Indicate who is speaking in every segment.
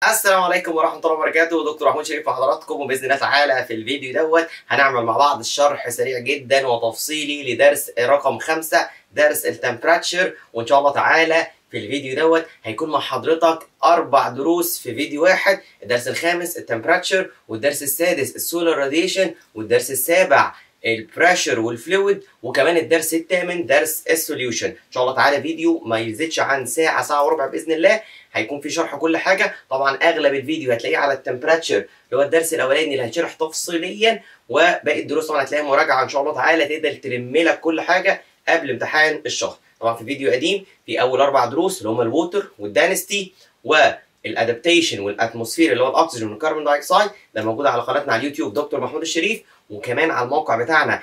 Speaker 1: السلام عليكم ورحمة الله وبركاته دكتور محمود شريف مع حضراتكم وبإذن الله تعالى في الفيديو دوت هنعمل مع بعض شرح سريع جدا وتفصيلي لدرس رقم خمسة درس التمبراتشر وإن شاء الله تعالى في الفيديو دوت هيكون مع حضرتك أربع دروس في فيديو واحد الدرس الخامس التمبراتشر والدرس السادس السولار راديشن والدرس السابع البريشر والفلويد وكمان الدرس الثامن درس السوليوشن ان شاء الله تعالى فيديو ما يزيدش عن ساعه ساعه وربع باذن الله هيكون في شرح كل حاجه طبعا اغلب الفيديو هتلاقيه على التمبراتشر اللي هو الدرس الاولاني اللي هيتشرح تفصيليا وباقي الدروس طبعا هتلاقيها مراجعه ان شاء الله تعالى تقدر تلم لك كل حاجه قبل امتحان الشهر طبعا في فيديو قديم في اول اربع دروس اللي هم الووتر والدانستي و الادابتيشن والاتموسفير اللي هو الاكسجين والكربون دايوكسيد ده موجود على قناتنا على اليوتيوب دكتور محمود الشريف وكمان على الموقع بتاعنا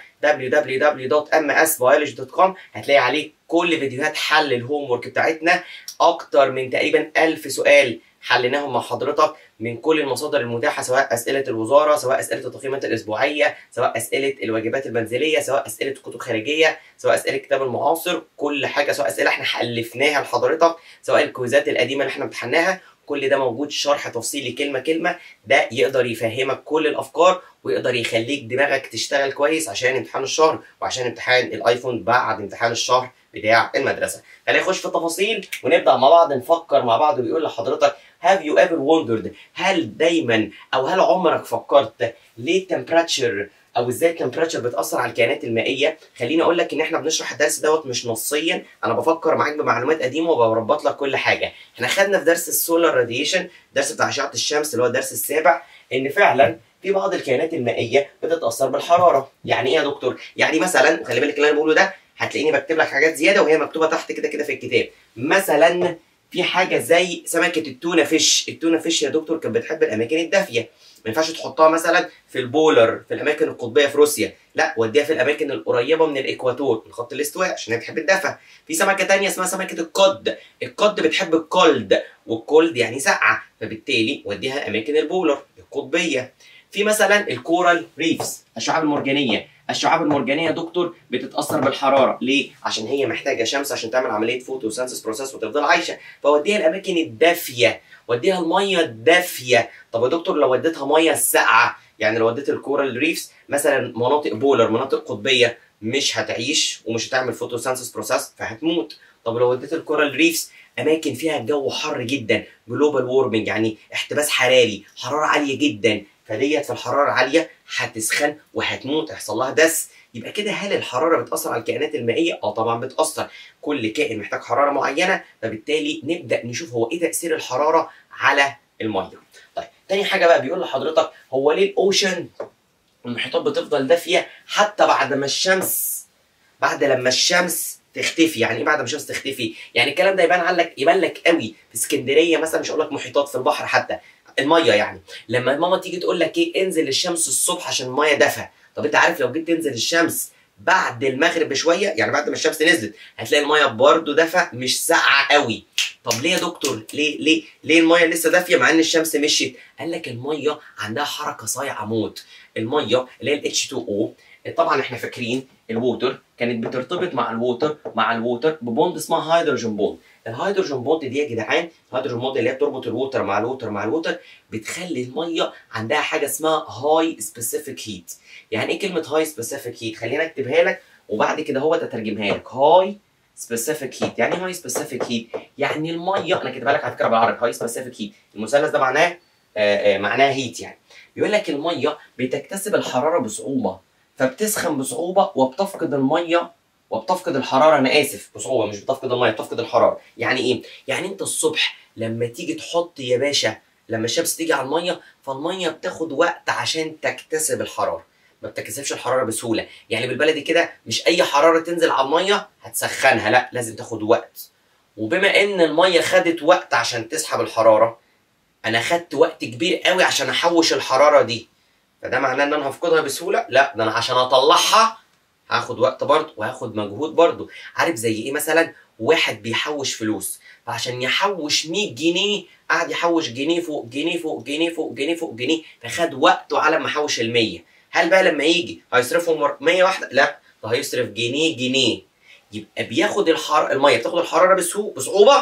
Speaker 1: www.msbiology.com هتلاقي عليه كل فيديوهات حل الهوم ورك بتاعتنا اكتر من تقريبا 1000 سؤال حليناهم مع حضرتك من كل المصادر المتاحه سواء اسئله الوزاره سواء اسئله التقييمات الاسبوعيه سواء اسئله الواجبات المنزليه سواء اسئله كتب خارجيه سواء اسئله الكتاب المعاصر كل حاجه سواء اسئله احنا حلفناها لحضرتك سواء الكويزات القديمه اللي احنا امتحناها كل ده موجود شرح تفصيلي كلمه كلمه ده يقدر يفهمك كل الافكار ويقدر يخليك دماغك تشتغل كويس عشان امتحان الشهر وعشان امتحان الايفون بعد امتحان الشهر بتاع المدرسه خلينا نخش في التفاصيل ونبدا مع بعض نفكر مع بعض ويقول لحضرتك have you ever wondered هل دايما او هل عمرك فكرت ليه التمبراتشر او ازاي التمبراتشر بتاثر على الكائنات المائيه خليني اقول لك ان احنا بنشرح الدرس دوت مش نصيا انا بفكر معاك بمعلومات قديمه وبربط لك كل حاجه احنا خدنا في درس السولار راديشن درس بتاع اشعه الشمس اللي هو الدرس السابع ان فعلا في بعض الكائنات المائيه بتتاثر بالحراره يعني ايه يا دكتور يعني مثلا وخلي بالك اللي انا بقوله ده هتلاقيني بكتب لك حاجات زياده وهي مكتوبه تحت كده كده في الكتاب مثلا في حاجه زي سمكه التونه فيش التونه فيش يا دكتور كانت بتحب الاماكن الدافيه ما ينفعش تحطها مثلا في البولر في الاماكن القطبيه في روسيا لا وديها في الاماكن القريبه من الاكواتور من خط الاستواء عشان هي بتحب الدفا في سمكه تانية اسمها سمكه القد القد بتحب الكولد والكولد يعني سقعه فبالتالي وديها اماكن البولر القطبيه في مثلا الكورال ريفز الشعاب المرجانيه الشعاب المرجانيه يا دكتور بتتاثر بالحراره ليه عشان هي محتاجه شمس عشان تعمل عمليه فوتوسينثيس بروسيس وتفضل عايشه فوديها الاماكن الدافيه وديها الميه الدافيه طب يا دكتور لو وديتها ميه ساقعه يعني لو وديت الكورال ريفز مثلا مناطق بولر مناطق قطبيه مش هتعيش ومش هتعمل فوتوسينثيس بروسيس فهتموت طب لو وديت الكورال ريفز اماكن فيها الجو حر جدا جلوبال وورمنج يعني احتباس حراري حراره عاليه جدا فديت في الحراره العاليه هتسخن وهتموت هيحصل لها دس يبقى كده هل الحراره بتاثر على الكائنات المائيه؟ اه طبعا بتاثر كل كائن محتاج حراره معينه فبالتالي نبدا نشوف هو ايه تاثير الحراره على الميه. طيب تاني حاجه بقى بيقول لحضرتك هو ليه الاوشن المحيطات بتفضل دافيه حتى بعد ما الشمس بعد لما الشمس تختفي يعني ايه بعد ما الشمس تختفي يعني الكلام ده يبان لك يبان لك قوي في اسكندريه مثلا مش هقول لك محيطات في البحر حتى الميه يعني لما ماما تيجي تقول لك ايه انزل الشمس الصبح عشان الميه دفى طب انت عارف لو جيت تنزل الشمس بعد المغرب بشويه يعني بعد ما الشمس نزلت هتلاقي الميه برده دفى مش ساقعه قوي طب ليه يا دكتور ليه ليه ليه الميه لسه دافيه مع ان الشمس مشيت قال لك الميه عندها حركه صايعه موت الميه اللي هي ال H2O طبعا احنا فاكرين الووتر كانت بترتبط مع الووتر مع الووتر ببوند اسمها هيدروجين بوند الهيدروجين بوند دي يا جدعان الهيدروجين بوند اللي هي بتربط الووتر مع الووتر مع الووتر بتخلي الميه عندها حاجه اسمها هاي سبيسيفيك هيت يعني ايه كلمه هاي سبيسيفيك هيت خلينا اكتبها لك وبعد كده هو اترجمها لك هاي سبيسيفيك هيت يعني ايه هاي سبيسيفيك هيت يعني الميه انا كاتبها لك على فكره بالعربي هاي سبيسيفيك هيت المثلث ده معناه آآ آآ معناه هيت يعني بيقول لك الميه بتكتسب الحراره بصعوبه فبتسخن بصعوبه وبتفقد الميه وبتفقد الحراره انا اسف بصعوبه مش بتفقد الميه بتفقد الحراره يعني ايه يعني انت الصبح لما تيجي تحط يا باشا لما الشمس تيجي على الميه فالميه بتاخد وقت عشان تكتسب الحراره ما بتكتسبش الحراره بسهوله يعني بالبلدي كده مش اي حراره تنزل على الميه هتسخنها لا لازم تاخد وقت وبما ان الميه خدت وقت عشان تسحب الحراره انا خدت وقت كبير قوي عشان احوش الحراره دي فده معناه ان انا هفقدها بسهوله لا ده انا عشان اطلعها هاخد وقت برضه وهاخد مجهود برضه عارف زي ايه مثلا واحد بيحوش فلوس فعشان يحوش 100 جنيه قعد يحوش جنيه فوق جنيه فوق جنيه فوق جنيه فوق جنيه فخد وقته على ما حوش ال 100 هل بقى لما يجي هيصرفهم 100 واحده لا ده هيصرف جنيه جنيه يبقى بياخد الحر... الميه بتاخد الحراره بسهو... بصعوبه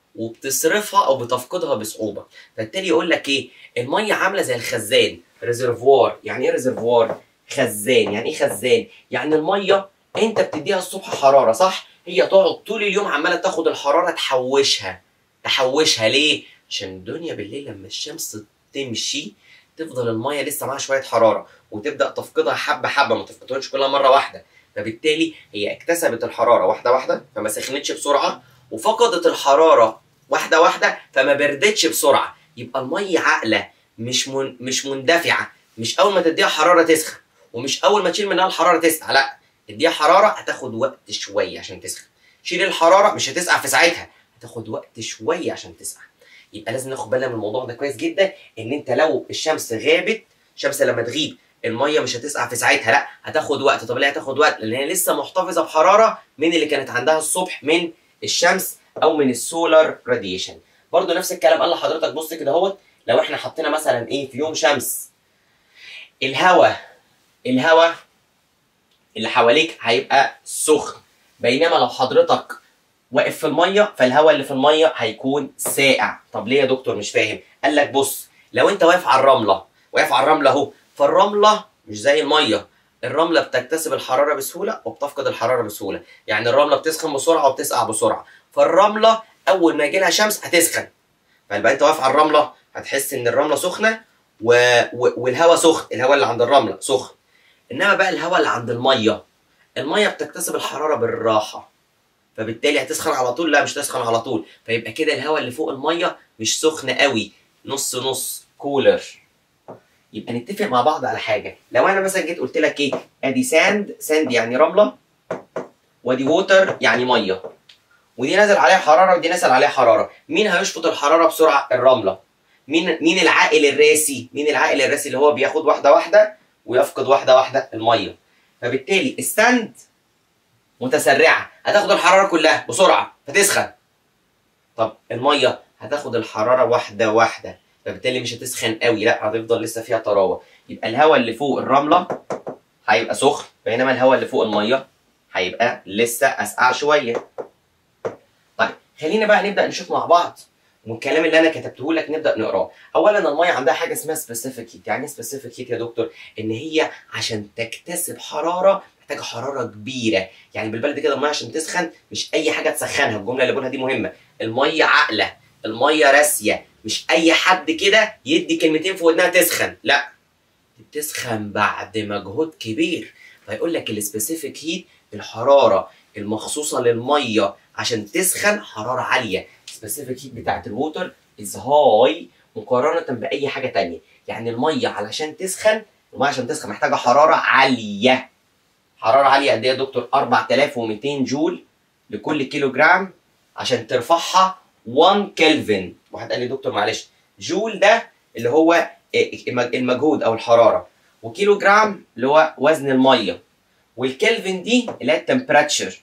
Speaker 1: وبتصرفها او بتفقدها بصعوبه فبالتالي يقول لك ايه الميه عامله زي الخزان ريزرفوار يعني ايه ريزرفوار خزان يعني ايه خزان يعني الميه انت بتديها الصبح حراره صح هي تقعد طول اليوم عماله تاخد الحراره تحوشها تحوشها ليه عشان الدنيا بالليل لما الشمس تمشي تفضل الميه لسه معاها شويه حراره وتبدا تفقدها حبه حبه ما تفقدهاش كلها مره واحده فبالتالي هي اكتسبت الحراره واحده واحده فما سخنتش بسرعه وفقدت الحراره واحده واحده فما بردتش بسرعه يبقى الميه عاقله مش من مش مندفعه مش اول ما تديها حراره تسخن ومش اول ما تشيل منها الحراره تسقع لا اديها حراره هتاخد وقت شويه عشان تسخن شيل الحراره مش هتسقع في ساعتها هتاخد وقت شويه عشان تسقع يبقى لازم ناخد بالنا من الموضوع ده كويس جدا ان انت لو الشمس غابت الشمس لما تغيب الميه مش هتسقع في ساعتها لا هتاخد وقت طب ليه هتاخد وقت لان هي لسه محتفظه بحراره من اللي كانت عندها الصبح من الشمس او من السولار راديشن برضو نفس الكلام قال لحضرتك بص كده اهوت لو احنا حطينا مثلا ايه في يوم شمس الهواء الهواء اللي حواليك هيبقى سخن بينما لو حضرتك واقف في الميه فالهواء اللي في الميه هيكون ساقع طب ليه يا دكتور مش فاهم قال لك بص لو انت واقف على الرمله واقف على الرمله اهو فالرمله مش زي الميه الرمله بتكتسب الحراره بسهوله وبتفقد الحراره بسهوله يعني الرمله بتسخن بسرعه وبتسقع بسرعه فالرمله اول ما يجي لها شمس هتسخن فيبقى انت واقف على الرمله هتحس ان الرمله سخنه و... و... والهواء سخن الهواء اللي عند الرمله سخن انما بقى الهواء اللي عند الميه الميه بتكتسب الحراره بالراحه فبالتالي هتسخن على طول لا مش تسخن على طول فيبقى كده الهواء اللي فوق الميه مش سخن قوي نص نص كولر يبقى نتفق مع بعض على حاجه لو انا مثلا جيت قلت لك ايه ادي ساند ساند يعني رمله وادي ووتر يعني ميه ودي نازل عليها حراره ودي نازل عليها حراره مين هيشفط الحراره بسرعه الرمله مين مين العاقل الراسي مين العاقل الراسي اللي هو بياخد واحده واحده ويفقد واحده واحده الميه فبالتالي الساند متسرعه هتاخد الحراره كلها بسرعه فتسخن طب الميه هتاخد الحراره واحده واحده فبالتالي مش هتسخن قوي لا هتفضل لسه فيها طراوه يبقى الهواء اللي فوق الرمله هيبقى سخن بينما الهواء اللي فوق الميه هيبقى لسه اسقع شويه طيب خلينا بقى نبدا نشوف مع بعض والكلام اللي انا كتبته لك نبدا نقراه اولا الميه عندها حاجه اسمها سبيسيفيك هيت يعني ايه سبيسيفيك هيت يا دكتور ان هي عشان تكتسب حراره محتاجه حراره كبيره يعني بالبلد كده الميه عشان تسخن مش اي حاجه تسخنها الجمله اللي بقولها دي مهمه الميه عاقله الميه راسيه مش اي حد كده يدي كلمتين في ودنها تسخن لا بتسخن بعد مجهود كبير فيقول لك السبيسيفيك هيت الحراره المخصوصه للميه عشان تسخن حراره عاليه السبيسيفيك هيت بتاعت الووتر از هاي مقارنه باي حاجه تانية يعني الميه علشان تسخن الميه عشان تسخن محتاجه حراره عاليه حراره عاليه قد ايه يا دكتور 4200 جول لكل كيلو جرام عشان ترفعها 1 كلفن واحد قال لي دكتور معلش جول ده اللي هو المجهود او الحراره وكيلو جرام اللي هو وزن الميه والكلفن دي اللي هي التمبراتشر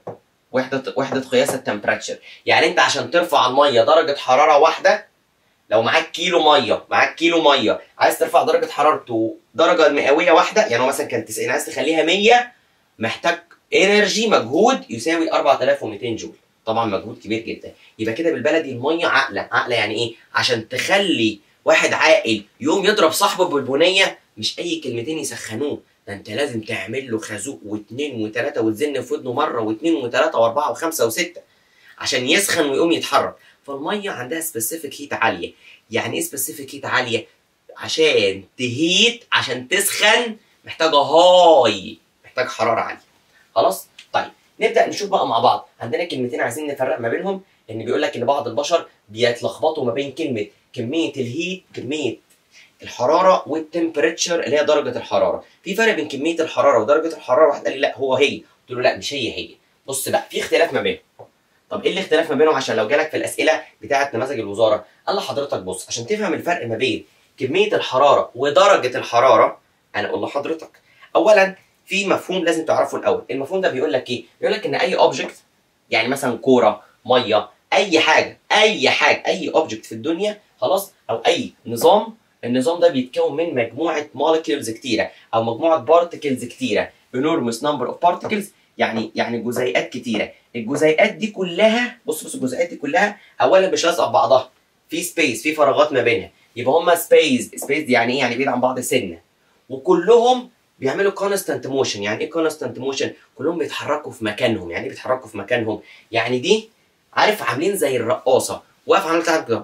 Speaker 1: وحده وحده قياس التمبراتشر يعني انت عشان ترفع الميه درجه حراره واحده لو معاك كيلو ميه معاك كيلو ميه عايز ترفع درجه حرارته درجه مئويه واحده يعني هو مثلا كان 90 عايز تخليها 100 محتاج انرجي مجهود يساوي 4200 جول طبعا مجهود كبير جدا يبقى كده بالبلدي الميه عاقله عاقله يعني ايه عشان تخلي واحد عاقل يقوم يضرب صاحبه بالبنيه مش اي كلمتين يسخنوه ده انت لازم تعمل له خازوق واثنين وثلاثه وتزن في ودنه مره واثنين وثلاثه واربعه وخمسه وسته عشان يسخن ويقوم يتحرك فالميه عندها سبيسيفيك هيت عاليه يعني ايه سبيسيفيك هيت عاليه عشان تهيت عشان تسخن محتاجه هاي محتاج حراره عاليه خلاص طيب نبدا نشوف بقى مع بعض عندنا كلمتين عايزين نفرق ما بينهم ان بيقول لك ان بعض البشر بيتلخبطوا ما بين كلمه كميه الهيت كميه الحراره والتمبريتشر اللي هي درجه الحراره في فرق بين كميه الحراره ودرجه الحراره واحد قال لي لا هو هي قلت له لا مش هي هي بص بقى في اختلاف ما بينهم طب ايه الاختلاف ما بينهم عشان لو جالك في الاسئله بتاعه نماذج الوزاره قال لحضرتك بص عشان تفهم الفرق ما بين كميه الحراره ودرجه الحراره انا اقول لحضرتك اولا في مفهوم لازم تعرفه الاول المفهوم ده بيقول لك ايه بيقول لك ان اي اوبجكت يعني مثلا كوره ميه اي حاجه اي حاجه اي اوبجكت في الدنيا خلاص او اي نظام النظام ده بيتكون من مجموعه مولكيولز كتيره او مجموعه بارتكلز كتيره enormous number of particles يعني يعني جزيئات كتيره الجزيئات دي كلها بص بص الجزيئات دي كلها اولا مش لازقه في بعضها في سبيس في فراغات ما بينها يبقى هما سبيس سبيس دي يعني ايه يعني بعيد عن بعض سنه وكلهم بيعملوا كونستانت موشن يعني ايه كونستانت موشن كلهم بيتحركوا في مكانهم يعني ايه بيتحركوا في مكانهم يعني دي عارف عاملين زي الرقاصه واقف عامل تعمل كده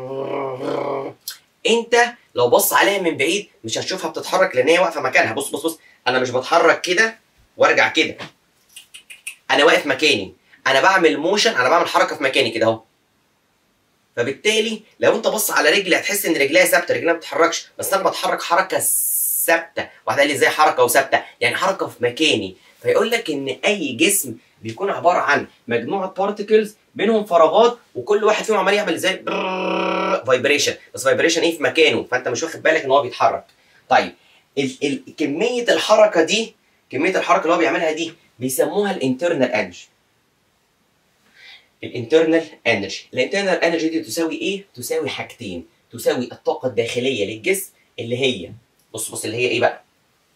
Speaker 1: انت لو بص عليها من بعيد مش هتشوفها بتتحرك لان هي واقفه مكانها بص بص بص انا مش بتحرك كده وارجع كده انا واقف مكاني انا بعمل موشن انا بعمل حركه في مكاني كده اهو فبالتالي لو انت بص على رجلي هتحس ان رجليها ثابته رجليها ما بتتحركش بس انا بتحرك حركه ثابته واحد قال لي ازاي حركه وثابته يعني حركه في مكاني فيقول لك ان اي جسم بيكون عباره عن مجموعه بارتكلز بينهم فراغات وكل واحد فيهم عمال يعمل ازاي فايبريشن بس فايبريشن ايه في مكانه فانت مش واخد بالك ان هو بيتحرك طيب ال ال كميه الحركه دي كميه الحركه اللي هو بيعملها دي بيسموها الانترنال انرجي الانترنال انرجي الانترنال انرجي دي تساوي ايه تساوي حاجتين تساوي الطاقه الداخليه للجسم اللي هي بص بص اللي هي ايه بقى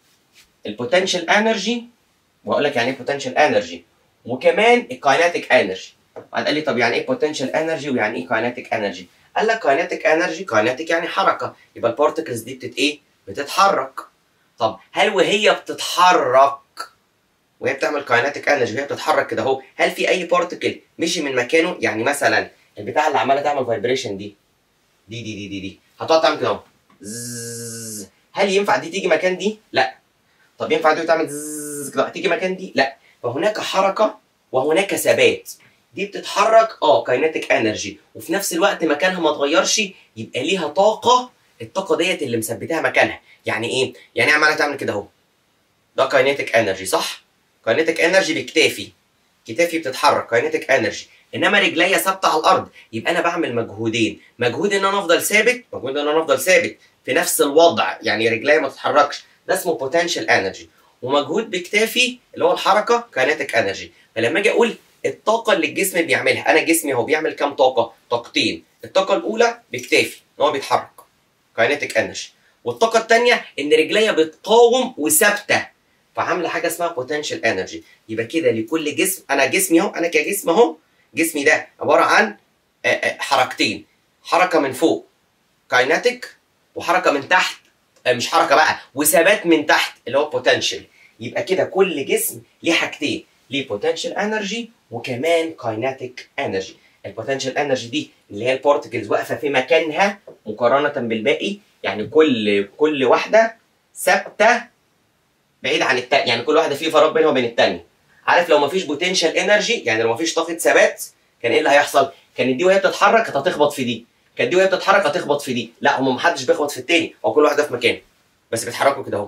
Speaker 1: البوتنشال انرجي واقول لك يعني ايه بوتنشال انرجي وكمان الكايناتيك انرجي بعد قال لي طب يعني ايه بوتنشال انرجي ويعني ايه كايناتيك انرجي قال لك كايناتيك انرجي كايناتيك يعني حركه يبقى البارتكلز دي بتت ايه بتتحرك طب هل وهي بتتحرك وهي بتعمل كايناتيك انرجي وهي بتتحرك كده اهو هل في اي بارتكل مشي من مكانه يعني مثلا البتاع اللي عماله تعمل فايبريشن دي دي دي دي دي دي هتقعد تعمل كده اهو زzzz. هل ينفع دي تيجي مكان دي لا طب ينفع دي تعمل زzzz كده تيجي مكان دي لا فهناك حركه وهناك ثبات دي بتتحرك اه كايناتيك انرجي وفي نفس الوقت مكانها ما اتغيرش يبقى ليها طاقه الطاقه ديت اللي مثبتاها مكانها يعني ايه يعني عماله تعمل كده اهو ده كايناتيك انرجي صح كايناتيك انرجي بكتافي كتافي بتتحرك كايناتيك انرجي انما رجليا ثابته على الارض يبقى انا بعمل مجهودين مجهود ان انا افضل ثابت مجهود ان انا افضل ثابت في نفس الوضع يعني رجليا ما تتحركش ده اسمه بوتنشال انرجي ومجهود بكتافي اللي هو الحركه كايناتيك انرجي فلما اجي اقول الطاقه اللي الجسم بيعملها انا جسمي هو بيعمل كام طاقه طاقتين الطاقه الاولى بكتافي ان هو بيتحرك كايناتيك انرجي والطاقه الثانيه ان رجليا بتقاوم وثابته فعامله حاجه اسمها بوتنشال انرجي يبقى كده لكل جسم انا جسمي اهو انا كجسم اهو جسمي ده عباره عن آه، آه، حركتين حركه من فوق كايناتيك وحركه من تحت آه، مش حركه بقى وثبات من تحت اللي هو بوتنشال يبقى كده كل جسم ليه حاجتين ليه بوتنشال انرجي وكمان كايناتيك انرجي البوتنشال انرجي دي اللي هي البارتكلز واقفه في مكانها مقارنه بالباقي يعني كل كل واحده ثابته بعيد عن التانية يعني كل واحده في فراغ بينها وبين التانية عارف لو مفيش بوتنشال انرجي يعني لو مفيش طاقه ثبات كان ايه اللي هيحصل كانت دي وهي بتتحرك كانت هتخبط في دي كانت دي وهي بتتحرك هتخبط في دي لا هم محدش بيخبط في التاني هو كل واحده في مكانه بس بيتحركوا كده اهو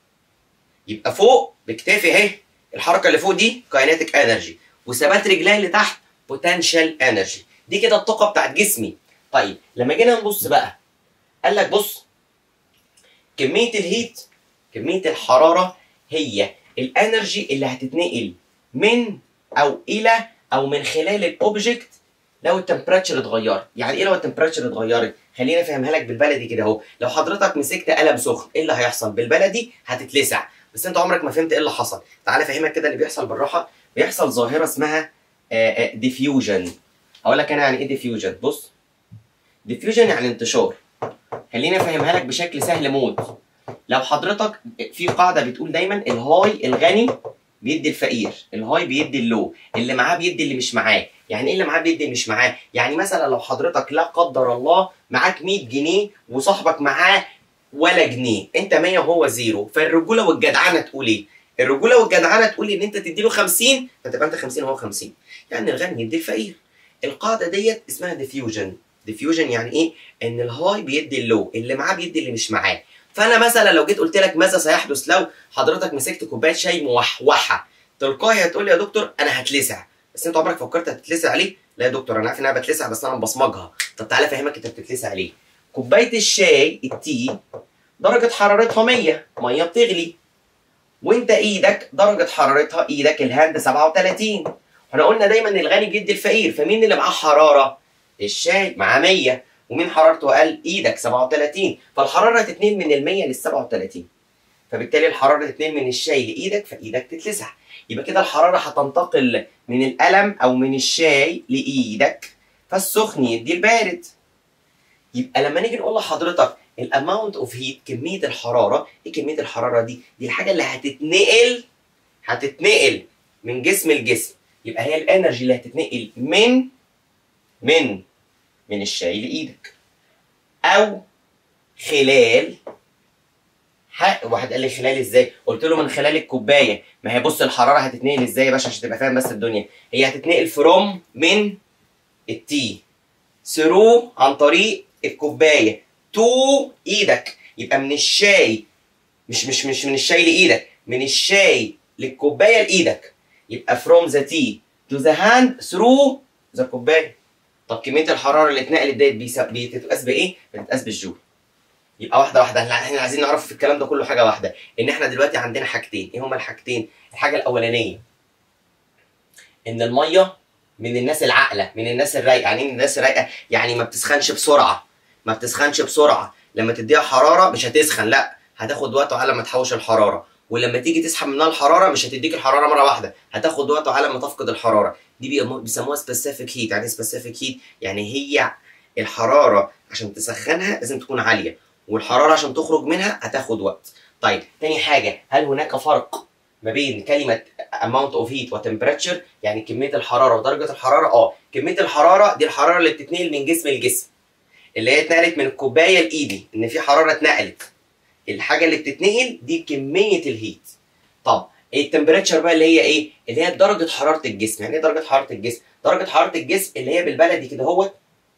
Speaker 1: يبقى فوق بكتافي اهي الحركه اللي فوق دي كايناتيك انرجي وثبات رجلي اللي تحت بوتنشال انرجي دي كده الطاقه بتاعت جسمي طيب لما جينا نبص بقى قال لك بص كميه الهيت كميه الحراره هي الانرجي اللي هتتنقل من او الى او من خلال الاوبجكت لو التمبراتشر اتغيرت يعني ايه لو التمبراتشر اتغيرت خليني افهمها لك بالبلدي كده اهو لو حضرتك مسكت قلم سخن ايه اللي هيحصل بالبلدي هتتلسع بس انت عمرك ما فهمت ايه اللي حصل تعال افهمك كده اللي بيحصل بالراحه بيحصل ظاهره اسمها ديفيوجن اقول لك انا يعني ايه ديفيوجن بص ديفيوجن يعني انتشار خليني افهمها لك بشكل سهل موت لو حضرتك في قاعده بتقول دايما الهاي الغني بيدي الفقير الهاي بيدي اللو اللي معاه بيدي اللي مش معاه يعني ايه اللي معاه بيدي اللي مش معاه يعني مثلا لو حضرتك لا قدر الله معاك 100 جنيه وصاحبك معاه ولا جنيه انت 100 وهو زيرو فالرجوله والجدعنه تقول ايه الرجوله والجدعنه تقول ان انت تدي له 50 فتبقى انت 50 وهو 50 يعني الغني يدي الفقير القاعده ديت اسمها ديفيوجن ديفيوجن يعني ايه ان الهاي بيدي اللو اللي معاه بيدي اللي مش معاه فانا مثلا لو جيت قلت لك ماذا سيحدث لو حضرتك مسكت كوبايه شاي موحوحه تلقائي هتقول لي يا دكتور انا هتلسع بس انت عمرك فكرت هتتلسع ليه لا يا دكتور انا عارف ان انا بتلسع بس انا بصمجها طب تعالى افهمك انت بتتلسع ليه كوبايه الشاي التي درجه حرارتها 100 ميه بتغلي وانت ايدك درجه حرارتها ايدك الهاند 37 احنا قلنا دايما الغني بيدي الفقير فمين اللي معاه حراره الشاي معاه 100 ومين حرارته اقل ايدك 37 فالحراره هتتنقل من ال 100 لل 37 فبالتالي الحراره تتنقل من الشاي لايدك فايدك تتلسع يبقى كده الحراره هتنتقل من القلم او من الشاي لايدك فالسخن يدي البارد يبقى لما نيجي نقول لحضرتك الاماونت اوف هيت كميه الحراره ايه كميه الحراره دي دي الحاجه اللي هتتنقل هتتنقل من جسم لجسم يبقى هي الانرجي اللي هتتنقل من من من الشاي لايدك او خلال حق واحد قال لي خلال ازاي قلت له من خلال الكوبايه ما هي بص الحراره هتتنقل ازاي يا باشا عشان تبقى فاهم بس الدنيا هي هتتنقل فروم من التي ثرو عن طريق الكوبايه تو ايدك يبقى من الشاي مش مش مش من الشاي لايدك من الشاي للكوبايه لايدك يبقى from the tea to the hand through the كوبايه طب كميه الحراره اللي اتنقلت ديت بيس- بتتقاس بايه؟ بتتقاس بالجول يبقى واحده واحده احنا احنا عايزين نعرف في الكلام ده كله حاجه واحده ان احنا دلوقتي عندنا حاجتين ايه هما الحاجتين؟ الحاجه الاولانيه ان الميه من الناس العاقله من الناس الرايقه يعني ايه من الناس الرايقه؟ يعني ما بتسخنش بسرعه ما بتسخنش بسرعه لما تديها حراره مش هتسخن لا هتاخد وقت على ما تحوش الحراره ولما تيجي تسحب منها الحراره مش هتديك الحراره مره واحده هتاخد وقت على ما تفقد الحراره دي بيسمو- بيسموها سبيسيفيك هيت يعني سبيسيفيك هيت يعني هي الحراره عشان تسخنها لازم تكون عاليه والحراره عشان تخرج منها هتاخد وقت طيب تاني حاجه هل هناك فرق ما بين كلمه amount of heat و temperature يعني كميه الحراره ودرجه الحراره اه كميه الحراره دي الحراره اللي بتتنقل من جسم لجسم اللي هي اتنقلت من الكوبايه لايدي ان في حراره اتنقلت الحاجه اللي بتتنقل دي كميه الهيت طب التمبريتشر بقى اللي هي ايه اللي هي درجه حراره الجسم يعني ايه درجه حراره الجسم درجه حراره الجسم اللي هي بالبلدي كده هو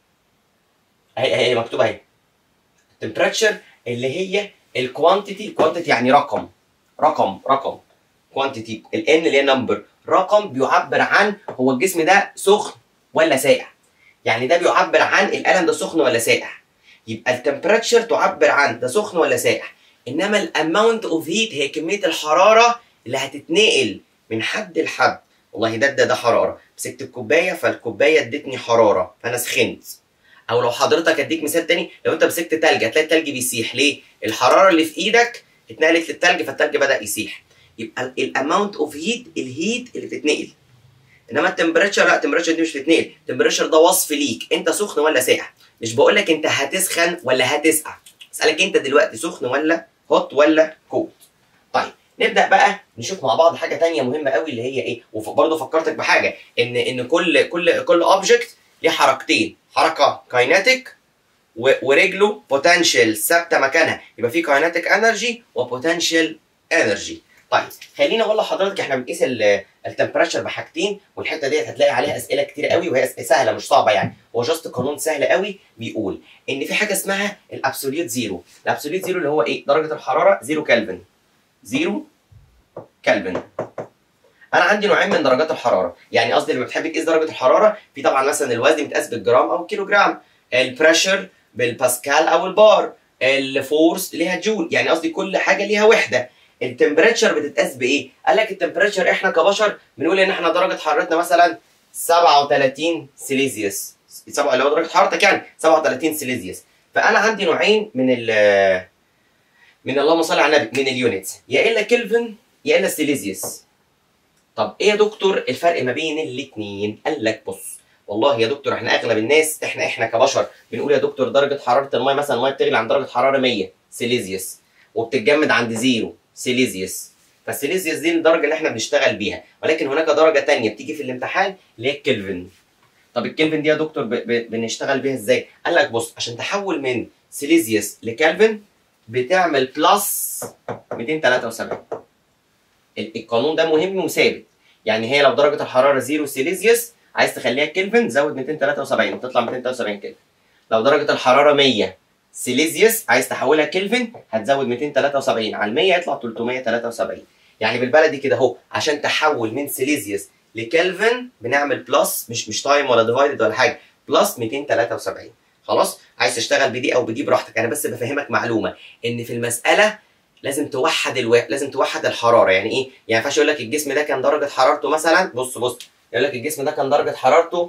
Speaker 1: اهي اهي مكتوبه اهي التمبريتشر اللي هي الكوانتيتي الكوانتيتي يعني رقم رقم رقم كوانتيتي الان اللي هي نمبر رقم بيعبر عن هو الجسم ده سخن ولا ساقع يعني ده بيعبر عن القلم ده سخن ولا ساقع يبقى التمبريتشر تعبر عن ده سخن ولا ساقع انما الاماونت اوف هيت هي كميه الحراره اللي هتتنقل من حد لحد والله ده ده ده حراره مسكت الكوبايه فالكوبايه ادتني حراره فانا سخنت او لو حضرتك اديك مثال تاني لو انت مسكت تلج هتلاقي التلج بيسيح ليه الحراره اللي في ايدك اتنقلت للتلج فالتلج بدا يسيح يبقى الاماونت اوف هيت الهيت اللي بتتنقل انما التمبريتشر لا التمبريتشر دي مش بتتنقل التمبريتشر ده وصف ليك انت سخن ولا ساقع مش بقول لك انت هتسخن ولا هتسقع اسالك انت دلوقتي سخن ولا هوت ولا كولد طيب نبدا بقى نشوف مع بعض حاجه تانية مهمه قوي اللي هي ايه وبرضه فكرتك بحاجه ان ان كل كل كل اوبجكت ليه حركتين حركه كايناتيك ورجله بوتنشال ثابته مكانها يبقى في كايناتيك انرجي وبوتنشال انرجي طيب خليني اقول لحضرتك احنا بنقيس التمبريتشر بحاجتين والحته ديت هتلاقي عليها اسئله كتير قوي وهي أسئلة سهله مش صعبه يعني هو جاست قانون سهل قوي بيقول ان في حاجه اسمها الابسوليوت زيرو الابسوليوت زيرو اللي هو ايه درجه الحراره زيرو كلفن زيرو كلفن انا عندي نوعين من درجات الحراره يعني قصدي لما بتحب تقيس درجه الحراره في طبعا مثلا الوزن بيتقاس بالجرام او الكيلوجرام البريشر بالباسكال او البار الفورس ليها جول يعني قصدي كل حاجه ليها وحده التمبريتشر بتتقاس بايه قال لك التمبريتشر احنا كبشر بنقول ان احنا درجه حرارتنا مثلا 37 سيليزيوس سبعة اللي هو درجه حرارتك يعني 37 سيليزيوس فانا عندي نوعين من ال من اللهم صل على النبي من اليونتس يا الا كلفن يا الا سيليزيوس طب ايه يا دكتور الفرق ما بين الاثنين قال لك بص والله يا دكتور احنا اغلب الناس احنا احنا كبشر بنقول يا دكتور درجه حراره الميه مثلا الميه بتغلي عند درجه حراره 100 سيليزيوس وبتتجمد عند زيرو سيليزيوس فالسيليزيوس دي الدرجه اللي احنا بنشتغل بيها ولكن هناك درجه تانية بتيجي في الامتحان اللي هي الكلفن طب الكلفن دي يا دكتور ب... ب... بنشتغل بيها ازاي قال لك بص عشان تحول من سيليزيوس لكلفن بتعمل بلس 273 ال- القانون ده مهم وثابت يعني هي لو درجه الحراره 0 سيليزيوس عايز تخليها كلفن زود 273 تطلع 273 كلفن لو درجه الحراره 100 سيليزيوس عايز تحولها كلفن هتزود 273 على ال 100 يطلع 373 يعني بالبلدي كده اهو عشان تحول من سيليزيوس لكلفن بنعمل بلس مش مش تايم ولا ديفايدد ولا حاجه بلس 273 خلاص عايز تشتغل بدي او بدي براحتك انا بس بفهمك معلومه ان في المساله لازم توحد الو... لازم توحد الحراره يعني ايه يعني ما ينفعش يقول لك الجسم ده كان درجه حرارته مثلا بص بص يقول لك الجسم ده كان درجه حرارته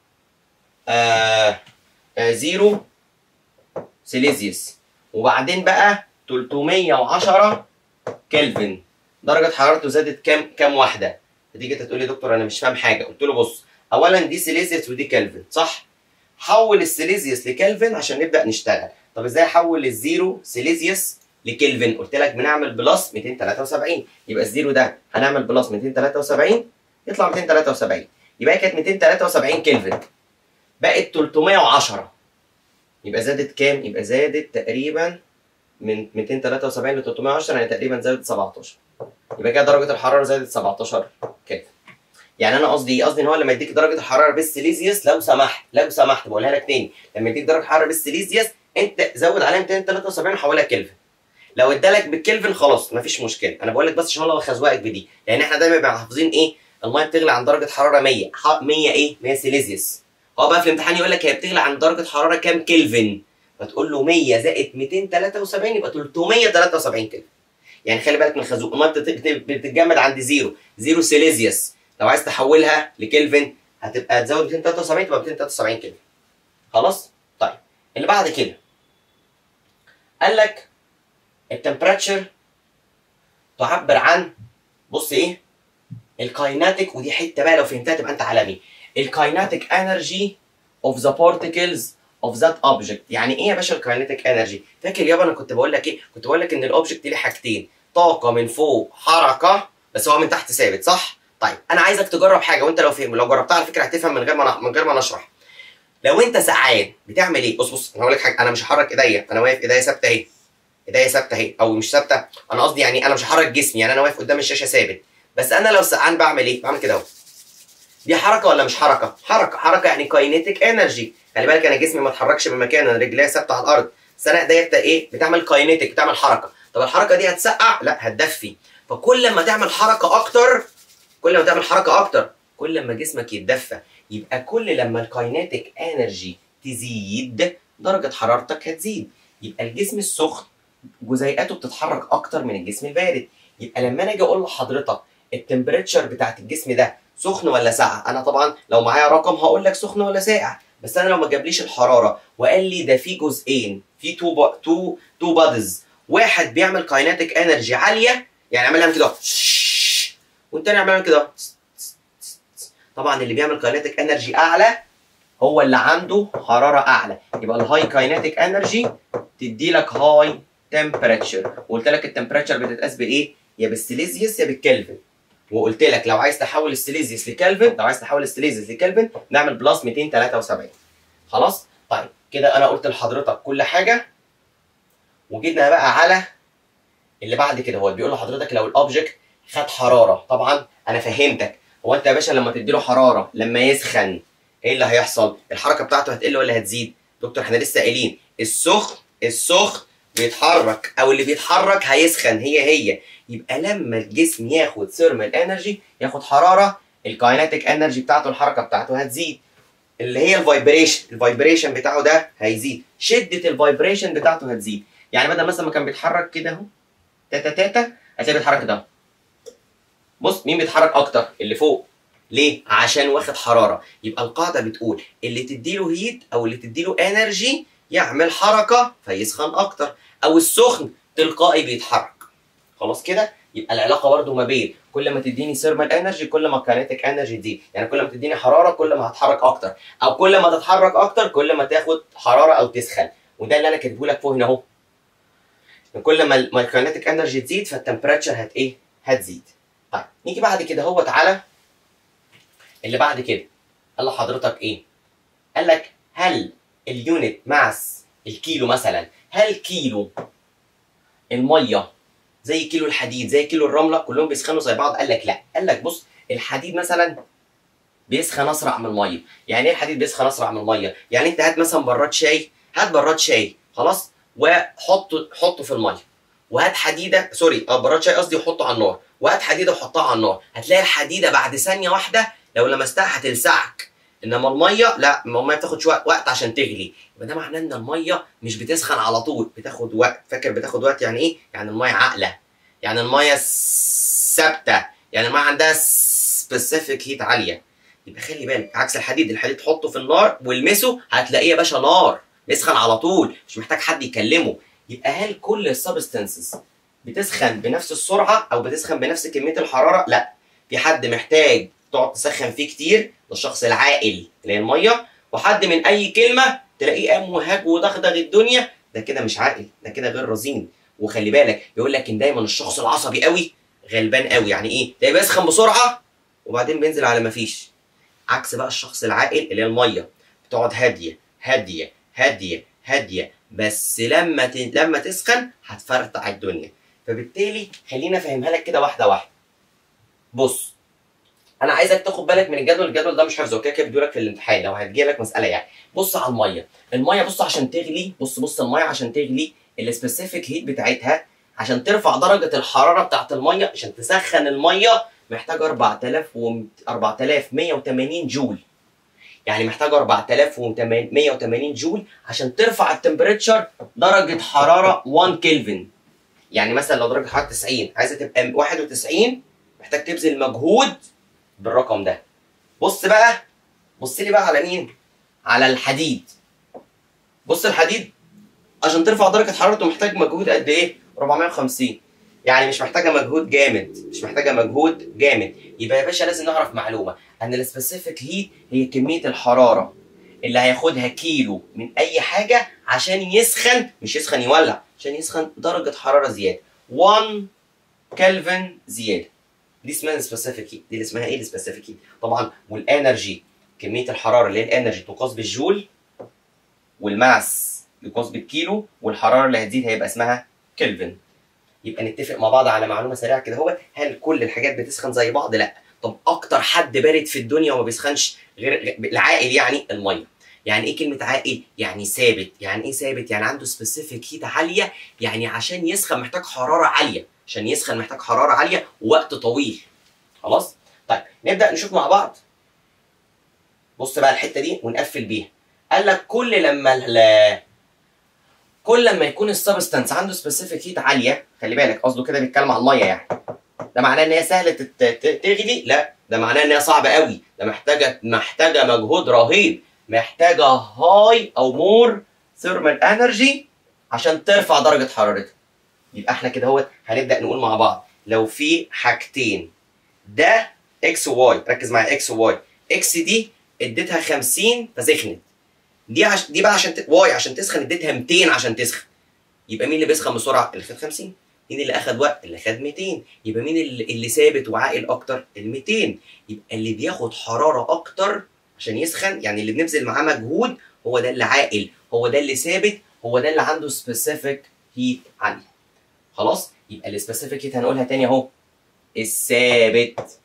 Speaker 1: آه آه زيرو سيليزيوس وبعدين بقى 310 كلفن درجه حرارته زادت كام كام واحده فتيجي انت تقول لي دكتور انا مش فاهم حاجه قلت له بص اولا دي سيليزيوس ودي كلفن صح حول السيليزيوس لكلفن عشان نبدا نشتغل طب ازاي احول الزيرو سيليزيوس لكلفن قلت لك بنعمل بلس 273 يبقى الزيرو ده هنعمل بلس 273 يطلع 273 يبقى هي كانت 273 كلفن بقت 310 يبقى زادت كام يبقى زادت تقريبا من 273 ل 310 يعني تقريبا زادت 17 يبقى كده درجه الحراره زادت 17 كلفن يعني انا قصدي قصدي ان هو لما يديك درجه الحراره بالسيليزيوس لو سمحت لو سمحت بقولها لك تاني لما يديك درجه حراره بالسيليزيوس انت زود عليها 273 وحولها كلفن لو ادالك بالكلفن خلاص مفيش مشكله انا بقول لك بس عشان الله بخزوقك بدي لان احنا دايما بنبقى حافظين ايه الميه بتغلي عن درجه حراره 100 ح- 100 ايه 100 سيليزيوس هو بقى في الامتحان يقول لك هي بتغلي عن درجه حراره كام كلفن فتقول له 100 زائد 273 يبقى 373 كلفن يعني خلي بالك من الخازوق الميه بتت- بت- بتتجمد عند زيرو زيرو سيليزيوس لو عايز تحولها لكلفن هتبقى تزود 273 تبقى 273 كلفن خلاص طيب اللي بعد كده قال لك التمبراتشر تعبر عن بص ايه الكايناتيك ودي حته بقى لو فهمتها تبقى انت عالمي الكايناتيك انرجي اوف ذا بارتكلز اوف ذات اوبجكت يعني ايه يا باشا الكايناتيك انرجي فاكر يابا انا كنت بقول لك ايه كنت بقول لك ان الاوبجكت ليه حاجتين طاقه من فوق حركه بس هو من تحت ثابت صح طيب انا عايزك تجرب حاجه وانت لو فهم لو جربتها على فكره هتفهم من غير ما من غير ما نشرح لو انت سقعان بتعمل ايه بص بص انا هقول لك حاجه انا مش هحرك ايديا انا واقف ايديا ثابته اهي ايديا ثابته اهي او مش ثابته انا قصدي يعني انا مش هحرك جسمي يعني انا واقف قدام الشاشه ثابت بس انا لو سقعان بعمل ايه بعمل كده اهو دي حركه ولا مش حركه حركه حركه يعني كاينيتيك انرجي خلي بالك انا جسمي ما اتحركش من مكانه انا رجليا ثابته على الارض بس انا ايديا بتا- ايه بتعمل كاينيتيك بتعمل حركه طب الحركه دي هتسقع لا هتدفي فكل ما تعمل حركه اكتر كل ما تعمل حركه اكتر كل ما جسمك يتدفى يبقى كل لما الكاينيتيك انرجي تزيد درجه حرارتك هتزيد يبقى الجسم السخن جزيئاته بتتحرك اكتر من الجسم البارد يبقى لما انا اجي اقول لحضرتك التمبريتشر بتاعت الجسم ده سخن ولا ساقع انا طبعا لو معايا رقم هقول لك سخن ولا ساقع بس انا لو ما جابليش الحراره وقال لي ده في جزئين في تو با... تو تو بادز واحد بيعمل كايناتيك انرجي عاليه يعني عملها كده والتاني عملها كده طبعا اللي بيعمل كايناتيك انرجي اعلى هو اللي عنده حراره اعلى يبقى الهاي كايناتيك انرجي تدي لك هاي تمبريتشر وقلت لك التمبريتشر بتتقاس بايه يا بالسيليزيوس يا بالكلفن وقلت لك لو عايز تحول السيليزيوس لكلفن لو عايز تحول السيليزيوس لكلفن نعمل بلس 273 خلاص طيب كده انا قلت لحضرتك كل حاجه وجينا بقى على اللي بعد كده هو بيقول لحضرتك لو الاوبجكت خد حراره طبعا انا فهمتك هو انت يا باشا لما تديله حراره لما يسخن ايه اللي هيحصل الحركه بتاعته هتقل ولا هتزيد دكتور احنا لسه قايلين السخن السخن بيتحرك او اللي بيتحرك هيسخن هي هي يبقى لما الجسم ياخد ثيرمال انرجي ياخد حراره الكايناتيك انرجي بتاعته الحركه بتاعته هتزيد اللي هي الفايبريشن الفايبريشن بتاعه ده هيزيد شده الفايبريشن بتاعته هتزيد يعني بدل مثلا ما كان بيتحرك كده اهو تاتا تاتا هتلاقيه بيتحرك كده اهو. بص مين بيتحرك اكتر اللي فوق ليه عشان واخد حراره يبقى القاعده بتقول اللي تديله هيت او اللي تديله انرجي يعمل حركه فيسخن اكتر او السخن تلقائي بيتحرك خلاص كده يبقى العلاقه برضو ما بين كل ما تديني ثيرمال انرجي كل ما كاينتيك انرجي تزيد يعني كل ما تديني حراره كل ما هتحرك اكتر او كل ما تتحرك اكتر كل ما تاخد حراره او تسخن وده اللي انا كاتبه لك فوق هنا اهو كل ما ما الكاينتيك انرجي تزيد فالتمبريتشر هت ايه هتزيد طيب نيجي بعد كده هو تعالى اللي بعد كده قال لحضرتك ايه قال لك هل اليونت ماس الكيلو مثلا هل كيلو الميه زي كيلو الحديد زي كيلو الرمله كلهم بيسخنوا زي بعض قال لك لا قال لك بص الحديد مثلا بيسخن اسرع من الميه يعني ايه الحديد بيسخن اسرع من الميه يعني انت هات مثلا براد شاي هات براد شاي خلاص وحطه حطه في الميه وهات حديده سوري اه براد شاي قصدي وحطه على النار وهات حديده وحطها على النار هتلاقي الحديده بعد ثانيه واحده لو لمستها هتلسعك انما الميه لا ما الميه بتاخد شويه وقت عشان تغلي يبقى ده معناه ان الميه مش بتسخن على طول بتاخد وقت فاكر بتاخد وقت يعني ايه يعني الميه عاقله يعني الميه ثابته يعني الميه عندها سبيسيفيك هيت عاليه يبقى خلي بالك عكس الحديد الحديد تحطه في النار والمسه هتلاقيه يا باشا نار بيسخن على طول مش محتاج حد يكلمه يبقى هل كل السبستانسز بتسخن بنفس السرعه او بتسخن بنفس كميه الحراره لا في حد محتاج تقعد تسخن فيه كتير ده الشخص العاقل اللي هي الميه وحد من اي كلمه تلاقيه قام وهاج ودغدغ الدنيا ده كده مش عاقل ده كده غير رزين وخلي بالك يقول لك ان دايما الشخص العصبي قوي غلبان قوي يعني ايه تلاقيه بيسخن بسرعه وبعدين بينزل على ما فيش عكس بقى الشخص العاقل اللي هي الميه بتقعد هاديه هاديه هاديه هاديه بس لما ت... لما تسخن هتفرطع الدنيا فبالتالي خلينا افهمها لك كده واحده واحده بص انا عايزك تاخد بالك من الجدول الجدول ده مش حفظه كده كده بيدولك في الامتحان لو هتجي لك مساله يعني بص على الميه الميه بص عشان تغلي بص بص الميه عشان تغلي السبيسيفيك هيت بتاعتها عشان ترفع درجه الحراره بتاعت الميه عشان تسخن الميه محتاج 4000 و 4180 جول يعني محتاج 4180 جول عشان ترفع التمبريتشر درجه حراره 1 كلفن يعني مثلا لو درجه حراره 90 عايزه تبقى 91 محتاج تبذل مجهود بالرقم ده بص بقى بص لي بقى على مين على الحديد بص الحديد عشان ترفع درجه حرارته محتاج مجهود قد ايه 450 يعني مش محتاجه مجهود جامد مش محتاجه مجهود جامد يبقى يا باشا لازم نعرف معلومه ان السبيسيفيك هيت هي كميه الحراره اللي هياخدها كيلو من اي حاجه عشان يسخن مش يسخن يولع عشان يسخن درجه حراره زياده 1 كلفن زياده دي اسمها السبيسيفيك هيت دي اللي اسمها ايه السبيسيفيك هيت طبعا والانرجي كميه الحراره اللي هي الانرجي تقاس بالجول والماس يقاس بالكيلو والحراره اللي هتزيد هيبقى اسمها كلفن يبقى نتفق مع بعض على معلومه سريعه كده هو هل كل الحاجات بتسخن زي بعض لا طب اكتر حد بارد في الدنيا وما بيسخنش غير العاقل يعني الميه يعني ايه كلمه عاقل يعني ثابت يعني ايه ثابت يعني عنده سبيسيفيك هيت عاليه يعني عشان يسخن محتاج حراره عاليه عشان يسخن محتاج حراره عاليه ووقت طويل خلاص طيب نبدا نشوف مع بعض بص بقى الحته دي ونقفل بيها قال لك كل لما ال كل لما يكون السبستانس عنده سبيسيفيك هيت عاليه خلي بالك قصده كده بيتكلم عن الميه يعني ده معناه ان هي سهله تغلي لا ده معناه ان هي صعبه قوي ده محتاجه محتاجه مجهود رهيب محتاجه هاي او مور ثيرمال انرجي عشان ترفع درجه حرارتها يبقى احنا كده هو هنبدا نقول مع بعض لو في حاجتين ده اكس وواي ركز معايا اكس وواي اكس دي اديتها 50 فسخنت دي عش... دي بقى عشان ت... واي عشان تسخن اديتها 200 عشان تسخن يبقى مين اللي بيسخن بسرعه اللي خد 50 مين اللي اخد وقت اللي خد 200 يبقى مين اللي, اللي ثابت وعاقل اكتر ال 200 يبقى اللي بياخد حراره اكتر عشان يسخن يعني اللي بنبذل معاه مجهود هو ده اللي عاقل هو ده اللي ثابت هو ده اللي عنده سبيسيفيك هيت عاليه خلاص يبقى السبيسيفيك هيت هنقولها تاني اهو الثابت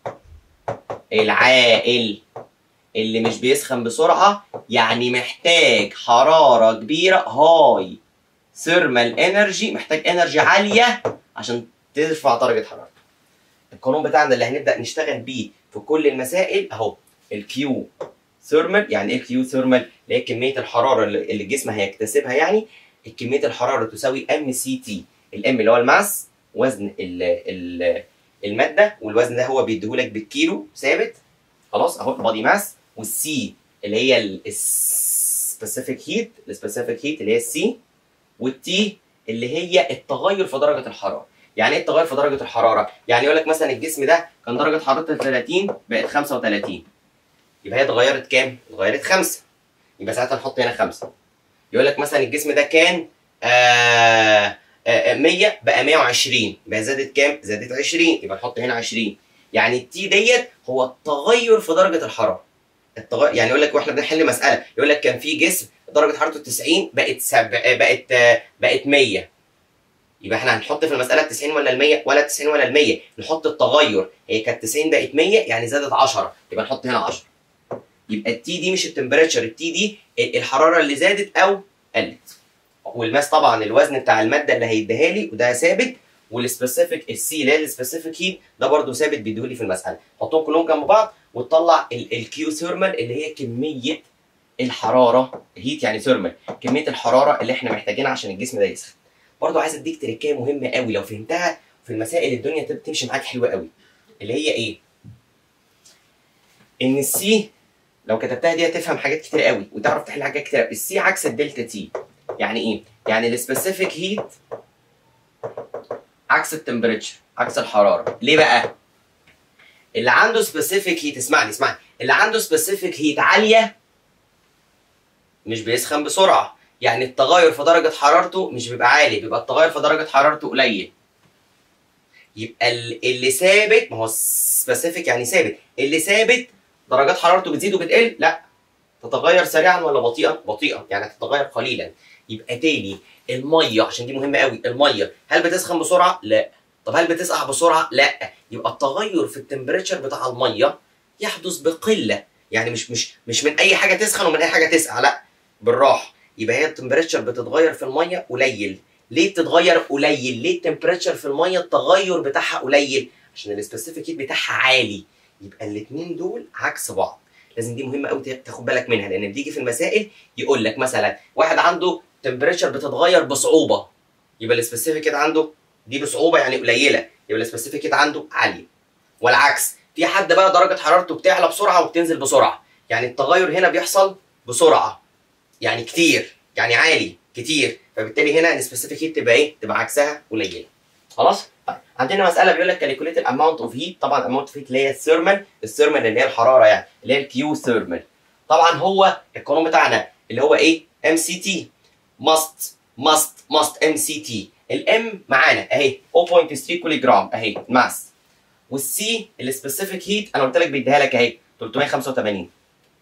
Speaker 1: العاقل اللي مش بيسخن بسرعه يعني محتاج حراره كبيره هاي ثيرمال انرجي محتاج انرجي عاليه عشان ترفع درجه حرارته القانون بتاعنا اللي هنبدا نشتغل بيه في كل المسائل اهو الكيو ثيرمال يعني ايه الكيو ثيرمال اللي هي كميه الحراره اللي الجسم هيكتسبها يعني كميه الحراره تساوي ام سي تي الام اللي هو الماس وزن ال ال الماده والوزن ده هو بيديهولك بالكيلو ثابت خلاص اهو البادي ماس والسي اللي هي السبيسيفيك هيت السبيسيفيك هيت اللي هي السي والتي اللي هي التغير في درجه الحراره يعني ايه التغير في درجه الحراره يعني يقول لك مثلا الجسم ده كان درجه حرارته 30 بقت 35 يبقى هي اتغيرت كام اتغيرت 5 يبقى ساعتها نحط هنا 5 يقول لك مثلا الجسم ده كان آه آه 100 بقى 120 يبقى زادت كام زادت 20 يبقى نحط هنا 20 يعني التي ديت هو التغير في درجه الحراره التغير يعني يقول لك واحنا بنحل مساله يقول لك كان في جسم درجه حرارته 90 بقت سب... بقت بقت 100 يبقى احنا هنحط في المساله 90 ولا ال 100 ولا 90 ولا ال 100 نحط التغير هي كانت 90 بقت 100 يعني زادت 10 يبقى نحط هنا 10 يبقى التي دي مش التمبريتشر التي دي الحراره اللي زادت او قلت والماس طبعا الوزن بتاع الماده اللي هيديها لي وده ثابت والسبيسيفيك السي اللي هي السبيسيفيك هيت ده برده ثابت بيديهولي في المساله حطهم كلهم جنب بعض وتطلع الكيو ثيرمال اللي هي كميه الحراره هيت يعني ثيرمال كميه الحراره اللي احنا محتاجينها عشان الجسم ده يسخن برضو عايز اديك تريكايه مهمه قوي لو فهمتها في المسائل الدنيا تمشي معاك حلوه قوي اللي هي ايه ان السي لو كتبتها دي هتفهم حاجات كتير قوي وتعرف تحل حاجات كتير قوي السي عكس الدلتا تي يعني ايه يعني السبيسيفيك هيت عكس التمبريتشر عكس الحراره ليه بقى اللي عنده سبيسيفيك هيت اسمعني اسمعني اللي عنده سبيسيفيك هيت عاليه مش بيسخن بسرعه يعني التغير في درجه حرارته مش بيبقى عالي بيبقى التغير في درجه حرارته قليل يبقى ال- اللي ثابت ما هو سبيسيفيك يعني ثابت اللي ثابت درجات حرارته بتزيد وبتقل لا تتغير سريعا ولا بطيئا بطيئا يعني تتغير قليلا يبقى تاني الميه عشان دي مهمه قوي الميه هل بتسخن بسرعه لا طب هل بتسقع بسرعه لا يبقى التغير في التمبريتشر بتاع الميه يحدث بقله يعني مش مش مش من اي حاجه تسخن ومن اي حاجه تسقع لا بالراحه يبقى هي التمبريتشر بتتغير في الميه قليل ليه بتتغير قليل ليه التمبريتشر في الميه التغير بتاعها قليل عشان السبيسيفيك هيت بتاعها عالي يبقى الاثنين دول عكس بعض لازم دي مهمه قوي تاخد بالك منها لان بتيجي في المسائل يقول لك مثلا واحد عنده تمبريتشر بتتغير بصعوبه يبقى السبيسيفيك هيت عنده دي بصعوبه يعني قليله يبقى السبيسيفيك هيت عنده عاليه والعكس في حد بقى درجه حرارته بتعلى بسرعه وبتنزل بسرعه يعني التغير هنا بيحصل بسرعه يعني كتير يعني عالي كتير فبالتالي هنا السبيسيفيك هيت تبقى ايه تبقى عكسها قليله خلاص طيب عندنا مساله بيقول لك كالكوليت الاماونت اوف هيت طبعا الاماونت اوف هيت اللي هي الثيرمال الثيرمال اللي هي الحراره يعني اللي هي الكيو ثيرمال طبعا هو القانون بتاعنا اللي هو ايه ام سي تي ماست ماست ماست ام سي تي الام معانا اهي 0.3 كيلو جرام اهي ماس والسي السبيسيفيك هيت انا قلت لك بيديها لك اهي 385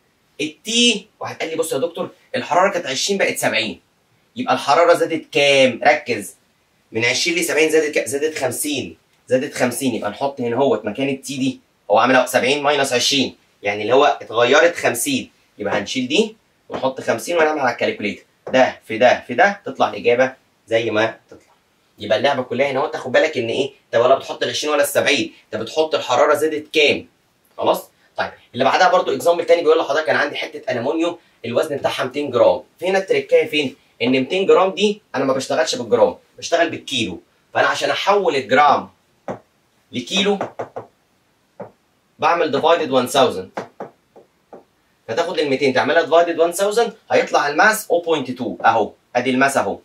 Speaker 1: التي واحد قال لي بص يا دكتور الحراره كانت 20 بقت 70 يبقى الحراره زادت كام ركز من 20 ل 70 زادت كام؟ زادت 50 زادت 50 يبقى نحط هنا اهوت مكان التي دي هو عامل اهو 70 ماينس 20 يعني اللي هو اتغيرت 50 يبقى هنشيل دي ونحط 50 ونعمل على الكالكوليتر ده في ده في ده تطلع الاجابه زي ما تطلع يبقى اللعبه كلها هنا اهو تاخد بالك ان ايه انت ولا بتحط ال 20 ولا ال 70 انت بتحط الحراره زادت كام خلاص طيب اللي بعدها برضو اكزامبل تاني بيقول لحضرتك كان عندي حته الومنيوم الوزن بتاعها 200 جرام فين التركايه فين ان 200 جرام دي انا ما بشتغلش بالجرام بشتغل بالكيلو فانا عشان احول الجرام لكيلو بعمل ديفايدد 1000 فتاخد ال 200 تعملها ديفايدد 1000 هيطلع الماس 0.2 اهو ادي الماس اهو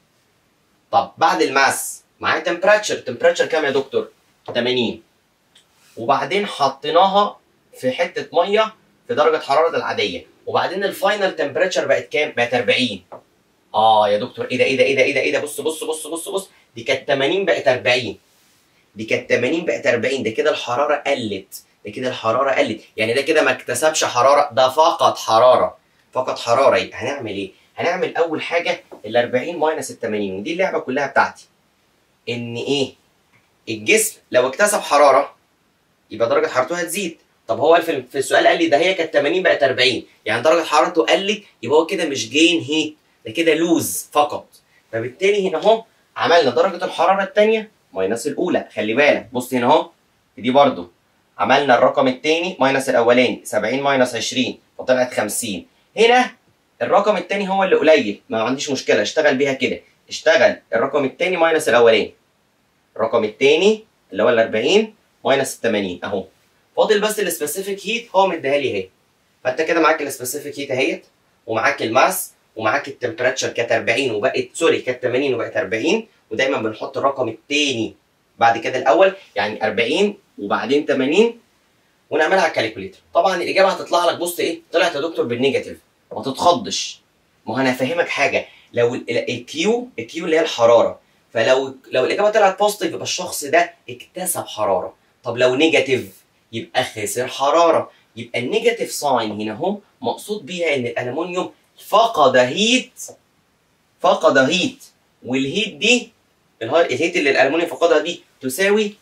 Speaker 1: طب بعد الماس معايا تمبراتشر تمبراتشر كام يا دكتور 80 وبعدين حطيناها في حته ميه في درجه حراره العاديه وبعدين الفاينل تمبراتشر بقت كام بقت 40 اه يا دكتور ايه ده ايه ده ايه ده ايه ده ايه ده بص بص بص بص بص دي كانت 80 بقت 40 دي كانت 80 بقت 40 ده كده الحراره قلت ده كده الحراره قلت يعني ده كده ما اكتسبش حراره ده فقط حراره فقط حراره يبقى هنعمل ايه هنعمل اول حاجه ال 40 ماينس ال 80 ودي اللعبه كلها بتاعتي ان ايه الجسم لو اكتسب حراره يبقى درجه حرارته هتزيد طب هو في في السؤال قال لي ده هي كانت 80 بقت 40 يعني درجه حرارته قلت يبقى هو كده مش جين هيت ده كده لوز فقط فبالتالي هنا اهو عملنا درجه الحراره الثانيه ماينس الاولى خلي بالك بص هنا اهو دي برضو عملنا الرقم الثاني ماينس الاولاني 70 ماينس 20 فطلعت 50 هنا الرقم الثاني هو اللي قليل ما عنديش مشكله اشتغل بيها كده اشتغل الرقم الثاني ماينس الاولاني الرقم الثاني اللي هو ال 40 ماينس ال 80 اهو فاضل بس السبيسيفيك هيت هو مديها لي اهي فانت كده معاك السبيسيفيك هيت اهيت ومعاك الماس ومعاك التمبراتشر كانت 40 وبقت سوري كانت 80 وبقت 40 ودايما بنحط الرقم الثاني بعد كده الاول يعني 40 وبعدين 80 ونعملها على الكالكوليتر طبعا الاجابه هتطلع لك بص ايه طلعت يا دكتور بالنيجاتيف ما تتخضش ما هو انا هفهمك حاجه لو الكيو الكيو اللي هي الحراره فلو لو الاجابه طلعت بوزيتيف يبقى الشخص ده اكتسب حراره طب لو نيجاتيف يبقى خسر حراره يبقى النيجاتيف ساين هنا اهو مقصود بيها ان الالومنيوم فقد هيت فقد هيت والهيت دي الهيت اللي الالومنيوم فقدها دي تساوي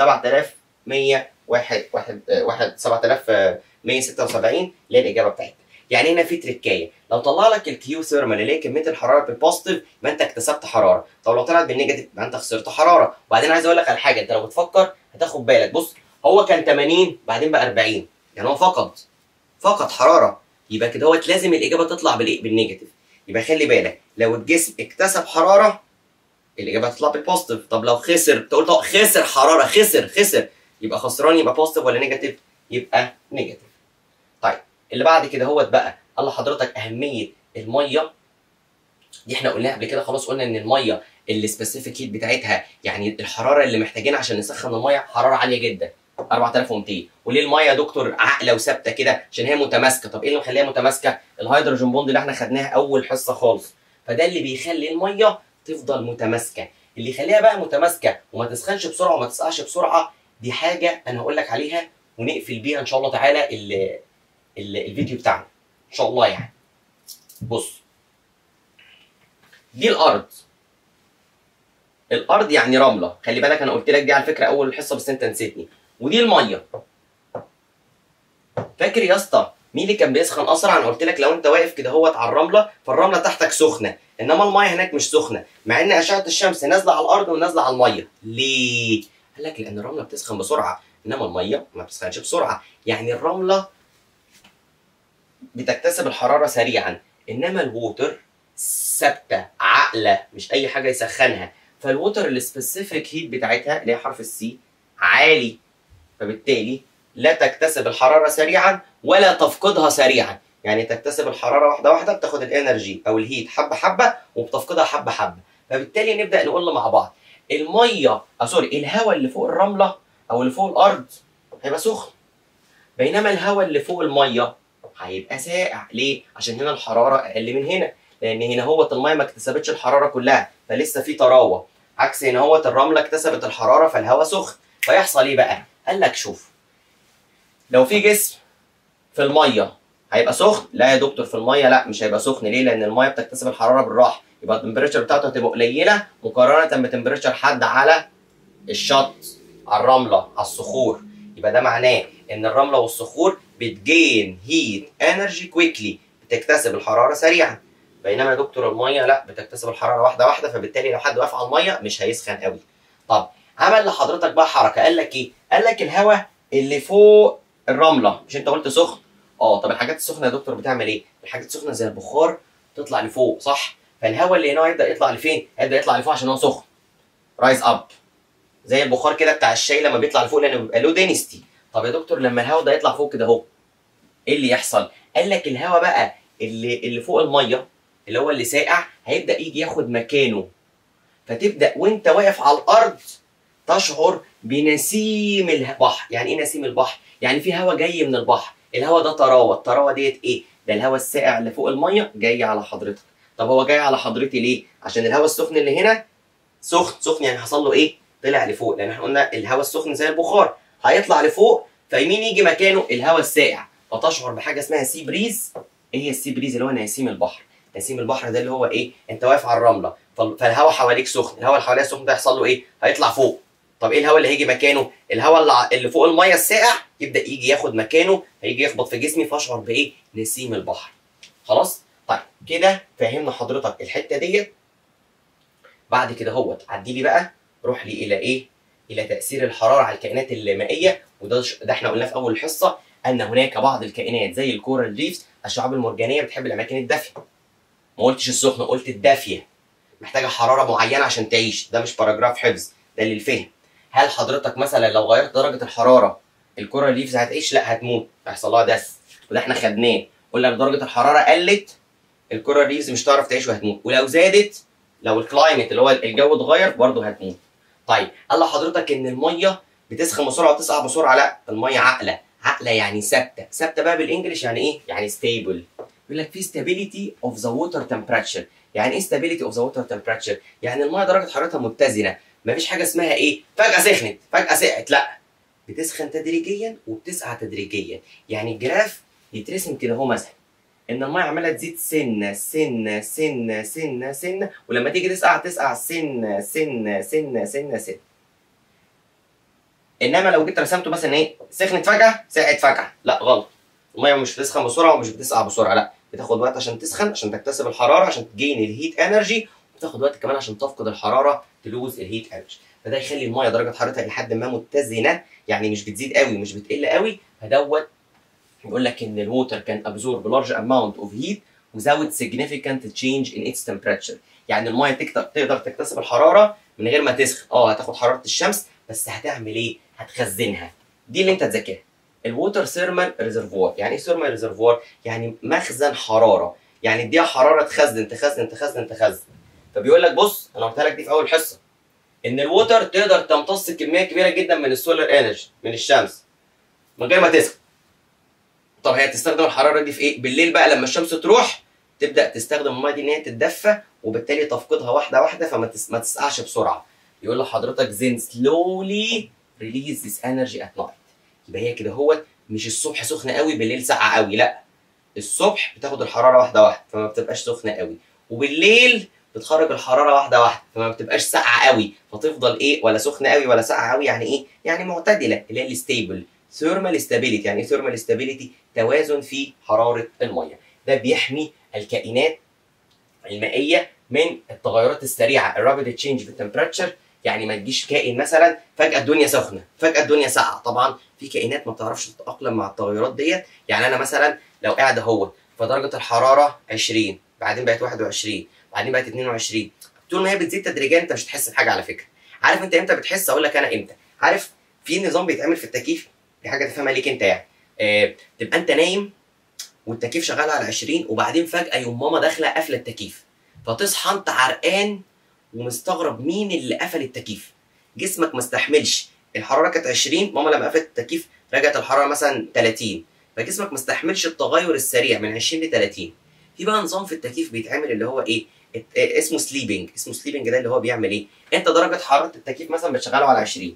Speaker 1: 7100 واحد واحد واحد 7176 اللي هي الاجابه بتاعتنا يعني هنا في تريكايه لو طلع لك الكيو ثيرمال اللي هي كميه الحراره بالبوزيتيف يبقى انت اكتسبت حراره طب لو طلعت بالنيجاتيف يبقى انت خسرت حراره وبعدين عايز اقول لك على حاجه انت لو بتفكر هتاخد بالك بص هو كان 80 بعدين بقى 40 يعني هو فقد فقد حراره يبقى كده هو لازم الاجابه تطلع بالايه بالنيجاتيف يبقى خلي بالك لو الجسم اكتسب حراره الاجابه هتطلع بالبوزيتيف طب لو خسر تقول طب خسر حراره خسر خسر يبقى خسران يبقى بوزيتيف ولا نيجاتيف يبقى نيجاتيف طيب اللي بعد كده هوت بقى قال لحضرتك اهميه الميه دي احنا قلناها قبل كده خلاص قلنا ان الميه السبيسيفيك هيت بتاعتها يعني الحراره اللي محتاجينها عشان نسخن الميه حراره عاليه جدا 4200 وليه الميه يا دكتور عاقله وثابته كده عشان هي متماسكه طب ايه اللي مخليها متماسكه الهيدروجين بوند اللي احنا خدناها اول حصه خالص فده اللي بيخلي الميه تفضل متماسكه اللي يخليها بقى متماسكه وما تسخنش بسرعه وما تسقعش بسرعه دي حاجه انا هقول لك عليها ونقفل بيها ان شاء الله تعالى ال ال الفيديو بتاعنا ان شاء الله يعني بص دي الارض الارض يعني رمله خلي بالك انا قلت لك دي على فكره اول الحصه بس انت نسيتني ودي الميه فاكر يا اسطى مين اللي كان بيسخن اسرع انا قلت لك لو انت واقف كده هوت على الرمله فالرمله تحتك سخنه انما الميه هناك مش سخنه مع ان اشعه الشمس نازله على الارض ونازله على الميه ليه قال لك لان الرمله بتسخن بسرعه انما الميه ما بتسخنش بسرعه يعني الرمله بتكتسب الحراره سريعا انما الووتر ثابته عاقله مش اي حاجه يسخنها فالووتر السبيسيفيك هيت بتاعتها اللي هي حرف السي عالي فبالتالي لا تكتسب الحراره سريعا ولا تفقدها سريعا يعني تكتسب الحراره واحده واحده بتاخد الانرجي او الهيت حبه حبه وبتفقدها حبه حبه فبالتالي نبدا نقول مع بعض الميه آه سوري الهواء اللي فوق الرمله او اللي فوق الارض هيبقى سخن بينما الهواء اللي فوق الميه هيبقى ساقع ليه عشان هنا الحراره اقل من هنا لان هنا هوت الميه ما اكتسبتش الحراره كلها فلسه في طراوه عكس هنا هوت الرمله اكتسبت الحراره فالهواء سخن فيحصل ايه بقى قال لك شوف لو في جسم في الميه هيبقى سخن لا يا دكتور في الميه لا مش هيبقى سخن ليه لان الميه بتكتسب الحراره بالراحه يبقى التمبريتشر بتاعته هتبقى قليله مقارنه بتمبريتشر حد على الشط على الرمله على الصخور يبقى ده معناه ان الرمله والصخور بتجين هيت انرجي كويكلي بتكتسب الحراره سريعا بينما يا دكتور الميه لا بتكتسب الحراره واحده واحده فبالتالي لو حد واقف على الميه مش هيسخن قوي طب عمل لحضرتك بقى حركه قال لك ايه قال لك الهواء اللي فوق الرمله مش انت قلت سخن اه طب الحاجات السخنه يا دكتور بتعمل ايه الحاجات السخنه زي البخار تطلع لفوق صح فالهواء اللي هنا هيبدا يطلع لفين هيبدا يطلع لفوق عشان هو سخن رايز اب زي البخار كده بتاع الشاي لما بيطلع لفوق لانه بيبقى له دينستي طب يا دكتور لما الهواء ده يطلع فوق كده اهو ايه اللي يحصل قال لك الهواء بقى اللي اللي فوق الميه اللي هو اللي ساقع هيبدا يجي ياخد مكانه فتبدا وانت واقف على الارض تشعر بنسيم البحر يعني ايه نسيم البحر يعني في هواء جاي من البحر الهواء ده طراوه الطراوه ديت ايه ده الهواء الساقع اللي فوق الميه جاي على حضرتك طب هو جاي على حضرتي ليه عشان الهواء السخن اللي هنا سخن سخن يعني حصل له ايه طلع لفوق لان احنا قلنا الهواء السخن زي البخار هيطلع لفوق فيمين يجي مكانه الهواء الساقع فتشعر بحاجه اسمها سي بريز ايه هي السي بريز اللي هو نسيم البحر نسيم البحر ده اللي هو ايه انت واقف على الرمله فالهواء حواليك سخن الهواء اللي حواليك سخن ده يحصل له ايه هيطلع فوق طب ايه الهواء اللي هيجي مكانه الهواء اللي, اللي فوق الميه الساقع يبدا يجي ياخد مكانه هيجي يخبط في جسمي فاشعر بايه نسيم البحر خلاص طيب كده فهمنا حضرتك الحته ديت بعد كده هوت عدي لي بقى روح لي الى ايه الى تاثير الحراره على الكائنات المائيه وده ده احنا قلناه في اول الحصه ان هناك بعض الكائنات زي الكورال ريفز الشعاب المرجانيه بتحب الاماكن الدافيه ما قلتش السخنه قلت الدافيه محتاجه حراره معينه عشان تعيش ده مش باراجراف حفظ ده للفهم هل حضرتك مثلا لو غيرت درجه الحراره الكورال ريفز هتعيش لا هتموت هيحصل لها دس وده احنا خدناه قلنا لو درجه الحراره قلت الكورال ريفز مش هتعرف تعيش وهتموت ولو زادت لو الكلايمت اللي هو الجو اتغير برضه هتموت طيب قال لحضرتك ان الميه بتسخن بسرعه وتسقع بسرعه لا الميه عاقله عاقله يعني ثابته ثابته بقى بالانجلش يعني ايه يعني ستيبل يقول لك في stability of the water temperature يعني ايه stability of the water temperature يعني الميه درجه حرارتها متزنه مفيش حاجه اسمها ايه فجاه سخنت فجاه سقعت لا بتسخن تدريجيا وبتسقع تدريجيا يعني الجراف يترسم كده اهو مثلا ان الميه عماله تزيد سنه سنه سنه سنه سنه ولما تيجي تسقع تسقع سنه سنه سنه سنه سنه انما لو جيت رسمته مثلا ايه سخنت فجاه سقعت فجاه لا غلط الميه مش بتسخن بسرعه ومش بتسقع بسرعه لا بتاخد وقت عشان تسخن عشان تكتسب الحراره عشان تجين الهيت انرجي وبتاخد وقت كمان عشان تفقد الحراره تلوز الهيت انرجي فده يخلي الميه درجه حرارتها الى حد ما متزنه يعني مش بتزيد قوي مش بتقل قوي فدوت يقول لك ان الووتر كان ابزورب لارج اماونت اوف هيت without significant change in its temperature يعني الميه تقدر تقدر تكتسب الحراره من غير ما تسخن اه هتاخد حراره الشمس بس هتعمل ايه هتخزنها دي اللي انت تذاكرها الووتر ثيرمال ريزرفوار يعني ايه ثيرمال ريزرفوار يعني مخزن حراره يعني اديها حراره تخزن تخزن تخزن تخزن فبيقول لك بص انا قلت لك دي في اول حصه ان الووتر تقدر تمتص كميه كبيره جدا من السولار انرجي من الشمس من غير ما تسخن طب هي تستخدم الحراره دي في ايه بالليل بقى لما الشمس تروح تبدا تستخدم الميه دي ان هي تتدفى وبالتالي تفقدها واحده واحده فما تس... ما تسقعش بسرعه يقول لحضرتك then slowly release this energy at night يبقى هي كده هو مش الصبح سخنه قوي بالليل ساقعه قوي لا الصبح بتاخد الحراره واحده واحده فما بتبقاش سخنه قوي وبالليل بتخرج الحراره واحده واحده فما بتبقاش ساقعه قوي فتفضل ايه ولا سخنه قوي ولا ساقعه قوي يعني ايه يعني معتدله اللي هي الستيبل ثيرمال ستابيليتي يعني ايه ثيرمال ستابيليتي توازن في حراره الميه ده بيحمي الكائنات المائيه من التغيرات السريعه الرابيد تشينج في التمبراتشر يعني ما تجيش كائن مثلا فجاه الدنيا سخنه فجاه الدنيا ساقعه طبعا في كائنات ما بتعرفش تتاقلم مع التغيرات ديت يعني انا مثلا لو قاعد اهو فدرجه الحراره 20 بعدين بقت 21 بعدين بقت 22 طول ما هي بتزيد تدريجيا انت مش هتحس بحاجه على فكره عارف انت امتى بتحس اقول لك انا امتى عارف في نظام بيتعمل في التكييف دي حاجه تفهمها ليك انت يعني آه تبقى انت نايم والتكييف شغال على 20 وبعدين فجاه يوم ماما داخله قافله التكييف فتصحى انت عرقان ومستغرب مين اللي قفل التكييف جسمك ما استحملش الحراره كانت 20 ماما لما قفلت التكييف رجعت الحراره مثلا 30 فجسمك ما استحملش التغير السريع من 20 ل 30 في بقى نظام في التكييف بيتعمل اللي هو ايه ات- اه اسمه سليبنج اسمه سليبنج ده اللي هو بيعمل ايه انت درجه حراره التكييف مثلا بتشغله على 20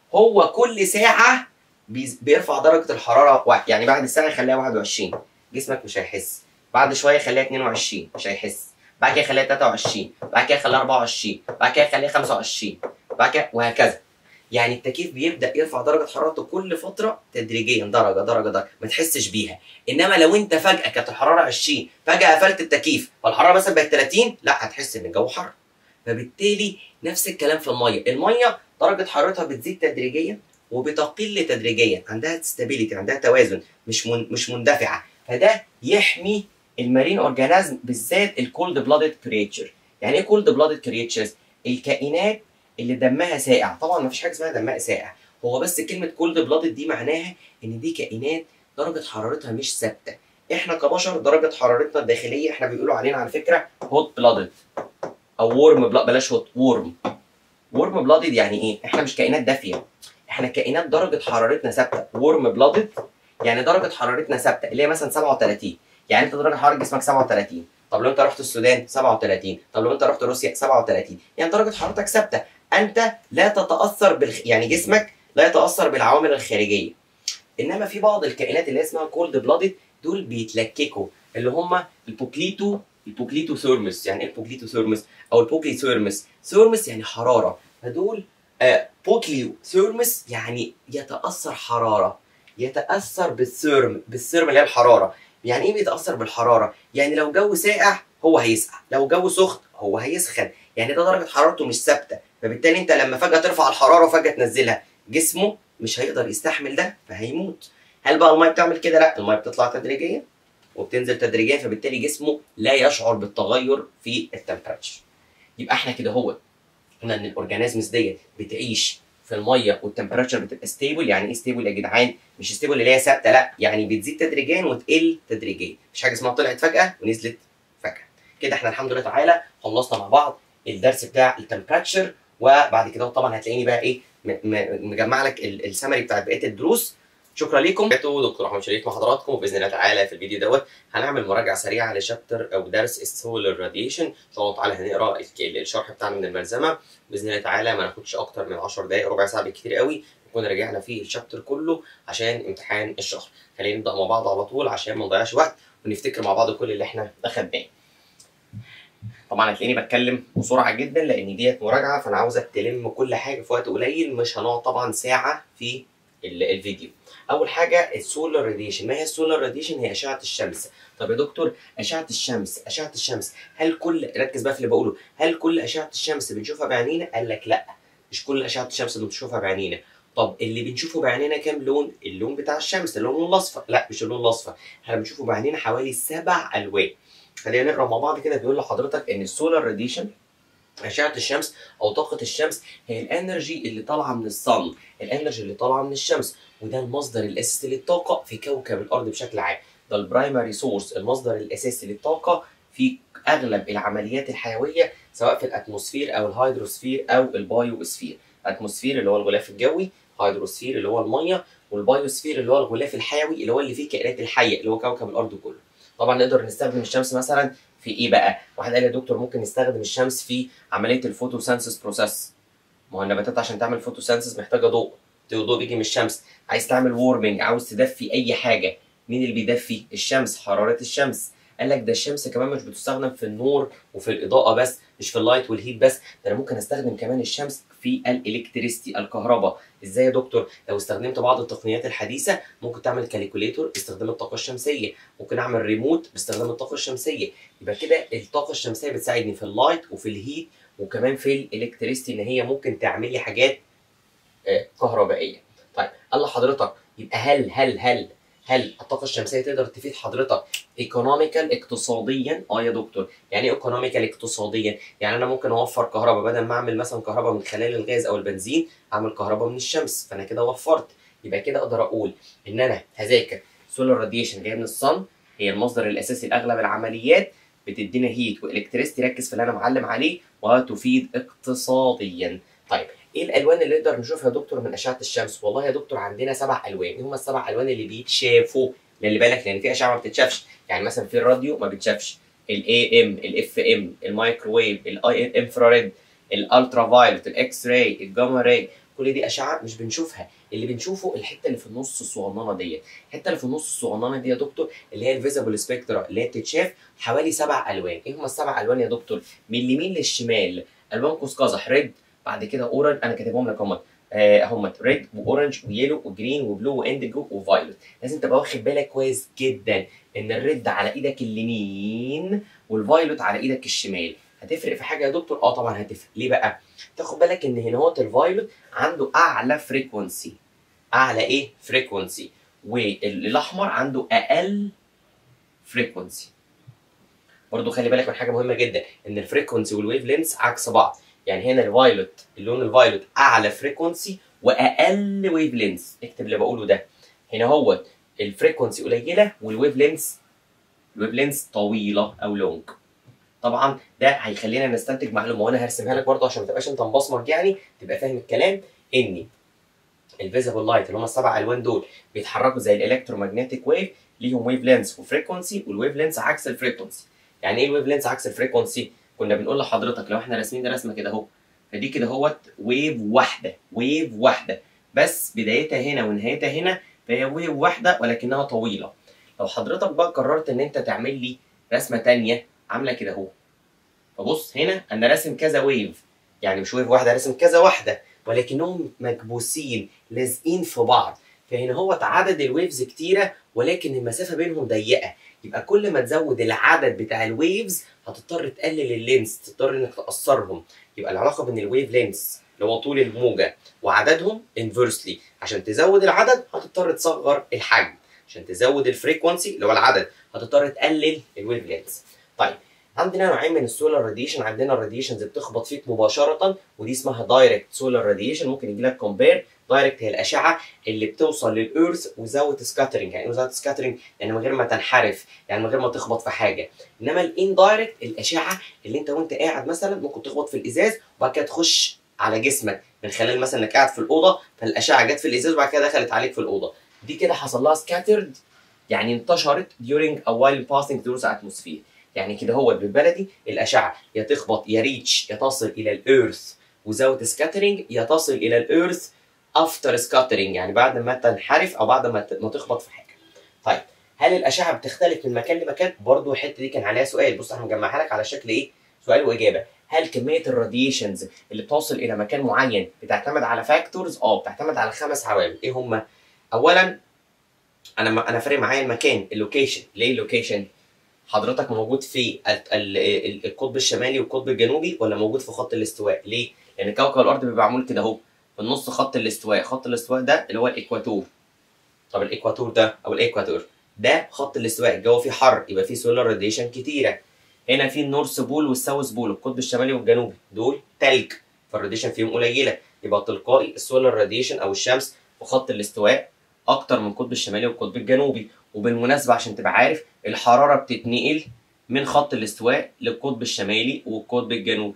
Speaker 1: هو كل ساعه بيز- بيرفع درجه الحراره واحد. يعني بعد الساعه يخليها 21 جسمك مش هيحس بعد شويه يخليها 22 مش هيحس بعد كده يخليها 23 بعد كده يخليها 24 بعد كده يخليها 25 بعد كده وهكذا يعني التكييف بيبدا يرفع درجه حرارته كل فتره تدريجيا درجه درجه درجه ما تحسش بيها انما لو انت فجاه كانت الحراره 20 فجاه قفلت التكييف فالحراره مثلا بقت 30 لا هتحس ان الجو حر فبالتالي نفس الكلام في الميه الميه درجه حرارتها بتزيد تدريجيا وبتقل تدريجيا عندها ستابيليتي عندها توازن مش من مش مندفعه فده يحمي المارين اورجانيزم بالذات الكولد بلادد كريتشر يعني ايه كولد بلادد كريتشرز الكائنات اللي دمها ساقع طبعا ما فيش حاجه اسمها دمها ساقع هو بس كلمه كولد بلادد دي معناها ان دي كائنات درجه حرارتها مش ثابته احنا كبشر درجه حرارتنا الداخليه احنا بيقولوا علينا على فكره هوت بلادد او وورم بلاش هوت وورم وورم بلادد يعني ايه احنا مش كائنات دافيه احنا كائنات درجه حرارتنا ثابته وورم بلادد يعني درجه حرارتنا ثابته اللي هي مثلا 37 يعني انت درجه حراره جسمك 37 طب لو انت رحت السودان 37 طب لو انت رحت روسيا 37 يعني درجه حرارتك ثابته انت لا تتاثر بالخ... يعني جسمك لا يتاثر بالعوامل الخارجيه انما في بعض الكائنات اللي اسمها كولد بلادد دول بيتلككوا اللي هم البوكليتو البوكليتو ثيرمس يعني ايه البوكليتو ثيرمس او البوكلي ثيرمس ثيرمس يعني حراره فدول آه بوكليو ثيرمس يعني يتاثر حراره يتاثر بالثيرم بالثيرم اللي هي الحراره يعني ايه بيتاثر بالحراره يعني لو جو ساقع هو هيسقع لو جو سخن هو هيسخن يعني ده درجه حرارته مش ثابته فبالتالي انت لما فجاه ترفع الحراره وفجاه تنزلها جسمه مش هيقدر يستحمل ده فهيموت هل بقى الميه بتعمل كده لا الميه بتطلع تدريجيا وبتنزل تدريجيا فبالتالي جسمه لا يشعر بالتغير في التمبراتشر يبقى احنا كده هو قلنا ان الاورجانيزمز ديت بتعيش في الميه والتمبراتشر بتبقى ستيبل يعني ايه ستيبل يا جدعان مش ستيبل اللي هي ثابته لا يعني بتزيد تدريجيا وتقل تدريجيا مش حاجه اسمها طلعت فجاه ونزلت فجاه كده احنا الحمد لله تعالى خلصنا مع بعض الدرس بتاع التمبراتشر وبعد كده طبعا هتلاقيني بقى ايه م- م- مجمع لك ال- السمري بتاع بقيه الدروس شكرا لكم دكتور احمد شريف مع حضراتكم وباذن الله تعالى في الفيديو دوت هنعمل مراجعه سريعه لشابتر او درس السولار راديشن ان شاء الله تعالى هنقرا الك- الشرح بتاعنا من الملزمه باذن الله تعالى ما ناخدش اكتر من 10 دقائق ربع ساعه بالكتير قوي نكون رجعنا فيه الشابتر كله عشان امتحان الشهر خلينا نبدا مع بعض على طول عشان ما نضيعش وقت ونفتكر مع بعض كل اللي احنا اخدناه طبعا هتلاقيني بتكلم بسرعه جدا لان ديت مراجعه فانا عاوزك تلم كل حاجه في وقت قليل مش هنقعد طبعا ساعه في ال- الفيديو اول حاجه السولار راديشن ما هي السولار راديشن هي اشعه الشمس طب يا دكتور اشعه الشمس اشعه الشمس هل كل ركز بقى في اللي بقوله هل كل اشعه الشمس بنشوفها بعينينا قال لك لا مش كل اشعه الشمس اللي بنشوفها بعينينا طب اللي بنشوفه بعينينا كام لون اللون بتاع الشمس اللون الاصفر لا مش اللون الاصفر احنا بنشوفه بعينينا حوالي سبع الوان خلينا نقرا مع بعض كده بيقول لحضرتك ان السولار راديشن أشعة الشمس أو طاقة الشمس هي الانرجي اللي طالعة من الصن، الانرجي اللي طالعة من الشمس، وده المصدر الأساسي للطاقة في كوكب الأرض بشكل عام، ده البرايمري سورس المصدر الأساسي للطاقة في أغلب العمليات الحيوية سواء في الاتموسفير او الهيدروسفير او البايوسفير اتموسفير اللي هو الغلاف الجوي هيدروسفير اللي هو الميه والبايوسفير اللي هو الغلاف الحيوي اللي هو اللي فيه الكائنات الحيه اللي هو كوكب الارض كله طبعا نقدر نستخدم الشمس مثلا في ايه بقى واحد قال لي يا دكتور ممكن نستخدم الشمس في عمليه الفوتوسينثيس بروسيس ما هو النباتات عشان تعمل فوتوسينثيس محتاجه ضوء الضوء بيجي من الشمس عايز تعمل وورمنج عاوز تدفي اي حاجه مين اللي بيدفي الشمس حراره الشمس قال لك ده الشمس كمان مش بتستخدم في النور وفي الاضاءه بس مش في اللايت والهيت بس ده انا ممكن استخدم كمان الشمس في الالكتريستي الكهرباء ازاي يا دكتور لو استخدمت بعض التقنيات الحديثه ممكن تعمل كاليكوليتور باستخدام الطاقه الشمسيه ممكن اعمل ريموت باستخدام الطاقه الشمسيه يبقى كده الطاقه الشمسيه بتساعدني في اللايت وفي الهيت وكمان في الالكتريستي ان هي ممكن تعمل لي حاجات آه، كهربائيه طيب قال لحضرتك يبقى هل هل هل هل الطاقه الشمسيه تقدر تفيد حضرتك ايكونوميكال اقتصاديا اه يا دكتور يعني ايه ايكونوميكال اقتصاديا يعني انا ممكن اوفر كهرباء بدل ما اعمل مثلا كهرباء من خلال الغاز او البنزين اعمل كهرباء من الشمس فانا كده وفرت يبقى كده اقدر اقول ان انا هذاكر سولار راديشن جاي من الصن هي المصدر الاساسي لاغلب العمليات بتدينا هيت والكتريستي ركز في اللي انا معلم عليه وتفيد اقتصاديا طيب ايه الالوان اللي نقدر نشوفها يا دكتور من اشعه الشمس والله يا دكتور عندنا سبع الوان ايه هم السبع الوان اللي بيتشافوا خلي بالك لان في اشعه ما بتتشافش يعني مثلا في الراديو ما بتشافش الاي ام الاف ام المايكروويف الاي انفراريد الالترا فايلوت الاكس راي الجاما راي كل دي اشعه مش بنشوفها اللي بنشوفه الحته اللي في النص الصغننه ديت الحته اللي في النص الصغننه دي يا دكتور اللي هي الفيزيبل سبيكترا اللي هي بتتشاف حوالي سبع الوان ايه هم السبع الوان يا دكتور من اليمين للشمال الوان قوس قزح ريد بعد كده اورنج انا كاتبهم لك هم هم ريد واورنج ويلو وجرين وبلو وانديجو وفايلوت لازم تبقى واخد بالك كويس جدا ان الريد على ايدك اليمين والفايلوت على ايدك الشمال هتفرق في حاجه يا دكتور اه طبعا هتفرق ليه بقى تاخد بالك ان هنا هو الفايلوت عنده اعلى فريكونسي اعلى ايه فريكونسي والاحمر عنده اقل فريكونسي برضو خلي بالك من حاجه مهمه جدا ان الفريكونسي والويف لينس عكس بعض يعني هنا الفايلوت اللون الفايلوت اعلى فريكونسي واقل ويف لينس اكتب اللي بقوله ده هنا هو الفريكونسي قليله والويف لينس الويف لينس طويله او لونج طبعا ده هيخلينا نستنتج معلومه وانا هرسمها لك برضه عشان ما تبقاش انت مبصمج يعني تبقى فاهم الكلام ان الفيزيبل لايت اللي هم السبع الوان دول بيتحركوا زي الالكترومagnetic ويف ليهم ويف لينس وفريكونسي والويف لينس عكس الفريكونسي يعني ايه الويف لينس عكس الفريكونسي كنا بنقول لحضرتك لو احنا راسمين رسمه كده اهو فدي كده اهوت ويف واحده ويف واحده بس بدايتها هنا ونهايتها هنا فهي ويف واحده ولكنها طويله لو حضرتك بقى قررت ان انت تعمل لي رسمه تانية عامله كده اهو فبص هنا انا راسم كذا ويف يعني مش ويف واحده راسم كذا واحده ولكنهم مكبوسين لازقين في بعض فهنا هو عدد الويفز كتيره ولكن المسافه بينهم ضيقه يبقى كل ما تزود العدد بتاع الويفز هتضطر تقلل اللينس تضطر انك تقصرهم يبقى العلاقه بين الويف لينس اللي هو طول الموجه وعددهم انفرسلي عشان تزود العدد هتضطر تصغر الحجم عشان تزود الفريكونسي اللي هو العدد هتضطر تقلل الويف لينس طيب عندنا نوعين من السولار راديشن عندنا الراديشنز بتخبط فيك مباشره ودي اسمها دايركت سولار راديشن ممكن يجي لك كومبير دايركت هي الاشعه اللي بتوصل للارث وزاوت سكاترنج يعني ايه وزاوت سكاترنج يعني من غير ما تنحرف يعني من غير ما تخبط في حاجه انما الاندايركت الاشعه اللي انت وانت قاعد مثلا ممكن تخبط في الازاز وبعد كده تخش على جسمك من خلال مثلا انك قاعد في الاوضه فالاشعه جت في الازاز وبعد كده دخلت عليك في الاوضه دي كده حصل لها سكاترد يعني انتشرت during a while passing through the atmosphere يعني كده هو بالبلدي الاشعه يا تخبط يا ريتش يا تصل الى الارث وزاوت سكاترنج يا تصل الى الارث افتر سكاترنج يعني بعد ما تنحرف او بعد ما ما تخبط في حاجه. طيب هل الاشعه بتختلف من مكان لمكان؟ برضه الحته دي كان عليها سؤال بص انا مجمعها لك على شكل ايه؟ سؤال واجابه. هل كميه الراديشنز اللي بتوصل الى مكان معين بتعتمد على فاكتورز؟ اه بتعتمد على خمس عوامل، ايه هم؟ اولا انا انا فارق معايا المكان اللوكيشن، ليه اللوكيشن؟ حضرتك موجود في القطب الشمالي والقطب الجنوبي ولا موجود في خط الاستواء؟ ليه؟ لان كوكب الارض بيبقى معمول كده اهو في النص خط الاستواء، خط الاستواء ده اللي هو الايكواتور. طب الايكواتور ده او الايكواتور ده خط الاستواء الجو فيه حر يبقى فيه سولار راديشن كتيره. هنا في النورث بول والساوث بول القطب الشمالي والجنوبي دول تلج فالراديشن فيهم قليله يبقى تلقائي السولار راديشن او الشمس في خط الاستواء اكتر من القطب الشمالي والقطب الجنوبي وبالمناسبه عشان تبقى عارف الحراره بتتنقل من خط الاستواء للقطب الشمالي والقطب الجنوبي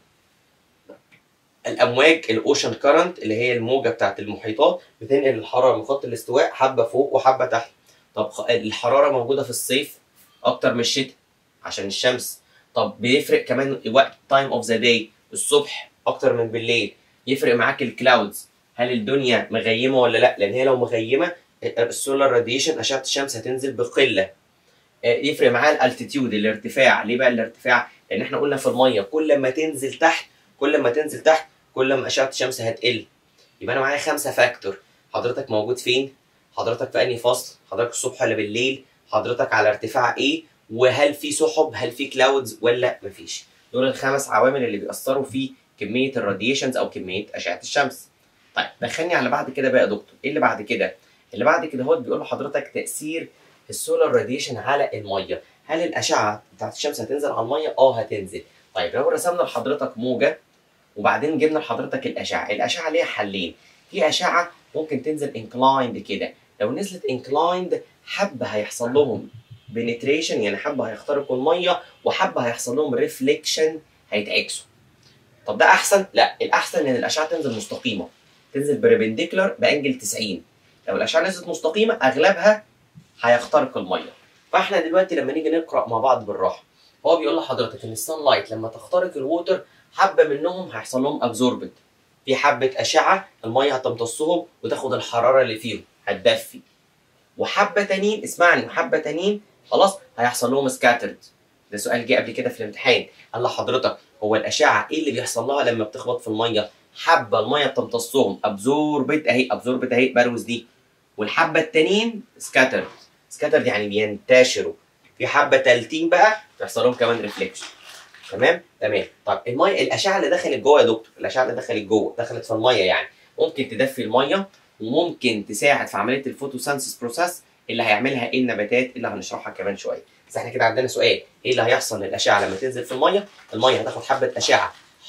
Speaker 1: الامواج الاوشن كارنت اللي هي الموجه بتاعت المحيطات بتنقل الحراره من خط الاستواء حبه فوق وحبه تحت طب خ- الحراره موجوده في الصيف اكتر من الشتاء عشان الشمس طب بيفرق كمان وقت تايم اوف ذا داي الصبح اكتر من بالليل يفرق معاك الكلاودز هل الدنيا مغيمه ولا لا لان هي لو مغيمه السولار راديشن اشعه الشمس هتنزل بقله آه، يفرق معاه الالتيتيود الارتفاع ليه بقى الارتفاع لان احنا قلنا في الميه كل ما تنزل تحت كل ما تنزل تحت كل ما اشعه الشمس هتقل يبقى انا معايا خمسه فاكتور حضرتك موجود فين حضرتك في انهي فصل حضرتك الصبح ولا بالليل حضرتك على ارتفاع ايه وهل في سحب هل في كلاودز ولا مفيش دول الخمس عوامل اللي بيأثروا في كميه الراديشنز او كميه اشعه الشمس طيب دخلني على بعد كده بقى يا دكتور ايه اللي بعد كده اللي بعد كده هو بيقول لحضرتك تاثير السولار راديشن على الميه هل الاشعه بتاعت الشمس هتنزل على الميه اه هتنزل طيب لو رسمنا لحضرتك موجه وبعدين جبنا لحضرتك الاشعه الاشعه ليها حلين في اشعه ممكن تنزل انكلايند كده لو نزلت انكلايند حبه هيحصل لهم بنتريشن يعني حبه هيخترقوا الميه وحبه هيحصل لهم ريفليكشن هيتعكسوا طب ده احسن لا الاحسن ان الاشعه تنزل مستقيمه تنزل بربنديكولار بانجل 90 لو الاشعه نزلت مستقيمه اغلبها هيخترق الميه فاحنا دلوقتي لما نيجي نقرا مع بعض بالراحه هو بيقول لحضرتك ان السان لايت لما تخترق الووتر حبه منهم هيحصل لهم ابزوربنت في حبه اشعه الميه هتمتصهم وتاخد الحراره اللي فيهم هتدفي وحبه تانيين اسمعني وحبه تانيين خلاص هيحصل لهم سكاترد ده سؤال جه قبل كده في الامتحان قال لحضرتك هو الاشعه ايه اللي بيحصل لها لما بتخبط في الميه حبه الميه بتمتصهم ابزوربت اهي ابزوربت اهي بروز دي والحبه التانيين سكاترد سكاترد يعني بينتشروا في حبه تالتين بقى بيحصل لهم كمان ريفليكشن تمام تمام طب الميه الاشعه اللي دخلت جوه يا دكتور الاشعه اللي دخلت جوه دخلت في الميه يعني ممكن تدفي الميه وممكن تساعد في عمليه الفوتوسينثيس بروسيس اللي هيعملها ايه النباتات اللي هنشرحها كمان شويه بس احنا كده عندنا سؤال ايه اللي هيحصل للاشعه لما تنزل في الميه الميه هتاخد حبه اشعه